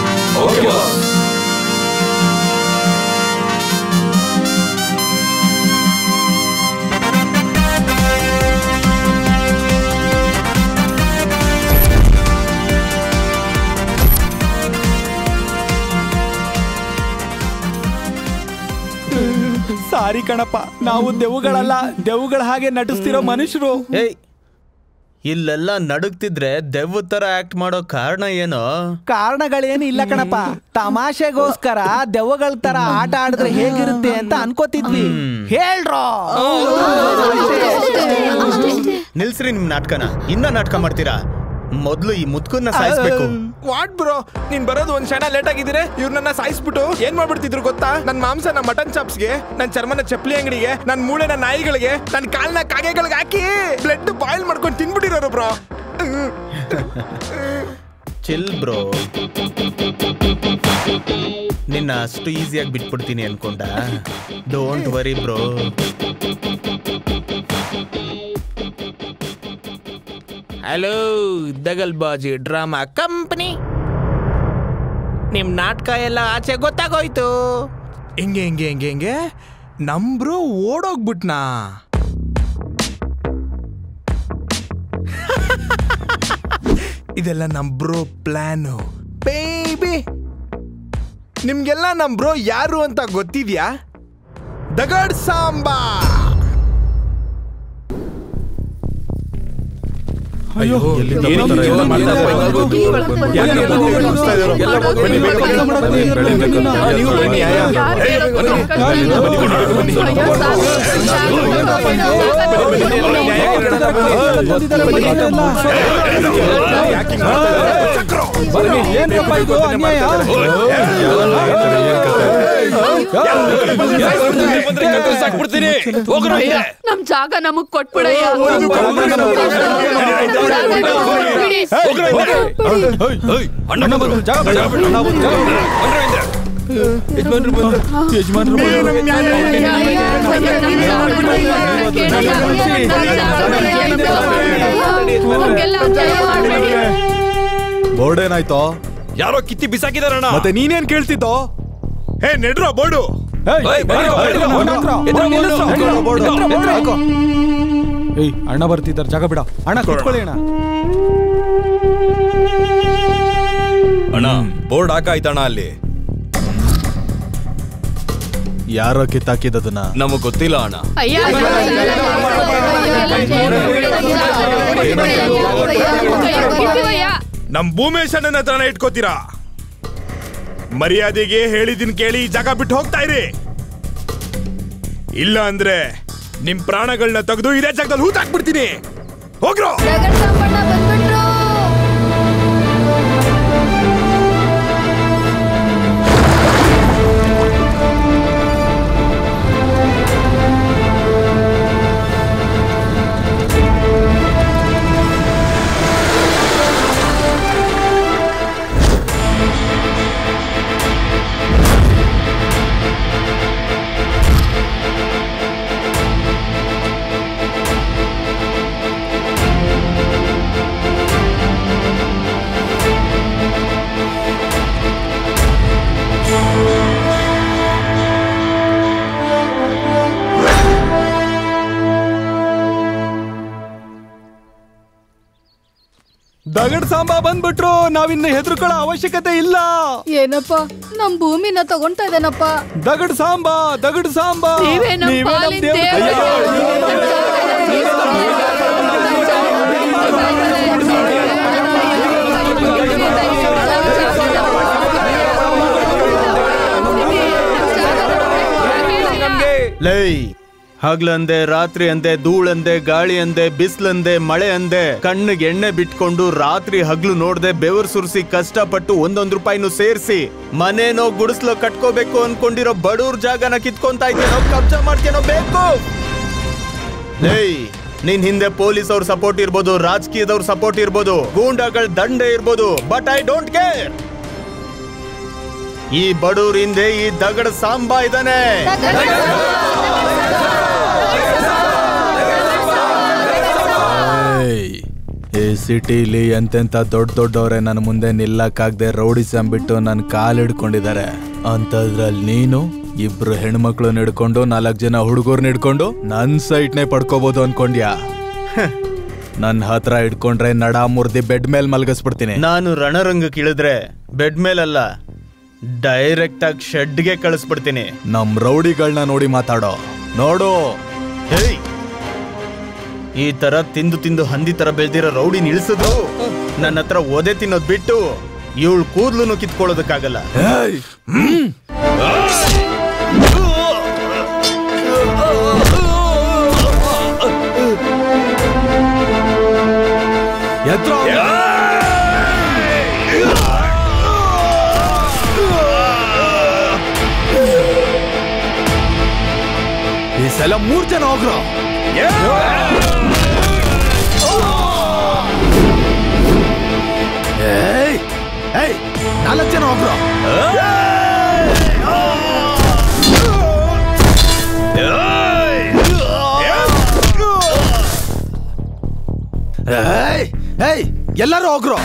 ಸಾರಿ ಕಣಪ್ಪ ನಾವು ದೆವ್ವಗಳಲ್ಲ ದೆವ್ವಗಳ ಹಾಗೆ ನಟಿಸ್ತಿರೋ ಮನುಷ್ಯರು ಏಯ್ ಇಲ್ಲೆಲ್ಲ ನಡುಗ್ತಿದ್ರೆ ದೆವ್ವ ತರ ಆಕ್ಟ್ ಮಾಡೋ ಕಾರಣ ಏನೋ ಕಾರಣಗಳೇನು ಇಲ್ಲ ಕಣಪ್ಪ ತಮಾಷೆಗೋಸ್ಕರ ದೆವ್ವಗಳ ತರ ಆಟ ಆಡಿದ್ರೆ ಹೇಗಿರುತ್ತೆ ಅಂತ ಅನ್ಕೋತಿದ್ವಿ ಹೇಳ್ರೋ ನಿಲ್ಸ್ರಿ ನಿಮ್ ನಾಟಕನ ಇನ್ನ ನಾಟಕ ಮಾಡ್ತೀರಾ ಮೊದ್ಲು ಈ ಮುತ್ಕನ್ನ ಸಾಯಿಸ್ಬೇಕು ವಾಟ್ ಬ್ರೋ ನೀನ್ ಬರೋದು ಒಂದ್ ಕ್ಷಣ ಲೇಟ್ ಆಗಿದ್ರೆ ಇವ್ರು ನನ್ನ ಸಾಯಿಸ್ಬಿಟ್ಟು ಏನ್ ಮಾಡ್ಬಿಡ್ತಿದ್ರು ಗೊತ್ತಾ ನನ್ ಮಾಂಸನ ಮಟನ್ ಚಾಪ್ಸ್ಗೆ ನನ್ ಚರ್ಮನ ಚಪ್ಪಲಿ ಅಂಗಡಿಗೆ ನನ್ ಮೂಳೆನ ನಾಯಿಗಳಿಗೆ ನನ್ ಕಾಲ್ನ ಕಾಗೆಗಳಿಗೆ ಹಾಕಿ ಬ್ಲಡ್ ಬಾಯ್ಲ್ ಮಾಡ್ಕೊಂಡು ತಿನ್ಬಿಟ್ಟಿರೋರು ಬ್ರೋ ಚಿಲ್ ಬ್ರೋ ನಿನ್ನ ಅಷ್ಟು ಈಸಿಯಾಗಿ ಬಿಟ್ಬಿಡ್ತೀನಿ ಅನ್ಕೊಂಡ ಡೋಂಟ್ ವರಿ ಬ್ರೋ ಹಲೋ ದಗಲ್ಬಾಜಿ ಡ್ರಾಮಾ ಕಂಪನಿ ನಿಮ್ ನಾಟಕ ಎಲ್ಲ ಆಚೆ ಗೊತ್ತಾಗೋಯ್ತು ಹೆಂಗೆ ಹೆಂಗೆ ಹೆಂಗೆ ಹೆಂಗೆ ನಮ್ ಬ್ರೋ ಓಡೋಗ್ಬಿಟ್ನಾ ಇದೆಲ್ಲ ನಮ್ ಬ್ರೋ ಪ್ಲಾನು ಬೇಬಿ ನಿಮ್ಗೆಲ್ಲ ನಮ್ ಬ್ರೋ ಯಾರು ಅಂತ ಗೊತ್ತಿದ್ಯಾ ದಗಡ್ ಸಾಂಬಾ ಅಯ್ಯೋ ಎಲ್ಲಿಂದ ಬರ್ತಾರೆ? ಎಲ್ಲ ಮಾಡ್ತಾರೆ. ಯಾಕೆ ಎಲ್ಲ ಹೋಗಿ ಕೂರಿಸ್ತಾ ಇದಾರೋ? ಬನ್ನಿ, ಬೇಗ ಬನ್ನಿ. ಬೆಳಿಬೇಕು. ನೀವು ಬನ್ನಿ, ಆಯಾ. ಏಯ್, ಬನ್ನಿ. ಅಲ್ಲಿಂದ ಬನ್ನಿ, ಬನ್ನಿ, ಬನ್ನಿ. ಯಾಕೆ ಹಿಂಗ್ ಮಾಡ್ತಾ ಇದಾರೆ? ಏನ್ರಪ್ಪ ಇದು ಅನ್ಯಾಯ ಸಾಕ್ಬಿಡ್ತೀನಿ ಹೋಗ್ರು ನಮ್ ಜಾಗ ನಮಗ್ ಕೊಟ್ಬಿಡಯ್ಯ ಅಣ್ಣ ಬಂದ್ರು ಜಾಗ ಬಿಡು, ಜಾಗ ಬಿಡು. ಬಂದ್ರು ಹಿಂದೆ. ಯಜಮಾನ್ರು ಬಂದ್ರು. ಯಜಮಾನ್ರು ಬಂದ್ರು. ಬೋರ್ಡ್ ಏನಾಯ್ತೋ ಯಾರೋ ಕಿತ್ತಿ ಬಿಸಾಕಿದಾರಣ್ಣ ಮತ್ತೆ ನೀನೇನ್ ಕೇಳ್ತಿದ್ದೋ ಹೇ ನೆಡ್ರೋ ಬೋರ್ಡು ಏಯ್, ಬನ್ನಿ, ಬನ್ನಿ, ಬನ್ನಿ. ಎದ್ರು, ನಿಲ್ಲಿಸು. ಏಯ್ ಅಣ್ಣ ಬರ್ತಿದ್ದಾರೆ ಜಾಗ ಬಿಡ ಅಣ್ಣ ಕುತ್ಕೊಳ್ಳಿ ಅಣ್ಣ ಅಣ್ಣ ಬೋರ್ಡ್ ಹಾಕಾಯ್ತಣ್ಣ ಅಲ್ಲಿ ಯಾರೋ ಕಿತ್ತಾಕಿದ್ದದನ್ನ ನಮಗ್ ಗೊತ್ತಿಲ್ಲ ಅಣ್ಣ ನಮ್ ಭೂಮೇಶ್ ಅಣ್ಣನ ಹತ್ರನ ಇಟ್ಕೋತೀರಾ ಮರ್ಯಾದೆಗೆ ಹೇಳಿದಿನ್ ಕೇಳಿ ಈ ಜಾಗ ಬಿಟ್ಟು ಹೋಗ್ತಾ ಇರಿ ಇಲ್ಲ ಅಂದ್ರೆ ನಿಮ್ ಪ್ರಾಣಗಳನ್ನ ತೆಗೆದು ಇದೇ ಜಾಗದಲ್ಲಿ ಹೂತಾಕ್ಬಿಡ್ತೀನಿ ಹೋಗ್ರೋ ದಗಡ್ ಸಾಂಬಾ ಬಂದ್ಬಿಟ್ರು ನಾವಿನ್ನ ಹೆದರ್ಕೊಳ್ಳೋ ಅವಶ್ಯಕತೆ ಇಲ್ಲ ಏನಪ್ಪ ನಮ್ ಭೂಮಿನ ತಗೊಂತಾ ಇದ್ದಾನಪ್ಪ ದಗಡ್ ಸಾಂಬಾ ದಗಡ್ ಸಾಂಬಾ ನೀವೇ ನಮ್ ನೀವೇ ನಮ್ ಪಾಲಿನ ದೇವ್ರು. ದೇವ್ರು. ಲೈ ಹಗ್ಲಂದೆ ರಾತ್ರಿ ಅಂದೆ ಧೂಳಂದೆ ಗಾಳಿ ಅಂದೆ ಬಿಸ್ಲಂದೆ ಮಳೆ ಅಂದೆ ಕಣ್ಣಿಗೆ ಎಣ್ಣೆ ಬಿಟ್ಕೊಂಡು ರಾತ್ರಿ ಹಗ್ಲು ನೋಡ್ದೆ ಬೆವರು ಸುರಿಸಿ ಕಷ್ಟಪಟ್ಟು ಒಂದೊಂದ್ ರೂಪಾಯಿನೂ ಸೇರಿಸಿ ಮನೇನೋ ಗುಡಿಸ್ಲೋ ಕಟ್ಕೋಬೇಕು ಅನ್ಕೊಂಡಿರೋ ಬಡವ್ರ ಜಾಗನ ಕಿತ್ಕೊಂತಾ ಇದ್ದೇನೋ ಕಬ್ಜಾ ಮಾಡ್ತೇನೋ ಬೇಕು ಲೈ ನಿನ್ ಹಿಂದೆ ಪೊಲೀಸ್ ಅವ್ರ ಸಪೋರ್ಟ್ ಇರ್ಬೋದು ರಾಜಕೀಯದವ್ರ ಸಪೋರ್ಟ್ ಇರ್ಬೋದು ಗೂಂಡಾಗಳ ದಂಡೆ ಇರ್ಬೋದು ಬಟ್ ಐ ಡೋಂಟ್ ಕೇರ್ ಈ ಬಡವ್ರ ಹಿಂದೆ ಈ ದಗಡ ಸಾಂಬಾ ಇದ್ದಾನೆ ಏಯ್, ಈ ಸಿಟಿಲಿ ಎಂತೆಂತ ದೊಡ್ಡ ದೊಡ್ಡವ್ರೆ ನನ್ನ ಮುಂದೆ ನಿಲ್ಲಕ್ಕಾಗ್ದೆ ರೌಡಿಸಂ ಬಿಟ್ಟು ನನ್ನ ಕಾಲ್ ಹಿಡ್ಕೊಂಡಿದ್ದಾರೆ ಅಂತದ್ರಲ್ಲಿ ನೀನು ಇಬ್ರು ಹೆಣ್ಮಕ್ಳು ಹಿಡ್ಕೊಂಡು ನಾಲ್ಕು ಜನ ಹುಡುಗರ್ನ ಹಿಡ್ಕೊಂಡು ನನ್ ಸೈಟ್ನೇ ಪಡ್ಕೋಬಹುದು ಅನ್ಕೊಂಡ್ಯಾ ನನ್ನ ಹತ್ರ ಹಿಡ್ಕೊಂಡ್ರೆ ನಡ ಮುರ್ದಿ ಬೆಡ್ ಮೇಲ್ ಮಲ್ಗಿಸ್ಬಿಡ್ತೀನಿ ನಾನು ರಣರಂಗಕ್ಕೆ ಇಳಿದ್ರೆ ಬೆಡ್ ಮೇಲಲ್ಲ ಡೈರೆಕ್ಟ್ ಆಗಿ ಶೆಡ್ಗೆ ಕಳಿಸ್ಬಿಡ್ತೀನಿ ನಮ್ ರೌಡಿಗಳನ್ನ ನೋಡಿ ಮಾತಾಡೋ ನೋಡು ಹೇಯ್ ಈ ತರ ತಿಂದು ತಿಂದು ಹಂದಿ ತರ ಬೆಳ್ದಿರೋ ರೌಡಿ ನಿಲ್ಸಿದ್ರು ನನ್ನ ಹತ್ರ ಒದೆ ತಿನ್ನೋದ್ ಬಿಟ್ಟು ಇವಳು ಕೂದ್ಲು ಕಿತ್ಕೊಳ್ಳೋದಕ್ಕಾಗಲ್ಲ ಏಯ್, ಎದ್ರು ಅವ್ನ. ಈ ಸಲ ಮೂರ್ ಜನ ಹೋಗ್ರು ಏಯ್ ಏಯ್ ನಾಲ್ಕು ಜನ ಹೋಗ್ರು ಏಯ್ ಏಯ್ ಎಲ್ಲರೂ ಹೋಗ್ರು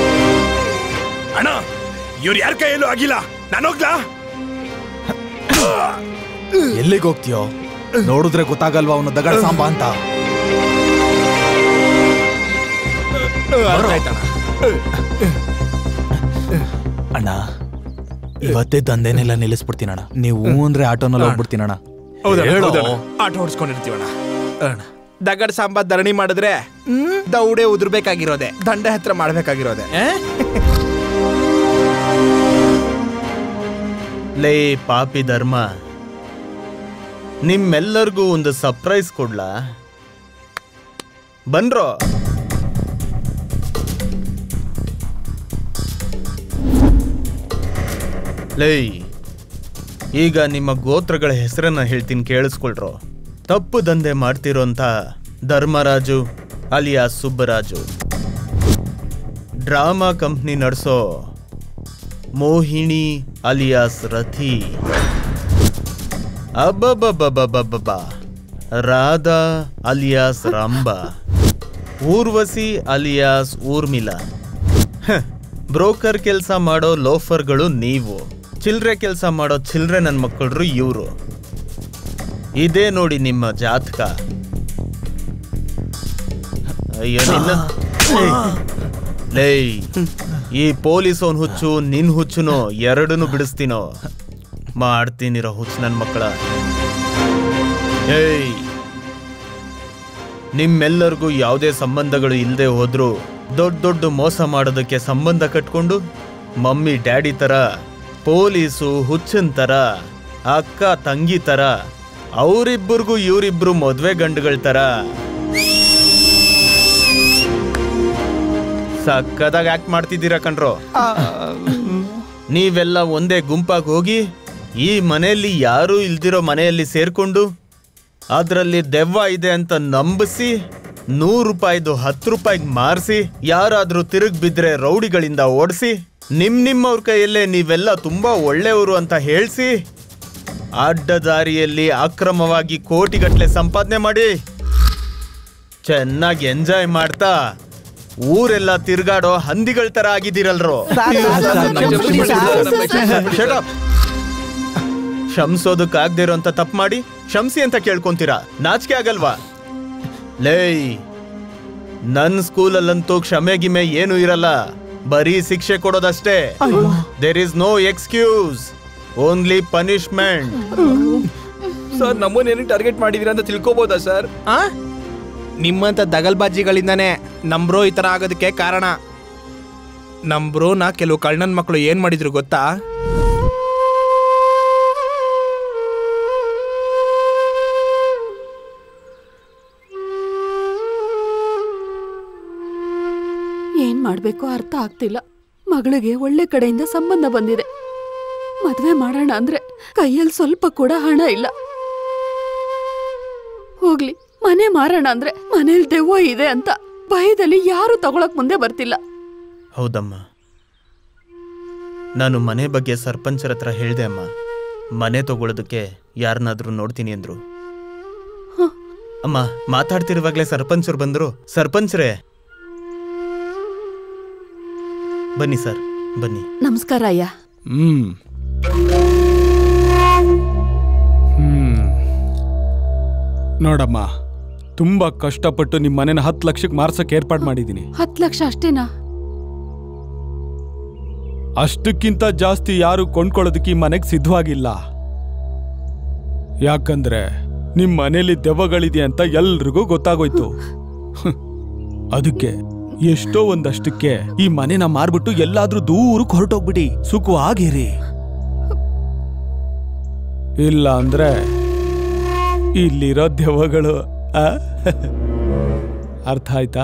ಅಣ್ಣ ಇವ್ರು ಯಾರ ಕೈಯಲ್ಲೂ ಆಗಿಲ್ಲ ನಾನು ಹೋಗ್ಲಾ ಎಲ್ಲಿಗೆ ಹೋಗ್ತೀಯೋ ನೋಡಿದ್ರೆ ಗೊತ್ತಾಗಲ್ವಾ ಅವನು ದಗಡ ಸಾಂಬ ಅಂತ ಅರ್ಥ ಆಯ್ತಣ್ಣ ಅಣ್ಣ ಇವತ್ತೇ ದಂಧೆನೆಲ್ಲ ನಿಲ್ಲಿಸ್ಬಿಡ್ತೀನಣ್ಣ ನೀವು ಹ್ಞೂ ಅಂದ್ರೆ ಆಟೋನಲ್ಲಿ ಹೋಗ್ಬಿಡ್ತೀನಣ್ಣ ಹೌದಣ್ಣ, ಹೇಳೋ. ಹೌದಣ್ಣ. ಆಟೋ ಓಡಿಸ್ಕೊಂಡಿರ್ತೀವಣ್ಣ ಅಣ್ಣ ದಗಡ್ ಸಾಂಬಾರ್ ಧರಣಿ ಮಾಡಿದ್ರೆ ಹ್ಮ್, ದೌಡೆ ಉದುರ್ಬೇಕಾಗಿರೋದೆ ದಂಡೆ ಹತ್ರ ಮಾಡ್ಬೇಕಾಗಿರೋದೆ ಆ? ಲೇ ಪಾಪಿ ಧರ್ಮ ನಿಮ್ಮೆಲ್ಲರಿಗೂ ಒಂದು ಸರ್ಪ್ರೈಸ್ ಕೊಡ್ಲಾ ಬನ್ರೋ ಲೇ ಈಗ ನಿಮ್ಮ ಗೋತ್ರಗಳ ಹೆಸರನ್ನ ಹೇಳ್ತೀನಿ ಕೇಳಿಸ್ಕೊಳ್ರೋ ತಪ್ಪು ದಂಧೆ ಮಾಡ್ತಿರೋಂಥ Dharmaraju alias Subbaraju drama company ನಡೆಸೋ ಮೋಹಿಣಿ ಅಲಿಯಾಸ್ ರಥಿ ಅಬ್ಬಬ್ಬಬ್ಬಬ್ಬಬ್ಬಬ್ಬ ರಾಧಾ ಅಲಿಯಾಸ್ ರಾಂಬ ಊರ್ವಶಿ ಅಲಿಯಾಸ್ ಊರ್ಮಿಳಾ ಹ, ಬ್ರೋಕರ್ ಕೆಲಸ ಮಾಡೋ ಲೋಫರ್ಗಳು ನೀವು ಚಿಲ್ರೆ ಕೆಲಸ ಮಾಡೋ ಚಿಲ್ರೆ ನನ್ನ ಮಕ್ಕಳ್ರು ಇವರು ಇದೇ ನೋಡಿ ನಿಮ್ಮ ಜಾತಕ ಅಯ್ಯೋ ನಿನ್ನ ಲೇ ಈ ಪೊಲೀಸ್ ಅವನ್ ಹುಚ್ಚು ನಿನ್ ಹುಚ್ಚುನೋ ಎರಡನ್ನು ಬಿಡಿಸ್ತೀನೋ ಮಾಡ್ತೀನಿರೋ ಹುಚ್ಚು ನನ್ನ ಮಕ್ಕಳ ಏಯ್ ನಿಮ್ಮೆಲ್ಲರಿಗೂ ಯಾವುದೇ ಸಂಬಂಧಗಳು ಇಲ್ಲದೆ ಹೋದ್ರು ದೊಡ್ಡ ದೊಡ್ಡ ಮೋಸ ಮಾಡೋದಕ್ಕೆ ಸಂಬಂಧ ಕಟ್ಕೊಂಡು ಮಮ್ಮಿ ಡ್ಯಾಡಿ ತರ ಪೊಲೀಸು ಹುಚ್ಚನ್ ತರ ಅಕ್ಕ ತಂಗಿ ತರ ಅವರಿಬ್ಬರಿಗೂ ಇವರಿಬ್ರು ಮದ್ವೆ ಗಂಡುಗಳ ತರ ಸಕ್ಕದಾಗ ಆಕ್ಟ್ ಮಾಡ್ತಿದ್ದೀರಾ ಕಣ್ರೋ ನೀವೆಲ್ಲ ಒಂದೇ ಗುಂಪಾಗಿ ಹೋಗಿ ಈ ಮನೆಯಲ್ಲಿ ಯಾರೂ ಇಲ್ದಿರೋ ಮನೆಯಲ್ಲಿ ಸೇರ್ಕೊಂಡು ಅದರಲ್ಲಿ ದೆವ್ವ ಇದೆ ಅಂತ ನಂಬಿಸಿ ನೂರು ರೂಪಾಯಿದು ಹತ್ತು ರೂಪಾಯಿಗೆ ಮಾರಿಸಿ ಯಾರಾದ್ರೂ ತಿರುಗ್ ಬಿದ್ರೆ ರೌಡಿಗಳಿಂದ ಓಡಿಸಿ ನಿಮ್ ನಿಮ್ಮವ್ರ ಕೈಯಲ್ಲೇ ನೀವೆಲ್ಲ ತುಂಬಾ ಒಳ್ಳೆಯವರು ಅಂತ ಹೇಳ್ಸಿ ಅಡ್ಡ ದಾರಿಯಲ್ಲಿ ಅಕ್ರಮವಾಗಿ ಕೋಟಿಗಟ್ಲೆ ಸಂಪಾದನೆ ಮಾಡಿ ಚೆನ್ನಾಗಿ ಎಂಜಾಯ್ ಮಾಡ್ತಾ ಊರೆಲ್ಲ ತಿರ್ಗಾಡೋ ಹಂದಿಗಳ ತರ ಆಗಿದ್ದೀರಲ್ರೋ Shut up. ಶಮ್ಸೋದಕ್ಕಾಗ್ದೇ ಇರೋಂಥ ತಪ್ಪು ಮಾಡಿ ಶಂಸಿ ಅಂತ ಕೇಳ್ಕೊಂತೀರಾ ನಾಚಿಕೆ ಆಗಲ್ವಾ ಲೇಯ್ ನನ್ ಸ್ಕೂಲಲ್ಲಂತೂ ಕ್ಷಮೆ ಗಿಮೆ ಏನು ಇರಲ್ಲ ಬರೀ ಶಿಕ್ಷೆ ಕೊಡೋದಷ್ಟೇ there is no excuse only punishment sir ನಮ್ಮನ್ನೇನು ಟಾರ್ಗೆಟ್ ಮಾಡಿದೀರಾ ಅಂತ ತಿಳ್ಕೊಬೋದಾ ಸರ್ ಆ? ನಿಮ್ಮಂತ ದಗಲ್ಬಾಜಿಗಳಿಂದಾನೇ ನಮ್ ಬ್ರೋ ಈ ತರ ಆಗೋದಕ್ಕೆ ಕಾರಣ ನಮ್ ಬ್ರೋನ ಕೆಲವು ಕಳ್ಳನ್ ಮಕ್ಕಳು ಏನ್ ಮಾಡಿದ್ರು ಗೊತ್ತಾ ಏನ್ ಮಾಡ್ಬೇಕು ಅರ್ಥ ಆಗ್ತಿಲ್ಲ ಮಗಳಿಗೆ ಒಳ್ಳೆ ಕಡೆಯಿಂದ ಸಂಬಂಧ ಬಂದಿದೆ ಮದ್ವೆ ಮಾಡೋಣ ಅಂದ್ರೆ ಕೈಯಲ್ಲಿ ಸ್ವಲ್ಪ ಕೂಡ ಹಣ ಇಲ್ಲ ಹೋಗ್ಲಿ ಮನೆ ಮಾರೋಣ ಅಂದ್ರೆ ಮನೇಲಿ ದೆವ್ವ ಇದೆ ಅಂತ ಭಯದಲ್ಲಿ ಯಾರು ತಗೊಳಕ್ ಮುಂದೆ ಬರ್ತಿಲ್ಲ ಹೌದಮ್ಮ ನಾನು ಮನೆ ಬಗ್ಗೆ ಸರ್ಪಂಚರ ಹತ್ರ ಹೇಳ್ದೆ ಅಮ್ಮ ಮನೆ ತಗೊಳ್ಳೋದಕ್ಕೆ ಯಾರನ್ನಾದ್ರೂ ನೋಡ್ತೀನಿ ಅಂದ್ರು ಅಮ್ಮ ಮಾತಾಡ್ತಿರುವಾಗ್ಲೇ ಸರ್ಪಂಚರು ಬಂದ್ರು ಸರ್ಪಂಚ್ರೇ ಬನ್ನಿ ಸರ್ ಬನ್ನಿ ನಮಸ್ಕಾರ ಅಯ್ಯ ಹ್ಮ್ ಹ್ಮ್ ನೋಡಮ್ಮ ತುಂಬಾ ಕಷ್ಟಪಟ್ಟು ನಿಮ್ಮ ಮನೆನ ಹತ್ತು ಲಕ್ಷಕ್ಕೆ ಮಾರ್ಸಕ್ಕೆ ಏರ್ಪಾಡು ಮಾಡಿದ್ದೀನಿ ಹತ್ ಲಕ್ಷ ಅಷ್ಟೇನಾ ಅಷ್ಟಕ್ಕಿಂತ ಜಾಸ್ತಿ ಯಾರು ಕೊಂಡ್ಕೊಳ್ಳೋದಕ್ಕೆ ಈ ಮನೆಗೆ ಸಿದ್ಧವಾಗಿಲ್ಲ ಯಾಕಂದ್ರೆ ನಿಮ್ ಮನೇಲಿ ದೆವ್ವಗಳಿದೆ ಅಂತ ಎಲ್ರಿಗೂ ಗೊತ್ತಾಗೋಯ್ತು ಹ್ಮ್. ಅದಕ್ಕೆ ಎಷ್ಟೋ ಒಂದಷ್ಟಕ್ಕೆ ಈ ಮನೆನ ಮಾರ್ಬಿಟ್ಟು ಎಲ್ಲಾದ್ರೂ ದೂರಕ್ಕೆ ಹೊರಟೋಗ್ಬಿಡಿ ಸುಖವಾಗಿರಿ ಇಲ್ಲ ಅಂದ್ರೆ ಇಲ್ಲಿರೋ ದೆವ್ವಗಳು ಆ? ಅರ್ಥ ಆಯ್ತಾ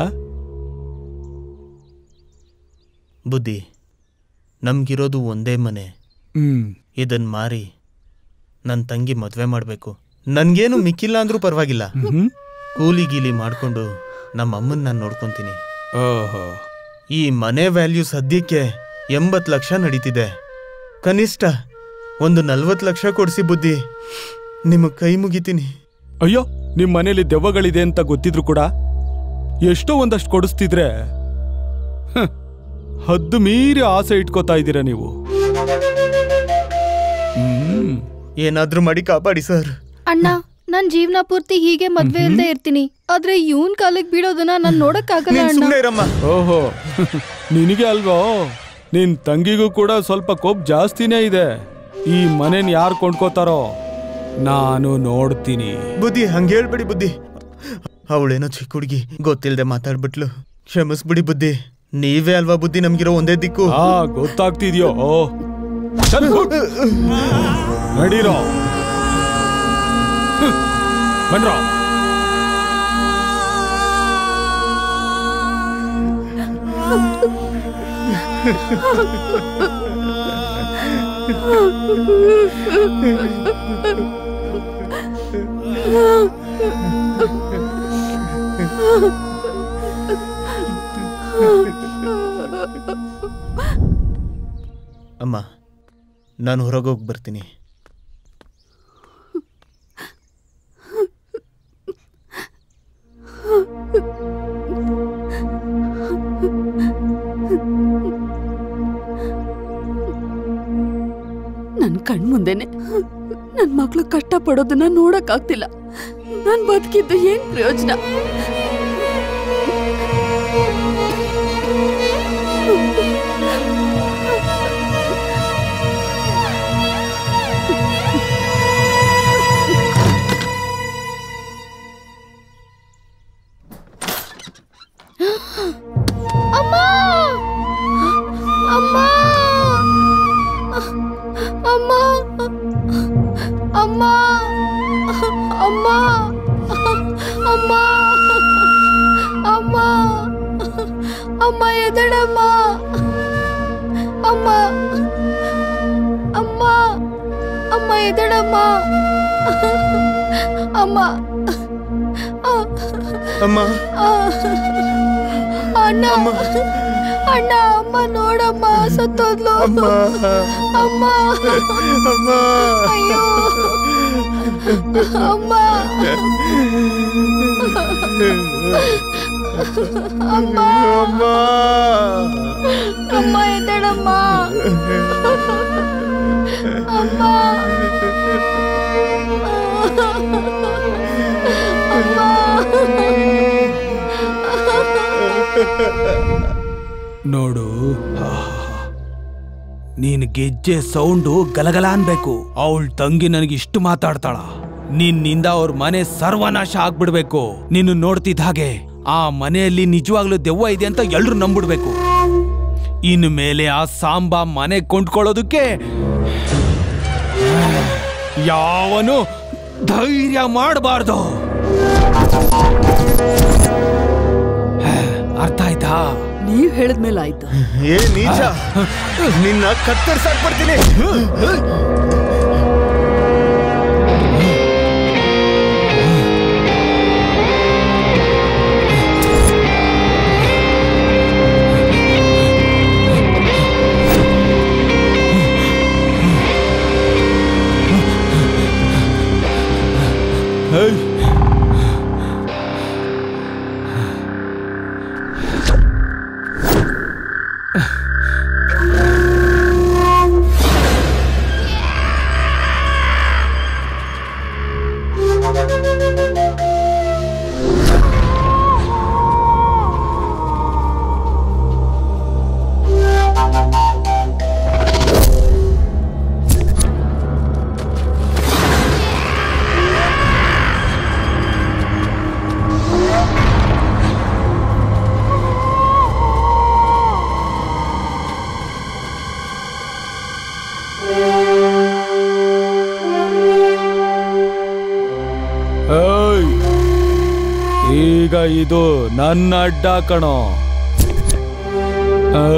ಬುದ್ಧಿ ನಮ್ಗಿರೋದು ಒಂದೇ ಮನೆ ಹ್ಮ್ ಇದನ್ ಮಾರಿ ನನ್ನ ತಂಗಿ ಮದ್ವೆ ಮಾಡ್ಬೇಕು ನನ್ಗೇನು ಮಿಕ್ಕಿಲ್ಲ ಅಂದ್ರೂ ಪರವಾಗಿಲ್ಲ ಹ್ಮ್ ಕೂಲಿ ಗೀಲಿ ಮಾಡ್ಕೊಂಡು ನಮ್ಮ ಅಮ್ಮನ್ ನಾನು ನೋಡ್ಕೊಂತೀನಿ ಓಹೋ ಈ ಮನೆ ವ್ಯಾಲ್ಯೂ ಸದ್ಯಕ್ಕೆ ಎಂಬತ್ತು ಲಕ್ಷ ನಡೀತಿದೆ ಕನಿಷ್ಠ ಒಂದು ನಲ್ವತ್ತು ಲಕ್ಷ ಕೊಡಿಸಿ ಬುದ್ಧಿ ನಿಮ್ಮ ಕೈ ಮುಗಿತೀನಿ ಅಯ್ಯೋ ನಿಮ್ ಮನೇಲಿ ದೆವ್ವಗಳಿದೆ ಅಂತ ಗೊತ್ತಿದ್ರು ಕೂಡ ಎಷ್ಟೋ ಒಂದಷ್ಟು ಕೊಡಿಸ್ತಿದ್ರೆ ಹ, ಹದ್ದು ಮೀರಿ ಆಸೆ ಇಟ್ಕೋತಾ ಇದ್ದೀರಾ ನೀವು ಹ್ಮ್ ಏನಾದ್ರೂ ಮಾಡಿ ಕಾಪಾಡಿ ಸರ್ ಅಣ್ಣ ನಾನ್ ಜೀವನ ಪೂರ್ತಿ ಹೀಗೆ ಮದ್ವೆ ಇಲ್ದೇ ಇರ್ತೀನಿ ಆದ್ರೆ ಇವನ್ ಕಾಲಕ್ ಬೀಳೋದನ್ನ ನಾನ್ ನೋಡಕ್ಕಾಗಲ್ಲ ನೀನ್ ಅಣ್ಣ ಸುಮ್ನೆ ಇರಮ್ಮ ಓಹೋ ನಿನಗೆ ಅಲ್ವೋ ನಿನ್ ತಂಗಿಗೂ ಕೂಡ ಸ್ವಲ್ಪ ಕೋಪ್ ಜಾಸ್ತಿನೇ ಇದೆ ಈ ಮನೇನ್ ಯಾರು ಕೊಂಡ್ಕೋತಾರೋ ನಾನು ನೋಡ್ತೀನಿ ಬುದ್ಧಿ ಹಂಗೆ ಹೇಳ್ಬಿಡಿ ಬುದ್ಧಿ ಅವಳೇನೋ ಚಿಕ್ಕ ಹುಡುಗಿ ಗೊತ್ತಿಲ್ದೆ ಮಾತಾಡ್ಬಿಟ್ಲು ಕ್ಷಮಿಸ್ಬಿಡಿ ಬುದ್ಧಿ ನೀವೇ ಅಲ್ವಾ ಬುದ್ಧಿ ನಮ್ಗಿರೋ ಒಂದೇ ದಿಕ್ಕು ಹಾ ಗೊತ್ತಾಗ್ತಿದ್ಯೋ ಚಲ್ ಹೋಗ್. ನಡೀರೋ ಹ್ಮ್. ಬನ್ರೋ ಅಮ್ಮ ನಾನು ಹೊರಗೋಗಿ ಬರ್ತೀನಿ ನನ್ ಕಣ್ ಮುಂದೆನೆ ನನ್ ಮಕ್ಳು ಕಷ್ಟ ಪಡೋದನ್ನ ನೋಡಕ್ ಆಗ್ತಿಲ್ಲ ನಾನ್ ಬದುಕಿದ್ದು ಏನ್ ಪ್ರಯೋಜನ ಅಮ್ಮ ಅಮ್ಮ ಅಮ್ಮ ಅಮ್ಮ ಅಮ್ಮ ಅಮ್ಮ ಅಮ್ಮ ಅಮ್ಮ ಎದಡಮ್ಮ ಅಮ್ಮ ಅಮ್ಮ ಅಮ್ಮ ಎದಡಮ್ಮ ಅಮ್ಮ ಅಮ್ಮ ಅಣ್ಣ ಅಣ್ಣ ಅಮ್ಮ ನೋಡಮ್ಮ ಸತ್ತೋದ್ಲು ಅಮ್ಮ ಅಮ್ಮ ಅಯ್ಯೋ ಅಮ್ಮ ಅಮ್ಮ ಅಮ್ಮ ಅಮ್ಮ ಎದ್ದಳಮ್ಮ ಅಮ್ಮ ನೋಡು ನೀನ್ ಗೆಜ್ಜೆ ಸೌಂಡು ಗಲಗಲ ಅನ್ಬೇಕು ಅವಳ ತಂಗಿ ನನಗೆ ಇಷ್ಟು ಮಾತಾಡ್ತಾಳ ನಿನ್ನಿಂದ ಅವ್ರ ಮನೆ ಸರ್ವನಾಶ ಆಗ್ಬಿಡ್ಬೇಕು ನೀನು ನೋಡ್ತಿದ್ದ ಹಾಗೆ ಆ ಮನೆಯಲ್ಲಿ ನಿಜವಾಗ್ಲೂ ದೆವ್ವ ಇದೆ ಅಂತ ಎಲ್ರು ನಂಬಿಡ್ಬೇಕು ಇನ್ನು ಮೇಲೆ ಆ ಸಾಂಬಾ ಮನೆ ಕೊಂಡ್ಕೊಳ್ಳೋದಕ್ಕೆ ಯಾವನು ಧೈರ್ಯ ಮಾಡಬಾರ್ದು ಅರ್ಥ ಆಯ್ತಾ ನೀವ್ ಹೇಳಿದ್ಮೇಲೆ ಆಯ್ತು ಏ ನೀಚ ನಿನ್ನ ಕತ್ತರಿಸಾಕ್ಬಿಡ್ತೀನಿ ಹೇಯ್ ಏಯ್ ಈಗ ಇದು ನನ್ನ ಅಡ್ಡ ಕಣೋ ಆ?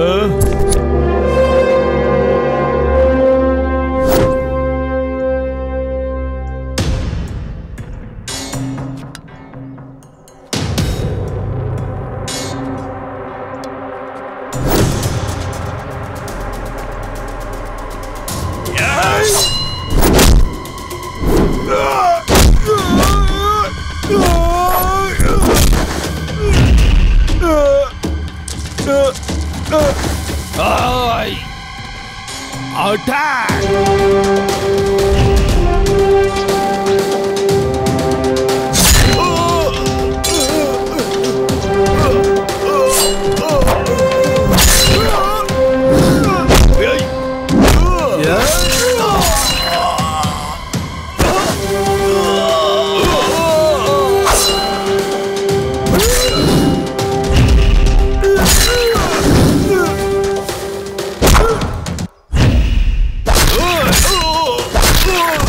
Ay! Attack!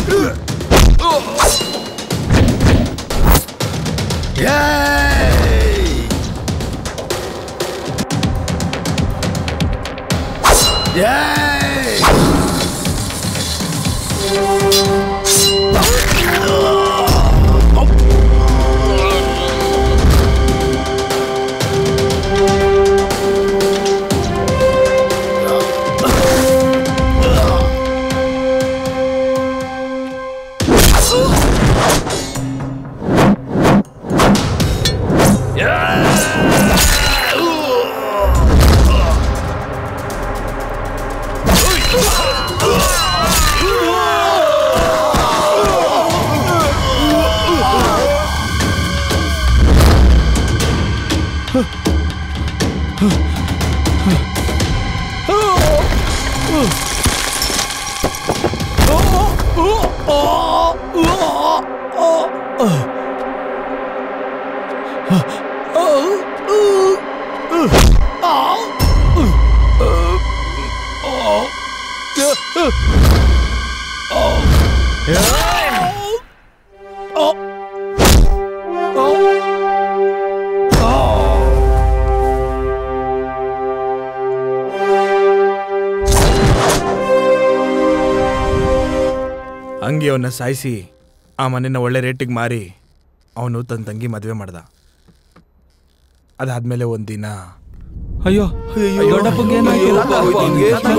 ಹಂಗೆ ಅವನ್ನ ಸಾಯಿಸಿ ಆ ಮನೆನ ಒಳ್ಳೆ ರೇಟಿಗೆ ಮಾರಿ ಅವನು ತನ್ನ ತಂಗಿ ಮದುವೆ ಮಾಡ್ದ ಅದಾದ್ಮೇಲೆ ಒಂದಿನ ಅಯ್ಯೋ ದೊಡ್ಡಪ್ಪಂಗೆ ಏನಾಯ್ತು?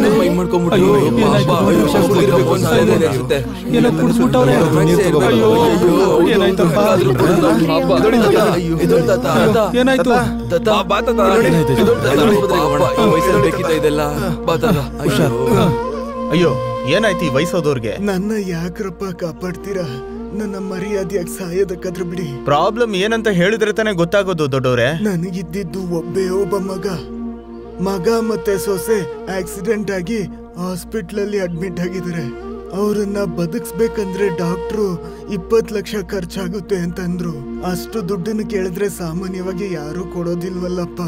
ಏನೋ ಕುಡ್ಸ್ಬಿಟ್ಟವ್ರೆ. ಅಯ್ಯೋ, ಏನಾಯ್ತಪ್ಪ? ಏನಾಯ್ತು ಬೇಕಿತ್ತ ಇದೆಲ್ಲ ಬಾ ತಾತ. ಅಯ್ಯೋ. ಅಯ್ಯೋ ಏನಾಯ್ತು ಈ ವಯಸ್ಸೋದವ್ರಿಗೆ ನನ್ನ ಯಾಕ್ರಪ್ಪ ಕಾಪಾಡ್ತೀರಾ ನನ್ನ ಮರ್ಯಾದೆಯಾಗಿ ಸಾಯೋದಕ್ಕಾದ್ರೂ ಬಿಡಿ ಪ್ರಾಬ್ಲಮ್ ಏನಂತ ಹೇಳಿದ್ರೆ ತಾನೇ ಗೊತ್ತಾಗೋದು ದೊಡ್ಡವ್ರೆ ನನಗಿದ್ದಿದ್ದು ಒಬ್ಬೇ ಒಬ್ಬ ಮಗ ಮಗ ಮತ್ತೆ ಸೊಸೆ ಆಕ್ಸಿಡೆಂಟ್ ಆಗಿ ಹಾಸ್ಪಿಟ್ಲ್ ಅಲ್ಲಿ ಅಡ್ಮಿಟ್ ಆಗಿದ್ದಾರೆ ಅವರನ್ನ ಬದುಕ್ಸ್ಬೇಕಂದ್ರೆ ಡಾಕ್ಟ್ರು ಇಪ್ಪತ್ ಲಕ್ಷ ಖರ್ಚಾಗುತ್ತೆ ಅಂತಂದ್ರು ಅಷ್ಟು ದುಡ್ಡನ್ನು ಕೇಳಿದ್ರೆ ಸಾಮಾನ್ಯವಾಗಿ ಯಾರು ಕೊಡೋದಿಲ್ವಲ್ಲಪ್ಪ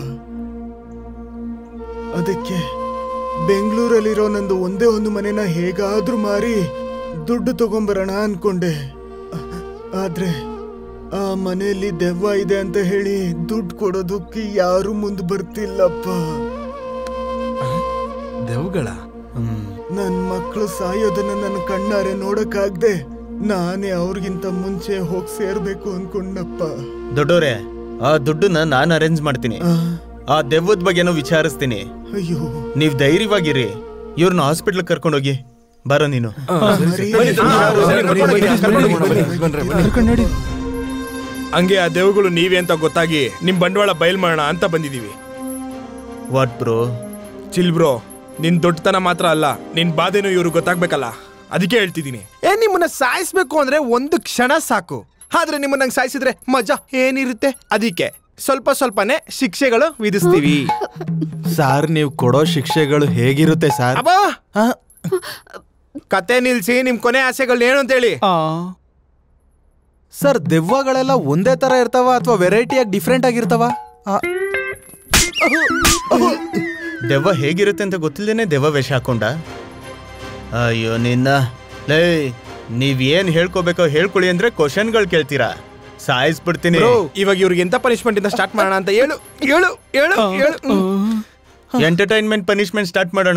ಅದಕ್ಕೆ ಬೆಂಗಳೂರಲ್ಲಿರೋ ನಂದು ಒಂದೇ ಒಂದು ಮನೆನ ಹೇಗಾದ್ರೂ ಮಾರಿ ದುಡ್ಡು ತಗೊಂಬರೋಣ ಅನ್ಕೊಂಡೆ ಆದ್ರೆ ಆ ಮನೆಯಲ್ಲಿ ದೆವ್ವ ಇದೆ ಅಂತ ಹೇಳಿ ದುಡ್ಡು ಕೊಡೋದಕ್ಕೆ ಯಾರು ಮುಂದೆ ಬರ್ತಿಲ್ಲಪ್ಪ ದೆವ್ಗಳ ನನ್ ಮಕ್ಕಳು ಸಾಯೋದನ್ನ ನನ್ನ ಕಣ್ಣಾರೆ ನೋಡಕ್ಕಾಗ್ದೆ ನಾನೇ ಅವ್ರಿಗಿಂತ ಮುಂಚೆ ಹೋಗಿ ಸೇರ್ಬೇಕು ಅನ್ಕೊಂಡಪ್ಪ ದೊಡ್ಡವ್ರೆ ಆ ದುಡ್ಡನ್ನ ನಾನು ಅರೇಂಜ್ ಮಾಡ್ತೀನಿ ಆ ದೆವ್ವದ ಬಗ್ಗೆನೂ ವಿಚಾರಿಸ್ತೀನಿ ಅಯ್ಯೋ ನೀವ್ ಧೈರ್ಯವಾಗಿರಿ ಇವ್ರನ್ನ ಹಾಸ್ಪಿಟ್ಲ್ ಕರ್ಕೊಂಡೋಗಿ ಬರೋ ನೀನು ಹಂಗೆ ಆ ದೆವ್ಗಳು ನೀವೇ ಅಂತ ಗೊತ್ತಾಗಿ ನಿಮ್ ಬಂಡವಾಳ ಬಯಲ್ ಮಾಡೋಣ ಅಂತ ಬಂದಿದೀವಿ ವಾಟ್ ಬ್ರೋ ಚಿಲ್ ಬ್ರೋ ನಿನ್ ದೊಡ್ಡತನ ಮಾತ್ರ ಅಲ್ಲ ನಿನ್ ಬಾಧೆನೂ ಇವ್ರು ಗೊತ್ತಾಗ್ಬೇಕಲ್ಲ ಅದಕ್ಕೆ ಹೇಳ್ತಿದ್ದೀನಿ ಏ ನಿಮ್ಮನ್ನ ಸಾಯಿಸ್ಬೇಕು ಅಂದ್ರೆ ಒಂದು ಕ್ಷಣ ಸಾಕು ಆದ್ರೆ ನಿಮ್ಮನ್ನ ನಂಗೆ ಸಾಯಿಸಿದ್ರೆ ಮಜಾ ಏನಿರುತ್ತೆ ಅದಕ್ಕೆ ಸ್ವಲ್ಪ ಸ್ವಲ್ಪನೇ ಶಿಕ್ಷೆಗಳು ವಿಧಿಸ್ತೀವಿ ಸಾರ್ ನೀವು ಕೊಡೋ ಶಿಕ್ಷೆಗಳು ಹೇಗಿರುತ್ತೆ ಸರ್ ಅಬ್ಬಾ ಕತೆ ನಿಲ್ಸಿ ನಿಮ್ ಕೊನೆ ಆಸೆಗಳು ಏನು ಅಂತ ಹೇಳಿ ಸರ್ ದೆವ್ವಗಳೆಲ್ಲ ಒಂದೇ ತರ ಇರ್ತಾವ ಅಥವಾ ವೆರೈಟಿಯಾಗಿ ಡಿಫ್ರೆಂಟ್ ಆಗಿರ್ತಾವ ಆ, ದೆವ್ವ ಹೇಗಿರುತ್ತೆ ಅಂತ ಗೊತ್ತಿಲ್ಲದೇನೆ ದೆವ್ವ ವೇಷ ಹಾಕೊಂಡ ಅಯ್ಯೋ ನಿನ್ನ ಲೇ ನೀವ್ ಏನ್ ಹೇಳ್ಕೋಬೇಕೋ ಹೇಳ್ಕೊಳ್ಳಿ ಅಂದ್ರೆ ಕ್ವಶನ್ಗಳು ಕೇಳ್ತೀರಾ ಸಾಯಿಸ್ಬಿಡ್ತೀನಿ Bro, ಇವಾಗ ಇವ್ರಿಗೆ ಎಂತ ಪನಿಷ್ಮೆಂಟ್ ಇಂದ ಸ್ಟಾರ್ಟ್ ಮಾಡೋಣ ಅಂತ ಹೇಳು ಹೇಳು ಹೇಳು ಹೇಳು ಎಂಟರ್ಟೈನ್ಮೆಂಟ್ ಪನಿಷ್ಮೆಂಟ್ ಸ್ಟಾರ್ಟ್ ಮಾಡೋಣ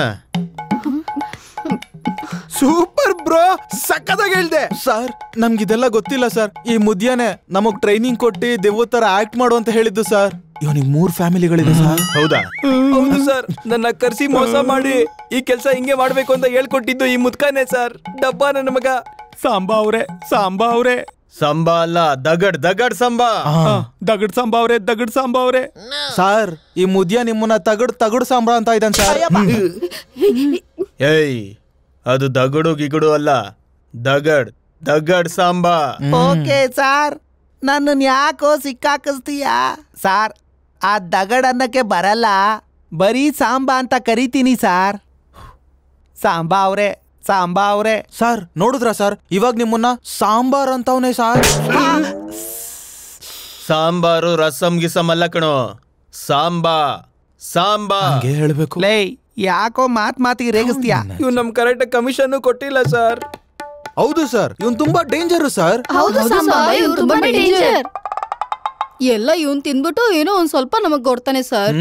ಸೂಪರ್ ಬ್ರೋ ಸಕ್ಕದಾಗಿ ಹೇಳ್ದೆ ಸರ್ ನಮ್ಗಿದೆಲ್ಲ ಗೊತ್ತಿಲ್ಲ ಸರ್ ಈ ಮುದ್ಯಾನೆ ನಮಗ್ ಟ್ರೈನಿಂಗ್ ಕೊಟ್ಟು ದೆವ್ವ ತರ ಆಕ್ಟ್ ಮಾಡು ಅಂತ ಹೇಳಿದ್ದು ಸರ್ ಇವನಿಗೆ ಮೂರ್ ಫ್ಯಾಮಿಲಿಗಳಿದೆ ಸರ್ ಹೌದಾ ಹೌದು ಸರ್ ನನ್ನ ಕರ್ಸಿ ಮೋಸ ಮಾಡಿ ಈ ಕೆಲಸ ಹಿಂಗೆ ಮಾಡ್ಬೇಕು ಅಂತ ಹೇಳ್ಕೊಟ್ಟಿದ್ದು ಈ ಮುದ್ಕನೇ ಸರ್ ಡಬ್ಬ ನನ್ನ ಮಗ ಸಾಂಬಾ ಅವ್ರೆ ಸಾಂಬಾ ಅವ್ರೆ ಸಂಬಾ ಅಲ್ಲ ದಗಡ್ ದಗಡ್ ಸಂಬಾ ದಗಡ್ ಸಾಂಬಾ ಅವ್ರೆ ದಗಡ್ ಸಾಂಬಾ ಅವ್ರೆ ಸರ್ ಈ ಮುದ್ಯ ನಿಮ್ಮನ್ನ ತಗಡ್ ತಗಡ್ ಸಾಂಬ್ರ ಅಂತ ಇದ್ದಾನೆ ಸರ್ ಏಯ್ ಅದು ದಗಡು ಗಿಗಡು ಅಲ್ಲ ದಗಡ್ ದಗಡ್ ಸಾಂಬಾ ಓಕೆ ಸಾರ್ ನನ್ನನ್ ಯಾಕೋ ಸಿಕ್ಕಾಕಿಸ್ತೀಯಾ ಸಾರ್ ಆ ದಗಡ್ ಅನ್ನಕ್ಕೆ ಬರಲ್ಲ ಬರೀ ಸಾಂಬಾ ಅಂತ ಕರಿತೀನಿ ಸಾರ್ ಸಾಂಬಾ ಅವ್ರೆ ಸಾಂಬಾ ಅವ್ರೆ ಸರ್ ನೋಡಿದ್ರ ಸರ್ ಇವಾಗ ನಿಮ್ಮನ್ನ ಸಾಂಬಾರ್ ಅಂತವನೇ ಸರ್ ಸಾಂಬಾರು ರಸಂ ಗಿಸಂ ಅಲ್ಲ ಕಣೋ ಸಾಂಬಾ ಸಾಂಬಾ ಹಂಗೆ ಹೇಳ್ಬೇಕು ಲೇ ಯಾಕೋ ಮಾತ್ ಮಾತಿಗೆ ರೇಗಿಸ್ತೀಯಾ ಇವ್ ನಮ್ ಕರೆಕ್ಟ್ ಕಮಿಷನ್ ಕೊಟ್ಟಿಲ್ಲ ಸರ್ ಹೌದು ಸರ್ ಇವನ್ ತುಂಬಾ ಡೇಂಜರು ಸರ್ ಹೌದು ಸಾಂಬಾ ಇವ್ರು ತುಂಬಾ ಡೇಂಜರ್ ಎಲ್ಲ ಇವನ್ ತಿಂದ್ಬಿಟ್ಟು ಏನೋ ಒಂದ್ ಸ್ವಲ್ಪ ನಮಗ್ ಕೊಡ್ತಾನೆ ಸರ್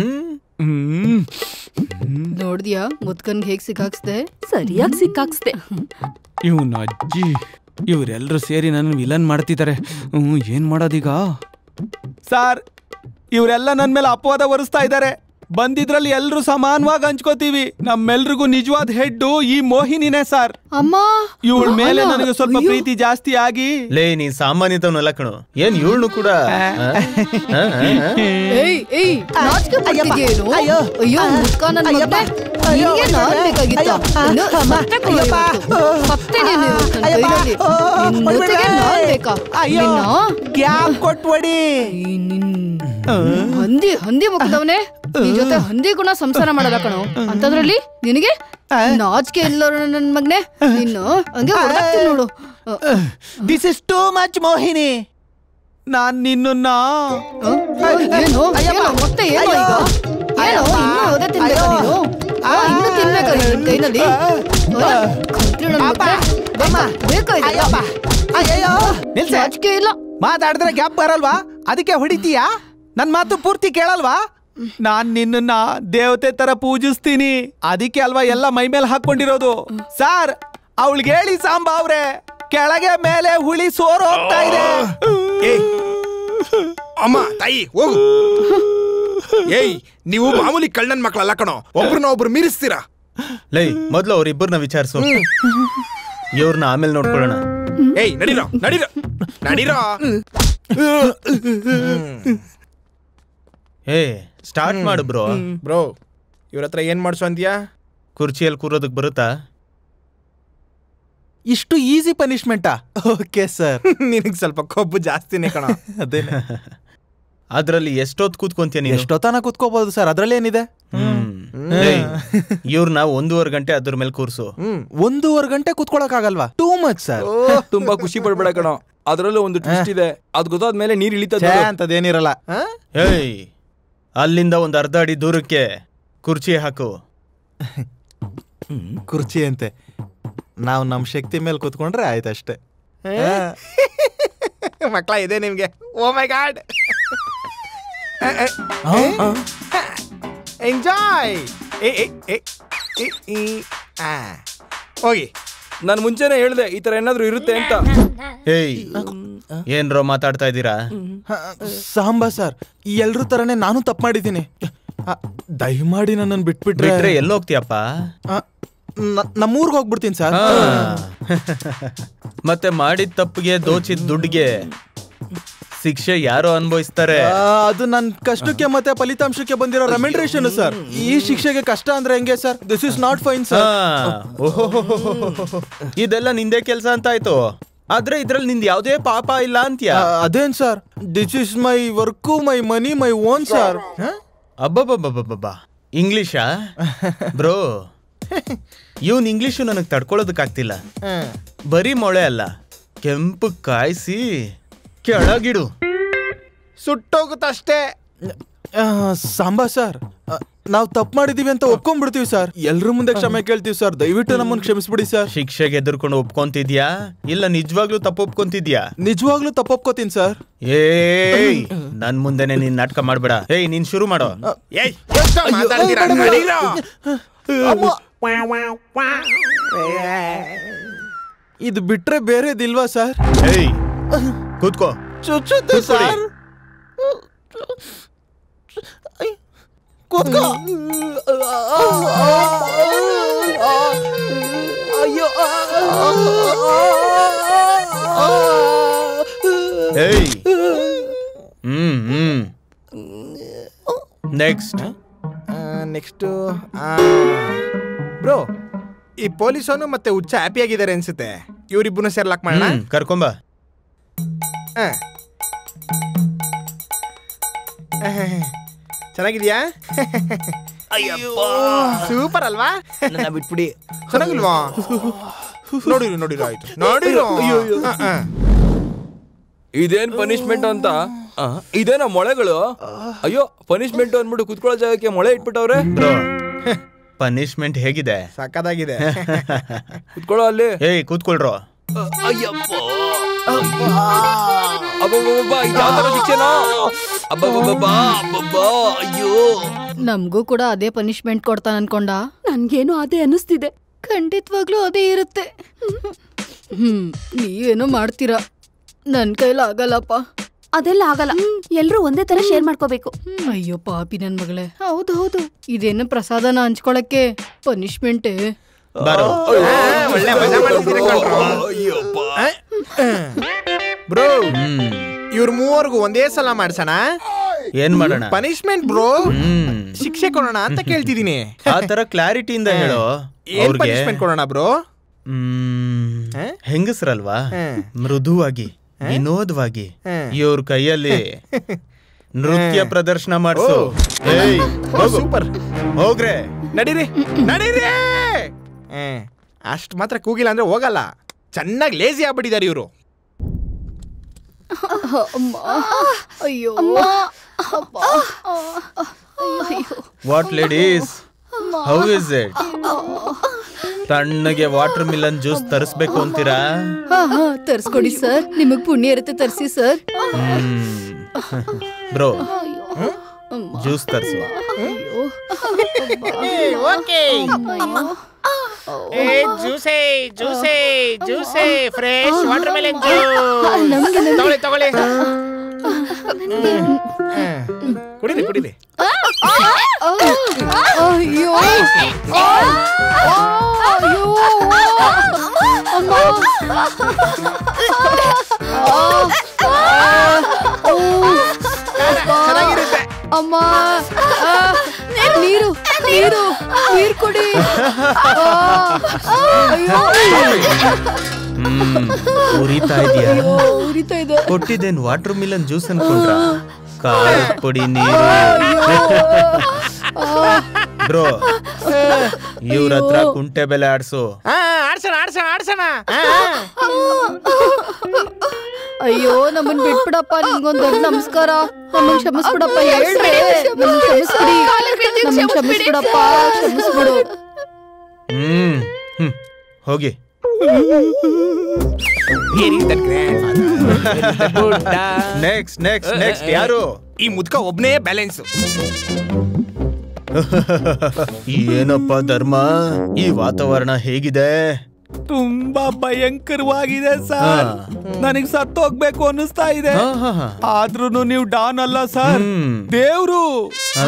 ನೋಡ್ದ್ಯಾ ಮುದ್ಕನ್ ಹೇಗ್ ಸಿಕ್ಕಾಕ್ಸ್ದೆ ಸರಿಯಾಗಿ ಸಿಕ್ಕಾಕ್ಸ್ದೆ ಇವನ ಅಜ್ಜಿ ಇವರೆಲ್ಲರೂ ಸೇರಿ ನನ್ನ ವಿಲನ್ ಮಾಡ್ತಿದ್ದಾರೆ ಹ್ಮ್, ಏನ್ ಮಾಡೋದೀಗ ಸಾರ್ ಇವರೆಲ್ಲ ನನ್ನ ಮೇಲೆ ಅಪವಾದ ಹೊರಿಸ್ತಾ ಇದ್ದಾರೆ ಬಂದಿದ್ರಲ್ಲಿ ಎಲ್ರು ಸಮಾನವಾಗಿ ಹಂಚ್ಕೋತೀವಿ ನಮ್ಮೆಲ್ರಿಗೂ ನಿಜವಾದ ಹೆಡ್ಡು ಈ ಮೋಹಿನಿನೇ ಸರ್ ಅಮ್ಮ ಇವಳ ಮೇಲೆ ಅಲ್ಲ, ನನಗೆ ಸ್ವಲ್ಪ ಅಯ್ಯೋ. ಪ್ರೀತಿ ಜಾಸ್ತಿ ಆಗಿ ಲೇ ನೀ ಸಾಮಾನ್ಯತವನಲ್ಲ ಕಣು ಏನ್ ಇವಳು ಕೂಡ ಆ? ಆ, ಆ, ಆ? ಏಯ್ ಏಯ್ ನಾಚಿಕೆ ಪಡ್ತಿದ್ಯೇನು ಅಯ್ಯೋ. ಅಯ್ಯೋ ಮುದ್ಕ ನನ್ ಮಗ್ನೆ ಅಯ್ಯೋ. ನಿನ್ಗೆ ನಾನ್ ಬೇಕಾಗಿತ್ತ ಅಯ್ಯೋ. ಇನ್ನು ಸತ್ತೆ ಕೊಡು ಅಯ್ಯಪ್ಪ. ಇವತ್ತು. ಸತ್ತೆ ನೀನು ಇವತ್ತು ನನ್ ಅಯ್ಯಪ್ಪ. ಕೈಯಲ್ಲಿ. ಓ, ನಿನ್ ಹೊಡ್ಬೇಡ. ಜೊತೆಗೆ ನಾನ್ ಬೇಕಾ ಅಯ್ಯೋ ನಿನ್ನ ಗ್ಯಾಪ್ ಕೊಟ್ಬಿಡಿ ಈ ನಿನ್ ಹಂದಿ ಹಂದಿ ಮುಖದವನೇ ನಿನ್ ಜೊತೆ ಹಂದಿ ಗುಣ ಸಂಸಾರ ಮಾಡೋದ ಕಣೋ ಅಂತದ್ರಲ್ಲಿ ನಿನಗೆ ನಾಚಿಕೆ ಇಲ್ಲೋರು ನನ್ ಮಗ್ನೆ ನಿನ್ನು ಹಂಗೆ ಹೊಡ್ದಾಕ್ತೀನಿ ನೋಡು this is too much Mohini ನಾನ್ ನಿನ್ನ ಹ? ಏನು ಏನು ಮತ್ತೆ ಏನು ಈಗ ಏನು ಇನ್ನೂ ಹೋದೆ ತಿನ್ಬೇಕಾ ನೀನು ಆ, ಇನ್ನೂ ತಿನ್ಬೇಕಾ ನಿನ್ ಕೈನಲ್ಲಿ ಹೋದ? ಕಂತ್ರಿ ನನ್ ಮಗ್ನೆ. ಬೇಕಾ? ಬೇಕಾ ಇದೆಲ್ಲ? ಅಯ್ಯಯ್ಯೋ ನಿಲ್ಸೆ ನಾಚಿಕೆ ಇಲ್ಲ ಮಾತಾಡಿದ್ರೆ ಗ್ಯಾಪ್ ಬರಲ್ವಾ ಅದಕ್ಕೆ ಹೊಡಿತೀಯಾ ನನ್ ಮಾತು ಪೂರ್ತಿ ಕೇಳಲ್ವಾ ನಾನ್ ನಿನ್ನ ದೇವತೆ ತರ ಪೂಜಿಸ್ತೀನಿ ಅದಕ್ಕೆ ಅಲ್ವಾ ಎಲ್ಲ ಮೈ ಮೇಲೆ ಹಾಕೊಂಡಿರೋದು ಸಾರ್ ಅವಳಿಗೆ ಹೇಳಿ ಸಾಂಬಾ ಅವ್ರೆ ಕೆಳಗೆ ಮೇಲೆ ಹುಳಿ ಸೋರು ಹೋಗ್ತಾ ಇದೆ ಏಯ್ ಅಮ್ಮ ತಾಯಿ ಹೋಗು ಏಯ್ ನೀವು ಮಾಮೂಲಿ ಕಳ್ಳನ್ ಮಕ್ಕಳಲ್ಲ ಕಣೋ ಒಬ್ರನ್ನ ಒಬ್ರು ಮೀರಿಸ್ತೀರಾ ಲೈ ಮೊದ್ಲು ಅವ್ರಿಬ್ಬರನ್ನ ವಿಚಾರಿಸು ಇವ್ರನ್ನ ಆಮೇಲೆ ನೋಡ್ಕೊಳ್ಳೋಣ ಏಯ್ ನಡೀರೋ ನಡೀರೋ ನಡೀರೋ ಏ ಸ್ಟಾರ್ಟ್ ಮಾಡು ಬ್ರೋ ಬ್ರೋ ಇವ್ರ ಹತ್ರ ಏನ್ ಮಾಡ್ಸೋ ಅಂತೀಯಾ ಕುರ್ಚಿಯಲ್ಲಿ ಕೂರೋದಕ್ ಬರುತ್ತಾ ಇಷ್ಟು ಈಸಿ ಪನಿಷ್ಮೆಂಟಾ ಓಕೆ ಸರ್ ನಿನಗ್ ಸ್ವಲ್ಪ ಕೊಬ್ಬು ಜಾಸ್ತಿನೇ ಕಣ ಅದೇ ಅದ್ರಲ್ಲಿ ಎಷ್ಟೊತ್ತು ಕೂತ್ಕೊಂತೀಯ ನೀನು ಎಷ್ಟೊತ್ತನ ಕುತ್ಕೋಬಹುದು ಸರ್ ಅದ್ರಲ್ಲಿ ಏನಿದೆ ಇವ್ರನ್ನ ಒಂದೂವರೆ ಗಂಟೆ ಅದ್ರ ಮೇಲೆ ಕೂರ್ಸು ಒಂದೂವರೆ ಗಂಟೆ ಕುತ್ಕೊಳಕ್ ಆಗಲ್ವಾ ಟೂ ಮಚ್ ಸರ್ ತುಂಬಾ ಖುಷಿ ಪಡ್ಬೇಡ ಕಣೋ ಅದ್ರಲ್ಲೂ ಒಂದು ಟ್ವಿಸ್ಟ್ ಇದೆ ಅದ್ ಗೊತ್ತಾದ್ಮೇಲೆ ನೀರ್ ಇಳಿತದ ಅಂತದೇನಿರಲ್ಲ ಏಯ್ ಅಲ್ಲಿಂದ ಒಂದ್ ಅರ್ಧ ಅಡಿ ದೂರಕ್ಕೆ ಕುರ್ಚಿ ಹಾಕು ಕುರ್ಚಿ ಅಂತೆ ನಾವು ನಮ್ ಶಕ್ತಿ ಮೇಲೆ ಕುತ್ಕೊಂಡ್ರೆ ಆಯ್ತಷ್ಟೇ ಮಕ್ಕಳ ಇದೆ ನಿಮ್ಗೆ ಓ ಮೈ ಗಾಡ್ ಎಂಜಾಯ್ ಹೋಗಿ ನಾನು ಮುಂಚೆನೆ ಹೇಳ್ದೆ ಈ ತರ ಏನಾದ್ರು ಇರುತ್ತೆ ಅಂತ ಏಯ್ ಏನ್ರೋ ಮಾತಾಡ್ತಾ ಇದ್ದೀರಾ ಸಾಂಬಾ ಸರ್ ಎಲ್ರ ತರನೇ ನಾನು ತಪ್ಪು ಮಾಡಿದ್ದೀನಿ ಆ, ದಯಮಾಡಿ ನನ್ನನ್ನು ಬಿಟ್ಬಿಟ್ರೆ ಬಿಟ್ರೆ ಎಲ್ಲಿ ಹೋಗ್ತೀಯಪ್ಪ ಆ, ನ- ನಮ್ಮೂರ್ಗ್ ಹೋಗ್ಬಿಡ್ತೀನಿ ಸರ್ ಹಾ. ಮತ್ತೆ ಮಾಡಿದ ತಪ್ಪಿಗೆ ದೋಚಿದ ದುಡ್ಡಿಗೆ ಶಿಕ್ಷೆ ಯಾರೋ ಅನುಭವಿಸ್ತಾರೆ ಆ, ಅದು ನನ್ ಕಷ್ಟಕ್ಕೆ ಮತ್ತೆ ಫಲಿತಾಂಶಕ್ಕೆ ಬಂದಿರೋ ರೆಮಿಂಡ್ರೇಷನ್ ಸರ್ ಈ ಶಿಕ್ಷೆಗೆ ಕಷ್ಟ ಅಂದ್ರೆ ಹೆಂಗೆ sir this is not fine sir ಇದೆಲ್ಲ ನಿಂದೆ ಕೆಲ್ಸ ಅಂತ ಆಯ್ತು ಆದ್ರೆ ಇದ್ರಲ್ಲಿ ನಿಂದ ಯಾವ್ದೇ ಪಾಪ ಇಲ್ಲ ಅಂತ್ಯ ಅದೇನ್ sir this is my work my money my own sir ಅಬ್ಬಬ್ಬಬ್ಬಬ್ಬಬ್ಬ ಇಂಗ್ಲಿಷಾ ಬ್ರೋ ಇವನ್ ಇಂಗ್ಲಿಷು ನನಗೆ ತಡ್ಕೊಳ್ಳೋದಕ್ಕಾಗ್ತಿಲ್ಲ ಬರೀ ಮೊಳೆ ಅಲ್ಲ ಕೆಂಪು ಕಾಯಿಸಿ ಕೆಳಗಿಡು ಸುಟ್ಟೋಗುತ್ತಷ್ಟೇ ಸಾಂಬಾ ಸರ್ ನಾವು ತಪ್ಪು ಮಾಡಿದೀವಿ ಅಂತ ಒಪ್ಕೊಂಡ್ಬಿಡ್ತೀವಿ ಸರ್ ಎಲ್ರ ಮುಂದೆ ಕ್ಷಮೆ ಕೇಳ್ತೀವಿ ಸರ್ ದಯವಿಟ್ಟು ನಮ್ಮನ್ನ ಕ್ಷಮಿಸ್ಬಿಡಿ ಸರ್ ಶಿಕ್ಷೆಗೆ ಎದುರ್ಕೊಂಡು ಒಪ್ಕೊಂತಿದ್ಯಾ ಇಲ್ಲ ನಿಜವಾಗ್ಲೂ ತಪ್ಪು ಒಪ್ಕೊಂತಿದ್ಯಾ ನಿಜವಾಗ್ಲೂ ತಪ್ಪು ಒಪ್ಕೋತೀನಿ ಸರ್ ಏಯ್ ನನ್ ಮುಂದೆನೆ ನೀನ್ ನಾಟಕ ಮಾಡ್ಬೇಡ ಏಯ್ ನೀನ್ ಶುರು ಮಾಡೋ ಏಯ್ ಎಷ್ಟೋ ಮಾತಾಡ್ತೀರಾ ನಡೀರೋ ಇದು ಬಿಟ್ರೆ ಬೇರೆದಿಲ್ವಾ ಸರ್ ಏಯ್ ಕೂತ್ಕೋ ಚುಚ್ಚುತ್ತೆ ಕೂತ್ಕೊಳ್ಳಿ. ಸರ್ ಕೂತ್ಕೋ ಅಯ್ಯೋ ಏಯ್ hmm hmm next next bro ಈ ಪೊಲೀಸನು ಮತ್ತೆ ಹುಚ್ಚ ಹ್ಯಾಪಿ ಆಗಿದ್ದಾರೆ ಅನ್ಸುತ್ತೆ ಇವರಿಬ್ಬರನ್ನ ಸೇರ್ಲಾಕ್ ಮಾಡೋಣ ಕರ್ಕೊಂಬ ಆ. ಚೆನ್ನಾಗಿದ್ಯಾ ಸೂಪರ್ ಅಲ್ವಾ ನನ್ನ ಬಿಟ್ಬಿಡಿ ಚೆನ್ನಾಗಿಲ್ವಾ ನೋಡಿರು ನೋಡಿರು ಆಯ್ತು ನೋಡಿರು ಆ, ಆ. ಇದೇನ್ ಪನಿಷ್ಮೆಂಟ್ ಅಂತ ಆ, ಇದೇನ ಮೊಳೆಗಳು ಅಯ್ಯೋ ಪನಿಷ್ಮೆಂಟ್ ಅಂದ್ಬಿಟ್ಟು ಕುತ್ಕೊಳ್ಳೋ ಜಾಗಕ್ಕೆ ಮೊಳೆ ಇಟ್ಬಿಟ್ಟವ್ರೆ ಬ್ರೋ ಪನಿಷ್ಮೆಂಟ್ ಹೇಗಿದೆ ಸಕ್ಕದಾಗಿದೆ ಕುತ್ಕೊಳ್ಳೋ ಅಲ್ಲಿ ಏಯ್ ಕೂತ್ಕೊಳ್ರೋ ಅಯ್ಯಪ್ಪ ಅಬ್ಬಬ್ಬಬ್ಬ, ಇದ್ ಯಾವ ಥರ ಶಿಕ್ಷೆನೋ? ಅಬ್ಬಬ್ಬಬ್ಬ, ಅಬ್ಬಬ್ಬ, ಅಯ್ಯೋ ನಮ್ಗೂ ಕೂಡ ಅದೇ ಪನಿಷ್ಮೆಂಟ್ ಕೊಡ್ತಾನ ಅನ್ಕೊಂಡ ನನ್ಗೇನು ಅದೇ ಅನಿಸ್ತಿದೆ ಖಂಡಿತವಾಗ್ಲೂ ಅದೇ ಇರುತ್ತೆ ಹ್ಮ್ ನೀವೇನೋ ಮಾಡ್ತೀರಾ ನನ್ ಕೈಲ ಆಗಲ್ಲಪ್ಪ ಅದೆಲ್ಲ ಆಗಲ್ಲ ಎಲ್ರೂ ಒಂದೇ ತರ ಶೇರ್ ಮಾಡ್ಕೋಬೇಕು ಅಯ್ಯೋ ಪಾಪಿ ನನ್ ಮಗಳೇ ಹೌದು ಹೌದು ಇದೇನು ಪ್ರಸಾದನ ಹಂಚ್ಕೊಳಕ್ಕೆ ಪನಿಷ್ಮೆಂಟ್ ಬಾರೋ ಒಳ್ಳೆ ಮಜಾ ಮಾಡ್ತಿದ್ದೀರ ಕಣ್ರೋ. ಬ್ರೋ ಇವ್ರ ಮೂವರ್ಗೂ ಒಂದೇ ಸಲ ಮಾಡ್ಸೋಣ ಏನ್ ಮಾಡೋಣ ಪನಿಷ್ಮೆಂಟ್ ಬ್ರೋ ಹ್ಮ್ ಶಿಕ್ಷೆ ಕೊಡೋಣ ಅಂತ ಕೇಳ್ತಿದೀನಿ ಆ ತರ ಕ್ಲಾರಿಟಿಯಿಂದ ಹೇಳೋ ಏನ್ ಅವ್ರಿಗೆ ಪನಿಷ್ಮೆಂಟ್ ಕೊಡೋಣ ಬ್ರೋ ಹ್ಮ್, ಹೆಂಗಸ್ರಲ್ವಾ ಹ್ಮ್. ಮೃದುವಾಗಿ ವಿನೋದವಾಗಿ ಹ್ಮ್. ಇವ್ರ ಕೈಯಲ್ಲಿ ನೃತ್ಯ ಪ್ರದರ್ಶನ ಮಾಡಿಸು ಓ. ಏಯ್ ಹೋಗು. ಸೂಪರ್ ಹೋಗ್ರೆ ನಡೀರಿ ನಡೀರಿ ಅಷ್ಟ್ ಮಾತ್ರ ಕೂಗಿಲ್ಲ ಅಂದ್ರೆ ಹೋಗಲ್ಲ ಚೆನ್ನಾಗಿ ಲೇಜಿ ಆಗ್ಬಿಟ್ಟಿದ್ದಾರೆ ಇವರು ಅಯ್ಯೋ what ladies how is it ತಣ್ಣಗೆ ವಾಟರ್ ಮಿಲನ್ ಜ್ಯೂಸ್ ತರಿಸ್ಬೇಕು ಅಂತೀರಾ ಹಾ ಹಾ ತರ್ಸ್ಕೊಡಿ ಸರ್ ನಿಮಗ್ ಪುಣ್ಯ ಇರುತ್ತೆ ತರ್ಸಿ ಸರ್ ಬ್ರೋ ಜ್ಯೂಸ್ ತರಿಸು ಜ್ಯೂಸೇ ಜ್ಯೂಸೇ ಜ್ಯೂಸೇ ಫ್ರೆಶ್ ವಾಟರ್ ಮೆಲನ್ ನಮ್ಗೆ ನಮ್ಗೆ. ತಗೊಳ್ಳಿ ತಗೊಳ್ಳಿ ಕುಡಿಲಿ ಕುಡಿಲಿ ಅಯ್ಯೋ ಅಯ್ಯೋ ಅಮ್ಮ ಚೆನ್ನಾಗಿರುತ್ತೆ ಅಮ್ಮ ಆ, ನೀರು ನೀರು ನೀರು ಕೊಡಿ ಆ, ಅಯ್ಯೋ ಹ್ಮ್ ಉರಿತಾ ಇದೆಯಾ ಅಯ್ಯೋ ಉರಿತಾ ಇದೆ ಕೊಟ್ಟಿದ್ದೇನ್ ವಾಟರ್ ಮಿಲನ್ ಜ್ಯೂಸ್ ಅನ್ಕೊಂಡ್ರ ಖಾರದ ಪುಡಿ ನೀರು ಬ್ರೋ ಇವ್ರ ಹತ್ರ ಕುಂಟೆ ಬೆಲೆ ಆಡ್ಸು ಹಾ ಆಡ್ಸೋಣ ಆಡ್ಸೋಣ ಆಡ್ಸೋಣ ಅಯ್ಯೋ ನಮ್ಮನ್ ಬಿಟ್ಬಿಡಪ್ಪ ನಿಮ್ಗೊಂದ್ ದೊಡ್ಡ ನಮಸ್ಕಾರ ನಮ್ಮನ್ ಕ್ಷಮಿಸ್ಬಿಡಪ್ಪ ಹೇಳ್ರಿ ನಮ್ಮನ್ ಕ್ಷಮಿಸ್ಬಿಡಿ ನಮ್ಮನ್ ಕ್ಷಮಿಸ್ಬಿಡಪ್ಪ ಕ್ಷಮಿಸ್ಬಿಡು ಹ್ಮ್ ಹ್ಮ್ ಹೋಗಿ ನೆಕ್ಸ್ಟ್ ನೆಕ್ಸ್ಟ್ ನೆಕ್ಸ್ಟ್ ಯಾರು ಈ ಮುದ್ಕ ಒಬ್ನೇ ಬ್ಯಾಲೆನ್ಸ್ ಏನಪ್ಪ ಧರ್ಮ ಈ ವಾತಾವರಣ ಹೇಗಿದೆ ತುಂಬಾ ಭಯಂಕರವಾಗಿದೆ ಸರ್ ಹಾ. ನನಗ್ ಸತ್ತೋಗ್ಬೇಕು ಅನ್ನಿಸ್ತಾ ಇದೆ ಹಾ, ಹಾ, ಹಾ. ಆದ್ರೂ ನೀವು ಡಾನ್ ಅಲ್ಲ ಸರ್ ಹ್ಮ್. ದೇವ್ರು ಹ?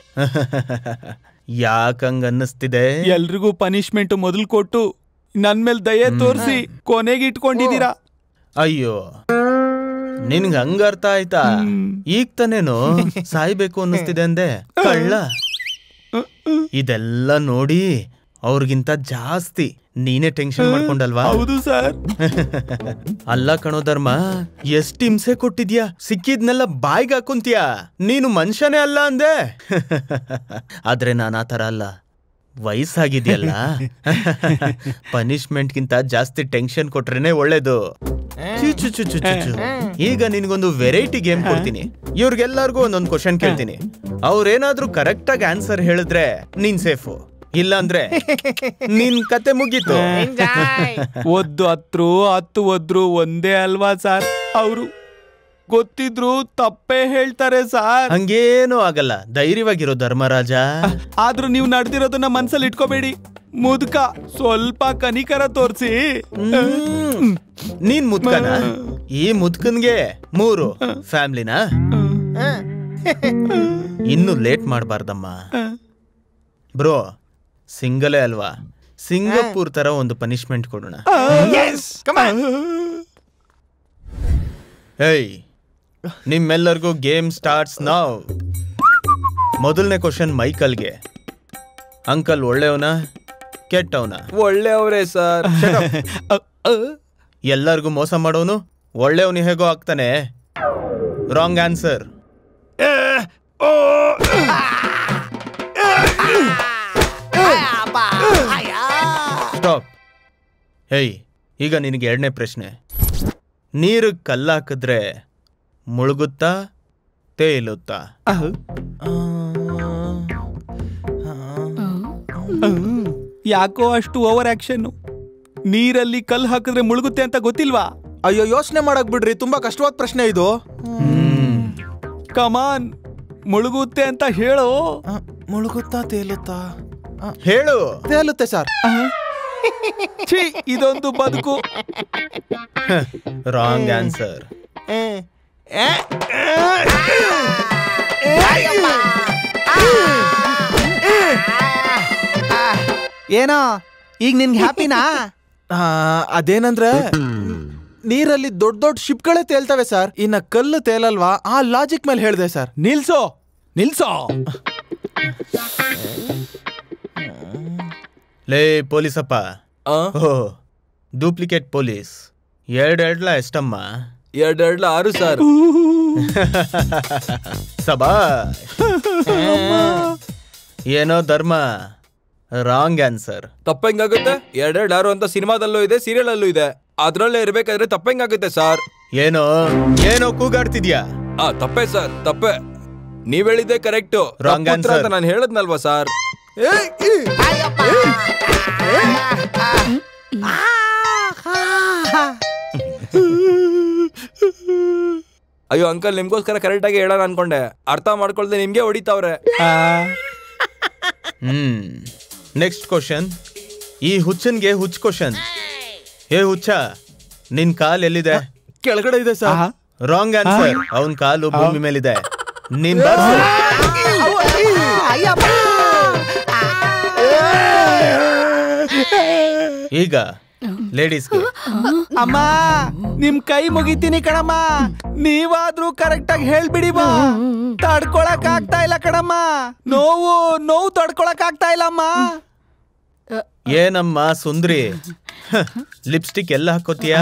ಯಾಕಂಗ್ ಅನ್ನಿಸ್ತಿದೆ ಎಲ್ರಿಗೂ ಪನಿಷ್ಮೆಂಟ್ ಮೊದಲು ಕೊಟ್ಟು ನನ್ ಮೇಲ್ ದಯೆ ತೋರಿಸಿ ಕೊನೆಗೆ ಇಟ್ಕೊಂಡಿದೀರಾ ಅಯ್ಯೋ ನಿನ್ಗ ಹಂಗ ಅರ್ಥ ಆಯ್ತಾ ಈಗ ತಾನೇನು ಸಾಯ್ಬೇಕು ಅನ್ನಿಸ್ತಿದೆ ಅಂದೆ ಕಳ್ಳ ಇದೆಲ್ಲ ನೋಡಿ ಅವ್ರಿಗಿಂತ ಜಾಸ್ತಿ ನೀನೇ ಟೆನ್ಷನ್ ಮಾಡ್ಕೊಂಡಲ್ವಾ ಹೌದು ಸರ್ ಅಲ್ಲ ಕಣೋ ಧರ್ಮ ಎಷ್ಟ್ ಹಿಂಸೆ ಕೊಟ್ಟಿದ್ಯಾ ಸಿಕ್ಕಿದ್ನೆಲ್ಲ ಬಾಯ್ಗೆ ಹಾಕುಂತ್ಯಾ ನೀನು ಮನುಷ್ಯನೇ ಅಲ್ಲ ಅಂದೆ ಆದ್ರೆ ನಾನು ಆ ಥರ ಅಲ್ಲ ವಯಸ್ಸಾಗಿದ್ಯಲ್ಲ ಪನಿಷ್ಮೆಂಟ್ಗಿಂತ ಜಾಸ್ತಿ ಟೆನ್ಷನ್ ಕೊಟ್ರೇನೆ ಒಳ್ಳೇದು ಚು ಚು ಚು ಚು ಚು ಚು. ಈಗ ನಿನ್ಗೊಂದು ವೆರೈಟಿ ಗೇಮ್ ಕೊಡ್ತೀನಿ ಇವ್ರಿಗೆಲ್ಲರಿಗೂ ಒಂದೊಂದು ಕ್ವಶನ್ ಕೇಳ್ತೀನಿ ಅವ್ರೇನಾದ್ರೂ ಕರೆಕ್ಟ್ ಆಗಿ ಆನ್ಸರ್ ಹೇಳಿದ್ರೆ ನೀನ್ ಸೇಫು ಇಲ್ಲಾಂದ್ರೆ ನಿನ್ ಕತೆ ಮುಗೀತು ಒದ್ದು ಹತ್ರು ಹತ್ತು ಒದ್ರು ಒಂದೇ ಅಲ್ವಾ ಸರ್ ಅವರು ಗೊತ್ತಿದ್ರು ತಪ್ಪೇ ಹೇಳ್ತಾರೆ ಸರ್ ಹಂಗೇನೂ ಆಗಲ್ಲ ಧೈರ್ಯವಾಗಿರೋ ಧರ್ಮರಾಜ ಆದ್ರೂ ನೀವು ನಡೆದಿರೋದನ್ನ ಮನ್ಸಲ್ಲಿ ಇಟ್ಕೋಬೇಡಿ ಮುದುಕ ಸ್ವಲ್ಪ ಕನಿಕರ ತೋರಿಸಿ ಹ್ಮ್. ನೀನ್ ಮುದ್ಕನ ಈ ಮುದ್ಕನ್ಗೆ ಮೂರು ಫ್ಯಾಮ್ಲಿನ ಇನ್ನು ಲೇಟ್ ಮಾಡಬಾರ್ದಮ್ಮ ಬ್ರೋ ಸಿಂಗಲೇ ಅಲ್ವಾ ಸಿಂಗಪೂರ್ ತರ ಒಂದು ಪನಿಷ್ಮೆಂಟ್ ಕೊಡೋಣ ಹೇಯ್ ನಿಮ್ಮೆಲ್ಲರಿಗೂ ಗೇಮ್ ಸ್ಟಾರ್ಟ್ಸ್ ನಾವ್ ಮೊದಲನೇ ಕ್ವಶನ್ ಮೈಕಲ್ಗೆ ಅಂಕಲ್ ಒಳ್ಳೆಯವನ ಕೆಟ್ಟವನ ಒಳ್ಳೆಯವರೇ ಸರ್ ಎಲ್ಲರಿಗೂ ಮೋಸ ಮಾಡೋನು ಒಳ್ಳೆಯವನು ಹೇಗೋ ಆಗ್ತಾನೆ ರಾಂಗ್ ಆನ್ಸರ್ ಸ್ಟಾಪ್ ಹೇಯ್ ಈಗ ನಿನಗೆ ಎರಡನೇ ಪ್ರಶ್ನೆ ನೀರು ಕಲ್ಲಾಕಿದ್ರೆ ಮುಳುಗುತ್ತಾ ತೇಲುತ್ತಾ ಯಾಕೋ ಅಷ್ಟು ಓವರ್ ಆಕ್ಷನ್ ನೀರಲ್ಲಿ ಕಲ್ಲು ಹಾಕಿದ್ರೆ ಮುಳುಗುತ್ತೆ ಅಂತ ಗೊತ್ತಿಲ್ವಾ ಅಯ್ಯೋ ಯೋಚನೆ ಮಾಡಕ್ ಬಿಡ್ರಿ ತುಂಬಾ ಕಷ್ಟವಾದ ಪ್ರಶ್ನೆ ಇದು ಕಮಾನ್ ಮುಳುಗುತ್ತೆ ಅಂತ ಹೇಳು ಮುಳುಗುತ್ತಾ ತೇಲುತ್ತಾ ಹೇಳು ತೇಲುತ್ತೆ ಸರ್ ಛೀ ಇದೊಂದು ಬದುಕು ರಾಂಗ್ ಆನ್ಸರ್ ಏನೋ ಈಗ ನಿನ್ಗೆ ಹ್ಯಾಪಿನಾ ಆ, ಅದೇನಂದ್ರೆ ನೀರಲ್ಲಿ ದೊಡ್ಡ ದೊಡ್ಡ ಶಿಪ್ಗಳೇ ತೇಲ್ತವೆ ಸರ್ ಇನ್ನ ಕಲ್ಲು ತೇಲಲ್ವಾ ಆ ಲಾಜಿಕ್ ಮೇಲೆ ಹೇಳ್ದೆ ಸರ್ ನಿಲ್ಸೋ ನಿಲ್ಸೋ ಲೇ ಪೊಲೀಸಪ್ಪ ಓ ಡೂಪ್ಲಿಕೇಟ್ ಪೊಲೀಸ್ ಎರಡೆರಡ್ಲ ಎಷ್ಟಮ್ಮ ಎರಡೆರಡ್ಲ ಆರು ಸರ್ ಸಬಾ ಏನೋ ಧರ್ಮ ರಾಂಗ್ ಆನ್ಸರ್ ತಪ್ಪಂಗಾಗುತ್ತೆ ಎರಡೆರಡು ಆರು ಅಂತ ಸಿನಿಮಾದಲ್ಲೂ ಇದೆ ಸೀರಿಯಲ್ ಅಲ್ಲೂ ಇದೆ ಅದ್ರಲ್ಲೇ ಇರ್ಬೇಕಾದ್ರೆ ತಪ್ಪಂಗಾಗುತ್ತೆ ಸರ್ ಏನೋ ಏನೋ ಕೂಗಾಡ್ತಿದ್ಯಾ ಆ ತಪ್ಪೆ ಸರ್ ತಪ್ಪೆ ನೀವ್ ಹೇಳಿದ್ದೆ ಕರೆಕ್ಟ್ Wrong answer. ಅಂತ ನಾನು ಹೇಳದ್ನಲ್ವಾ ಸರ್ ಅಯ್ಯೋ ಅಂಕಲ್ ನಿಮ್ಗೋಸ್ಕರ ಕರೆಕ್ಟ್ ಆಗಿ ಹೇಳೋಣ ಅನ್ಕೊಂಡೆ ಅರ್ಥ ಮಾಡ್ಕೊಳ್ದೆ ನಿಮ್ಗೆ ಹೊಡಿತಾವ್ರೆ ಹ್ಮ್ ನೆಕ್ಸ್ಟ್ ಕ್ವಶನ್ ಈ ಹುಚ್ಚನ್ಗೆ ಹುಚ್ಚ ಕ್ವಶನ್ ಏ ಹುಚ್ಚ ನಿನ್ ಕಾಲ್ ಎಲ್ಲಿದೆ ಕೆಳಗಡೆ ಇದೆ ಸರ್ ರಾಂಗ್ ಆನ್ಸರ್ ಅವನ್ ಕಾಲು ಭೂಮಿ ಮೇಲಿದೆ ನೀನ್ ಬಾರ್ಸು. ಈಗ ಲೇಡೀಸ್ಗೆ ಅಮ್ಮ ನಿಮ್ ಕೈ ಮುಗಿತೀನಿ ಕಣಮ್ಮ ನೀವಾದ್ರೂ ಕರೆಕ್ಟ್ ಆಗಿ ಹೇಳ್ಬಿಡಿ ಬಾ ತಡ್ಕೊಳಕ್ ಆಗ್ತಾ ಇಲ್ಲ ಕಣಮ್ಮ ನೋವು ನೋವು ತಡ್ಕೊಳಕ್ ಆಗ್ತಾ ಇಲ್ಲ ಅಮ್ಮ ಏನಮ್ಮ ಸುಂದ್ರಿ ಲಿಪ್ಸ್ಟಿಕ್ ಎಲ್ಲ ಹಾಕೋತೀಯಾ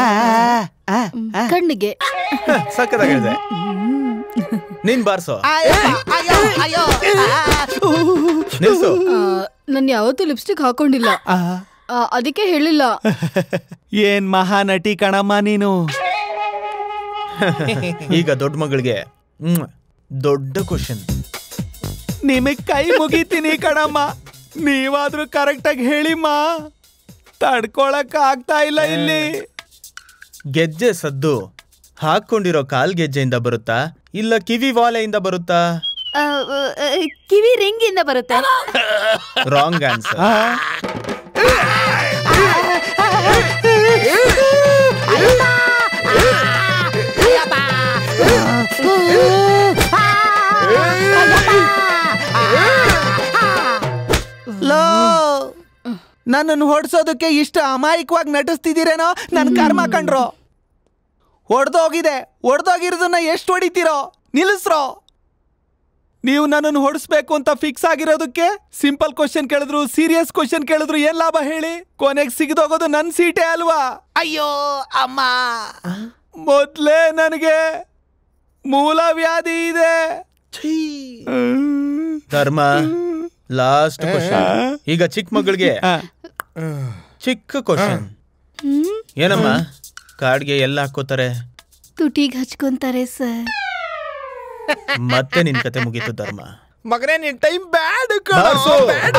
ಕಣ್ಣಿಗೆ ಸಕ್ಕದಾಗಿದೆ ನೀನ್ ಬಾರ್ಸೋ ನಿಲ್ಸು ನಾನು ಯಾವತ್ತೂ ಲಿಪ್ಸ್ಟಿಕ್ ಹಾಕೊಂಡಿಲ್ಲ ಆ, ಅದಕ್ಕೆ ಹೇಳಿಲ್ಲ ಏನ್ ಮಹಾ ನಟಿ ಕಣಮ್ಮ ನೀನು ಈಗ ದೊಡ್ಡ ಮಗಳಿಗೆ ಮ್ಮ್. ದೊಡ್ಡ ಕ್ವಶನ್ ನಿಮಗ್ ಕೈ ಮುಗಿತೀನಿ ಕಣಮ್ಮ ನೀವಾದ್ರೂ ಕರೆಕ್ಟ್ ಆಗಿ ಹೇಳಿಮ್ಮ ತಡ್ಕೊಳಕ್ ಆಗ್ತಾ ಇಲ್ಲ ಇಲ್ಲಿ ಗೆಜ್ಜೆ ಸದ್ದು ಹಾಕೊಂಡಿರೋ ಕಾಲ್ ಗೆಜ್ಜೆಯಿಂದ ಬರುತ್ತಾ ಇಲ್ಲ ಕಿವಿ ವಾಲೆಯಿಂದ ಬರುತ್ತಾ ಆ, ಆ, ಆ, ಕಿವಿ ರಿಂಗಿಂದ ಬರುತ್ತೆ ರಾಂಗ್ ಆನ್ಸರ್ ಲೋ ನನ್ನನ್ನು ಹೊಡ್ಸೋದಕ್ಕೆ ಇಷ್ಟು ಅಮಾಯಕವಾಗಿ ನಟಿಸ್ತಿದ್ದೀರೇನೋ ನನ್ ಕರ್ಮ ಕಂಡ್ರು ಹೊಡ್ದೋಗಿದೆ ಹೊಡ್ದೋಗಿರೋದನ್ನ ಎಷ್ಟು ಹೊಡಿತೀರೋ ನಿಲ್ಲಿಸ್ರೋ ನೀವು ನನ್ನನ್ನು ಹೊಡಿಸ್ಬೇಕು ಅಂತ ಫಿಕ್ಸ್ ಆಗಿರೋದಕ್ಕೆ ಸಿಂಪಲ್ ಕ್ವಶನ್ ಕೇಳಿದ್ರು ಸೀರಿಯಸ್ ಕ್ವಶನ್ ಕೇಳಿದ್ರು ಏನ್ ಲಾಭ ಹೇಳಿ ಕೊನೆಗೆ ಸಿಗದೋಗೋದು ನನ್ ಸೀಟೇ ಅಲ್ವಾ ಅಯ್ಯೋ ಅಮ್ಮ ಮೊದ್ಲೇ ನನಗೆ ಮೂಲ ವ್ಯಾಧಿ ಇದೆ ಧರ್ಮ ಲಾಸ್ಟ್ ಕ್ವಶನ್ ಈಗ ಚಿಕ್ಕ ಮಗಳಿಗೆ ಚಿಕ್ಕ ಕ್ವಶನ್ ಏನಮ್ಮ ಕಾರ್ಡ್ಗೆ ಎಲ್ಲ ಹಾಕೋತಾರೆ ತುಟಿಗ್ ಹಚ್ಕೊಂತಾರೆ ಸರ್ ಮತ್ತೆ ನಿನ್ ಕತೆ ಮುಗೀತು ಧರ್ಮ ಮಗನೇ ನಿನ್ ಟೈಮ್ ಬ್ಯಾಡ್ ಬಾರ್ಸು.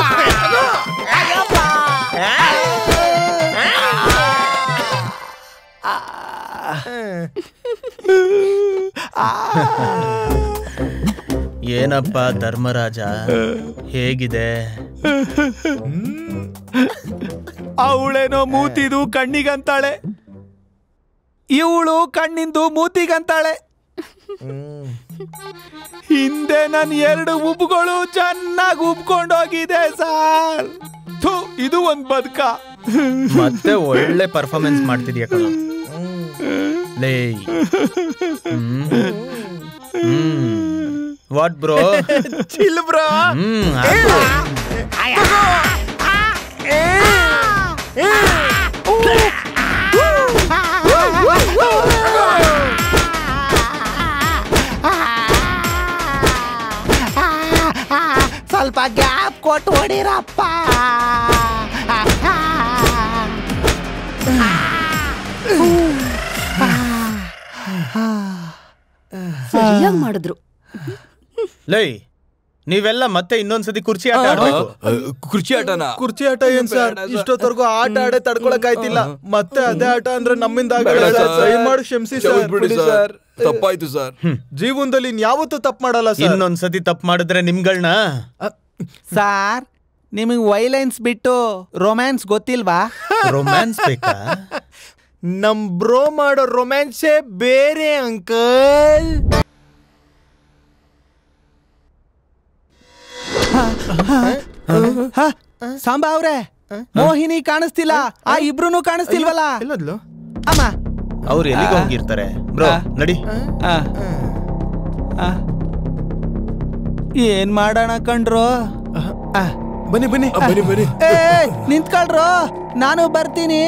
ಏನಪ್ಪ ಧರ್ಮರಾಜ ಹೇಗಿದೆ ಅವಳೇನೋ ಮೂತಿದು ಕಣ್ಣಿಗಂತಾಳೆ ಇವಳು ಕಣ್ಣಿಂದು ಮೂತಿಗಂತಾಳೆ ಹಿಂದೆ ನನ್ನ ಎರಡು ಉಬ್ಬುಗಳು ಚೆನ್ನಾಗಿ ಉಬ್ಕೊಂಡೋಗಿದೆ ಸಾರ್ ಥು, ಇದು ಒಂದ್ ಬದುಕ ಮತ್ತೆ ಒಳ್ಳೆ ಪರ್ಫಾರ್ಮೆನ್ಸ್ ಮಾಡ್ತಿದ್ಯಾ ಕಣ ಲೇ what bro chill bro hmm ಹಾಕು. ಸ್ವಲ್ಪ ಗ್ಯಾಪ್ ಕೊಟ್ಟು ಹೊಡಿರಪ್ಪ ಸರಿಯಾಗಿ ಮಾಡಿದ್ರು ಲೇ ನೀವೆಲ್ಲ ಮತ್ತೆ ಇನ್ನೊಂದ್ಸತಿ ಕುರ್ಚಿ ಆಟ ಆಡ್ಬೇಕು ಕುರ್ಚಿ ಆಟನ ಕುರ್ಚಿ ಆಟ ಏನ್ ಸರ್ ಇಷ್ಟೊತ್ತವರೆಗೂ ಆಟ ಆಡೇ ತಡ್ಕೊಳಕ್ ಆಯ್ತಿಲ್ಲ ಮತ್ತೆ ಅದೇ ಆಟ ಅಂದ್ರೆ ನಮ್ಮಿಂದ ಆಗಲ್ಲ ಬೇಡ ಸರ್. ಸರ್. ದಯ ಮಾಡಿ ಕ್ಷಮಿಸಿ ಸರ್ ಕ್ಷಮಿಸ್ಬಿಡಿ ಸರ್ ತಪ್ಪಾಯ್ತು ಸರ್ ಜೀವನದಲ್ಲಿ ಯಾವತ್ತೂ ತಪ್ಪು ಮಾಡಲ್ಲ ಸರ್ ಇನ್ನೊಂದ್ಸತಿ ತಪ್ಪು ಮಾಡಿದ್ರೆ ನಿಮ್ಗಳನ್ನ ಸಾರ್ ನಿಮಗೆ ವೈಲೆನ್ಸ್ ಬಿಟ್ಟು ರೊಮ್ಯಾನ್ಸ್ ಗೊತ್ತಿಲ್ವಾ ರೊಮ್ಯಾನ್ಸ್ ಬೇಕಾ ನಮ್ ಬ್ರೋ ಮಾಡೋ ರೊಮ್ಯಾನ್ಸೇ ಬೇರೆ ಅಂಕಲ್ ಹ? ಸಾಂಬಾ ಅವ್ರೆ ಮೋಹಿನಿ ಕಾಣಿಸ್ತಿಲ್ಲ ಆ ಇಬ್ರು ಕಾಣಿಸ್ತಿಲ್ವಲ್ಲ ಎಲ್ಲದ್ಲು ಅಮ್ಮ ಅವ್ರು ಎಲ್ಲಿಗೆ ಹೋಗಿರ್ತಾರೆ ಬ್ರೋ ನಡಿ ಆ. ಆ. ಏನ್ ಮಾಡೋಣ ಕಣ್ರು ಆ. ಬನ್ನಿ ಬನ್ನಿ ಬನ್ನಿ ಬನ್ನಿ ಏ ನಿಂತ್ಕೊಳ್ರು ನಾನು ಬರ್ತೀನಿ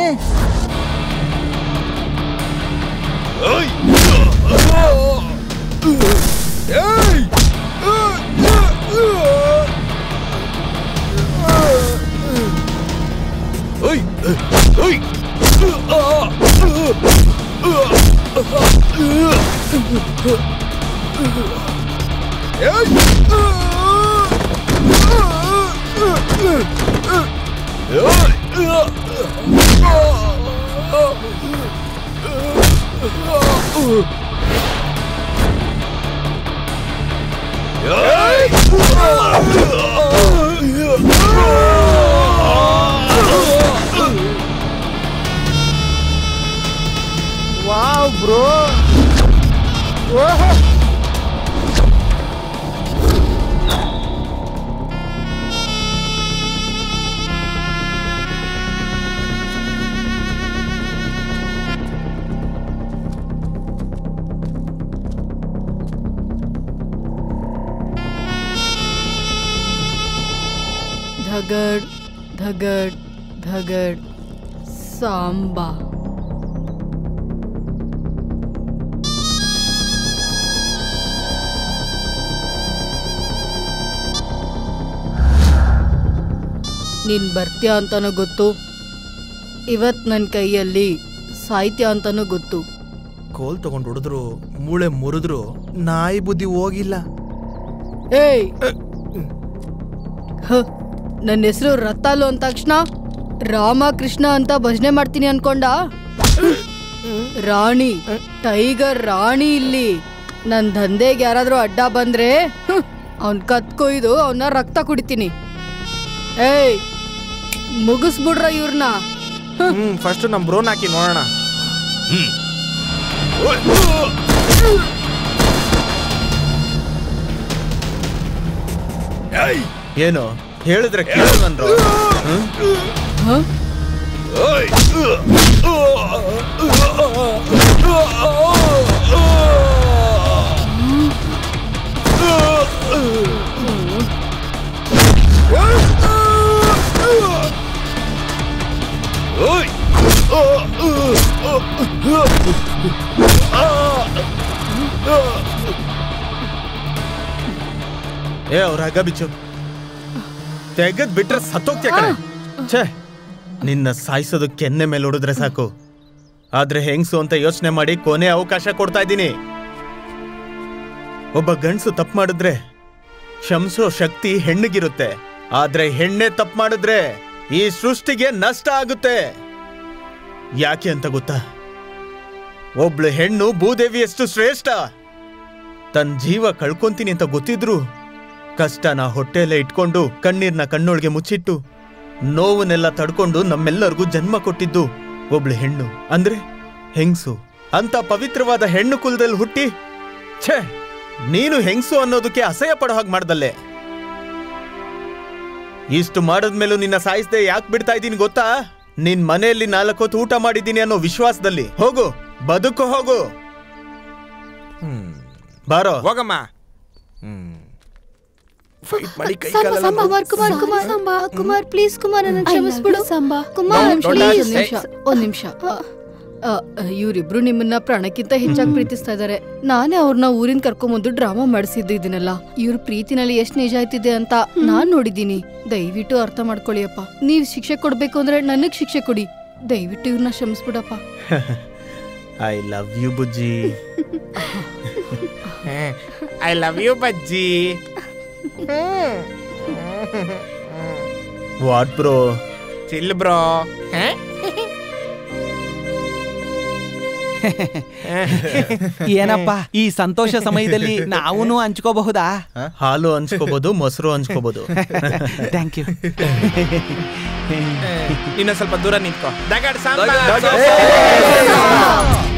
ವಾವ್ ಬ್ರೋ ಧಗಡ್ ಧಗಡ್ ಧಗಡ್ ಸಾಂಬಾ ನೀನ್ ಬರ್ತೀಯ ಅಂತಾನೂ ಗೊತ್ತು ಇವತ್ ನನ್ನ ಕೈಯಲ್ಲಿ ಸಾಹಿತ್ಯ ಅಂತಾನೂ ಗೊತ್ತು ಕೋಲ್ ತಗೊಂಡ್ ಹೊಡೆದ್ರು ಮೂಳೆ ಮುರಿದ್ರು ನಾಯಿ ಬುದ್ಧಿ ಹೋಗಿಲ್ಲ ಏಯ್ ಹ, ನನ್ನ ಹೆಸರು ರತ್ತಾಲು ಅಂದ ತಕ್ಷಣ ರಾಮಕೃಷ್ಣ ಅಂತ ಭಜನೆ ಮಾಡ್ತೀನಿ ಅನ್ಕೊಂಡ ರಾಣಿ ಟೈಗರ್ ರಾಣಿ ಇಲ್ಲಿ ನನ್ ದಂಧೆಗೆ ಯಾರಾದ್ರೂ ಅಡ್ಡ ಬಂದ್ರೆ ಅವನ್ ಕತ್ಕೊಯ್ದು ಅವನ್ನ ರಕ್ತ ಕುಡಿತೀನಿ ಏಯ್ ಮುಗಿಸ್ಬಿಡ್ರ ಇವ್ರನ್ನ ಹ್ಮ್ ಫಸ್ಟ್ ನಮ್ ಬ್ರೋನ್ ಹಾಕಿ ನೋಡೋಣ ಏನು ಹೇಳಿದ್ರೆ ಕೇಳಲ್ವನ್ರು ಏ ಅವ್ರ ಹಗ್ಗ ಬಿಚ್ಚು ತೆಗದ್ ಬಿಟ್ರೆ ಸತ್ತೋಗ್ತೀಯ ಕಣೆ ಛೇ ನಿನ್ನ ಸಾಯಿಸೋದು ಕೆನ್ನೆ ಮೇಲೆ ಹೊಡಿದ್ರೆ ಸಾಕು ಆದ್ರೆ ಹೆಂಗ್ಸು ಅಂತ ಯೋಚನೆ ಮಾಡಿ ಕೊನೆ ಅವಕಾಶ ಕೊಡ್ತಾ ಇದ್ದೀನಿ ಒಬ್ಬ ಗಂಡ್ಸು ತಪ್ಪು ಮಾಡಿದ್ರೆ ಕ್ಷಮಿಸೋ ಶಕ್ತಿ ಹೆಣ್ಣಿಗಿರುತ್ತೆ ಆದ್ರೆ ಹೆಣ್ಣೆ ತಪ್ಪು ಮಾಡಿದ್ರೆ ಈ ಸೃಷ್ಟಿಗೆ ನಷ್ಟ ಆಗುತ್ತೆ ಯಾಕೆ ಅಂತ ಗೊತ್ತಾ ಒಬ್ಳು ಹೆಣ್ಣು ಭೂದೇವಿಯಷ್ಟು ಶ್ರೇಷ್ಠ ತನ್ನ ಜೀವ ಕಳ್ಕೊಂತೀನಿ ಅಂತ ಗೊತ್ತಿದ್ರು ಕಷ್ಟನ ಹೊಟ್ಟೆಯಲ್ಲೇ ಇಟ್ಕೊಂಡು ಕಣ್ಣೀರ್ನ ಕಣ್ಣೊಳಗೆ ಮುಚ್ಚಿಟ್ಟು ನೋವನ್ನೆಲ್ಲ ತಡ್ಕೊಂಡು ನಮ್ಮೆಲ್ಲರಿಗೂ ಜನ್ಮ ಕೊಟ್ಟಿದ್ದು ಒಬ್ಳು ಹೆಣ್ಣು ಅಂದ್ರೆ ಹೆಂಗ್ಸು ಅಂತ ಪವಿತ್ರವಾದ ಹೆಣ್ಣು ಕುಲದಲ್ಲಿ ಹುಟ್ಟಿ ಛೇ ನೀನು ಹೆಂಗ್ಸು ಅನ್ನೋದಕ್ಕೆ ಅಸಹ್ಯ ಪಡೋ ಹಾಗೆ ಮಾಡ್ದಲ್ಲೇ ಇಷ್ಟು ಮಾಡಿದ್ಮೇಲೂ ನಿನ್ನ ಸಾಯಿಸ್ದೆ ಯಾಕೆ ಬಿಡ್ತಾ ಇದ್ದೀನಿ ಗೊತ್ತಾ ನಿನ್ ಮನೆಯಲ್ಲಿ ನಾಲ್ಕು ಹೊತ್ತು ಊಟ ಮಾಡಿದ್ದೀನಿ ಅನ್ನೋ ವಿಶ್ವಾಸದಲ್ಲಿ ಹೋಗು ಬದುಕು ಹೋಗು ಬಾರೋ ಹೋಗಮ್ಮ ಹ್ಮ್ ಫೈಟ್ ಮಾಡಿ ಕೈ ಸಾಂಬಾ ಕಾಲೆಲ್ಲ ಸಾಂಬಾ ಕುಮಾರ್ ಕುಮಾರ್ ಕುಮಾರ್ ಸಾಂಬಾ ಕುಮಾರ್ ಪ್ಲೀಸ್ ಕುಮಾರ್ ನನ್ನ ಕ್ಷಮಿಸ್ಬಿಡು ಸಾಂಬಾ ಕುಮಾರ್ ಒಂದ್ ನಿಮಿಷ, please, ಒಂದ್ ನಿಮಿಷ ಒಂದ್ ನಿಮಿಷ ಇವರಿಬ್ರು ನಿಮ್ಮನ್ನ ಪ್ರಾಣಕ್ಕಿಂತ ಹೆಚ್ಚಾಗಿ ಪ್ರೀತಿಸ್ತಾ ಇದಾರೆ ನಾನೇ ಅವ್ರನ್ನ ಊರಿನ ಕರ್ಕೊಂಬಂದು ಡ್ರಾಮಾ ಮಾಡಿಸಿದ್ದು ಇದನ್ನೆಲ್ಲ ಇವ್ರ ಪ್ರೀತಿನಲ್ಲಿ ಎಷ್ಟ್ ನಿಜ ಆಯ್ತಿದೆ ಅಂತ ನಾನ್ ನೋಡಿದೀನಿ ದಯವಿಟ್ಟು ಅರ್ಥ ಮಾಡ್ಕೊಳ್ಳಿ ಅಪ್ಪ ನೀವ್ ಶಿಕ್ಷೆ ಕೊಡ್ಬೇಕು ಅಂದ್ರೆ ನನಗ್ ಶಿಕ್ಷೆ ಕೊಡಿ ದಯವಿಟ್ಟು ಇವ್ರನ್ನ ಕ್ಷಮಿಸ್ಬಿಡಪ್ಪ ಐ ಲವ್ ಯು ಬುಜ್ಜಿ ಐ ಲವ್ ಯು ಬಜ್ಜಿ ವಾಟ್ ಬ್ರೋ ಚಿಲ್ ಬ್ರೋ ಏನಪ್ಪ ಈ ಸಂತೋಷ ಸಮಯದಲ್ಲಿ ನಾವೂನು ಹಂಚ್ಕೋಬಹುದಾ ಹಾಲು ಹಂಚ್ಕೋಬಹುದು ಮೊಸರು ಹಂಚ್ಕೋಬಹುದು ಥ್ಯಾಂಕ್ ಯು ಇನ್ನೊಂದ್ ಸ್ವಲ್ಪ ದೂರ ನಿಂತ್ಕೋ ದಗಡ್ ಸಾಂಬಾರ್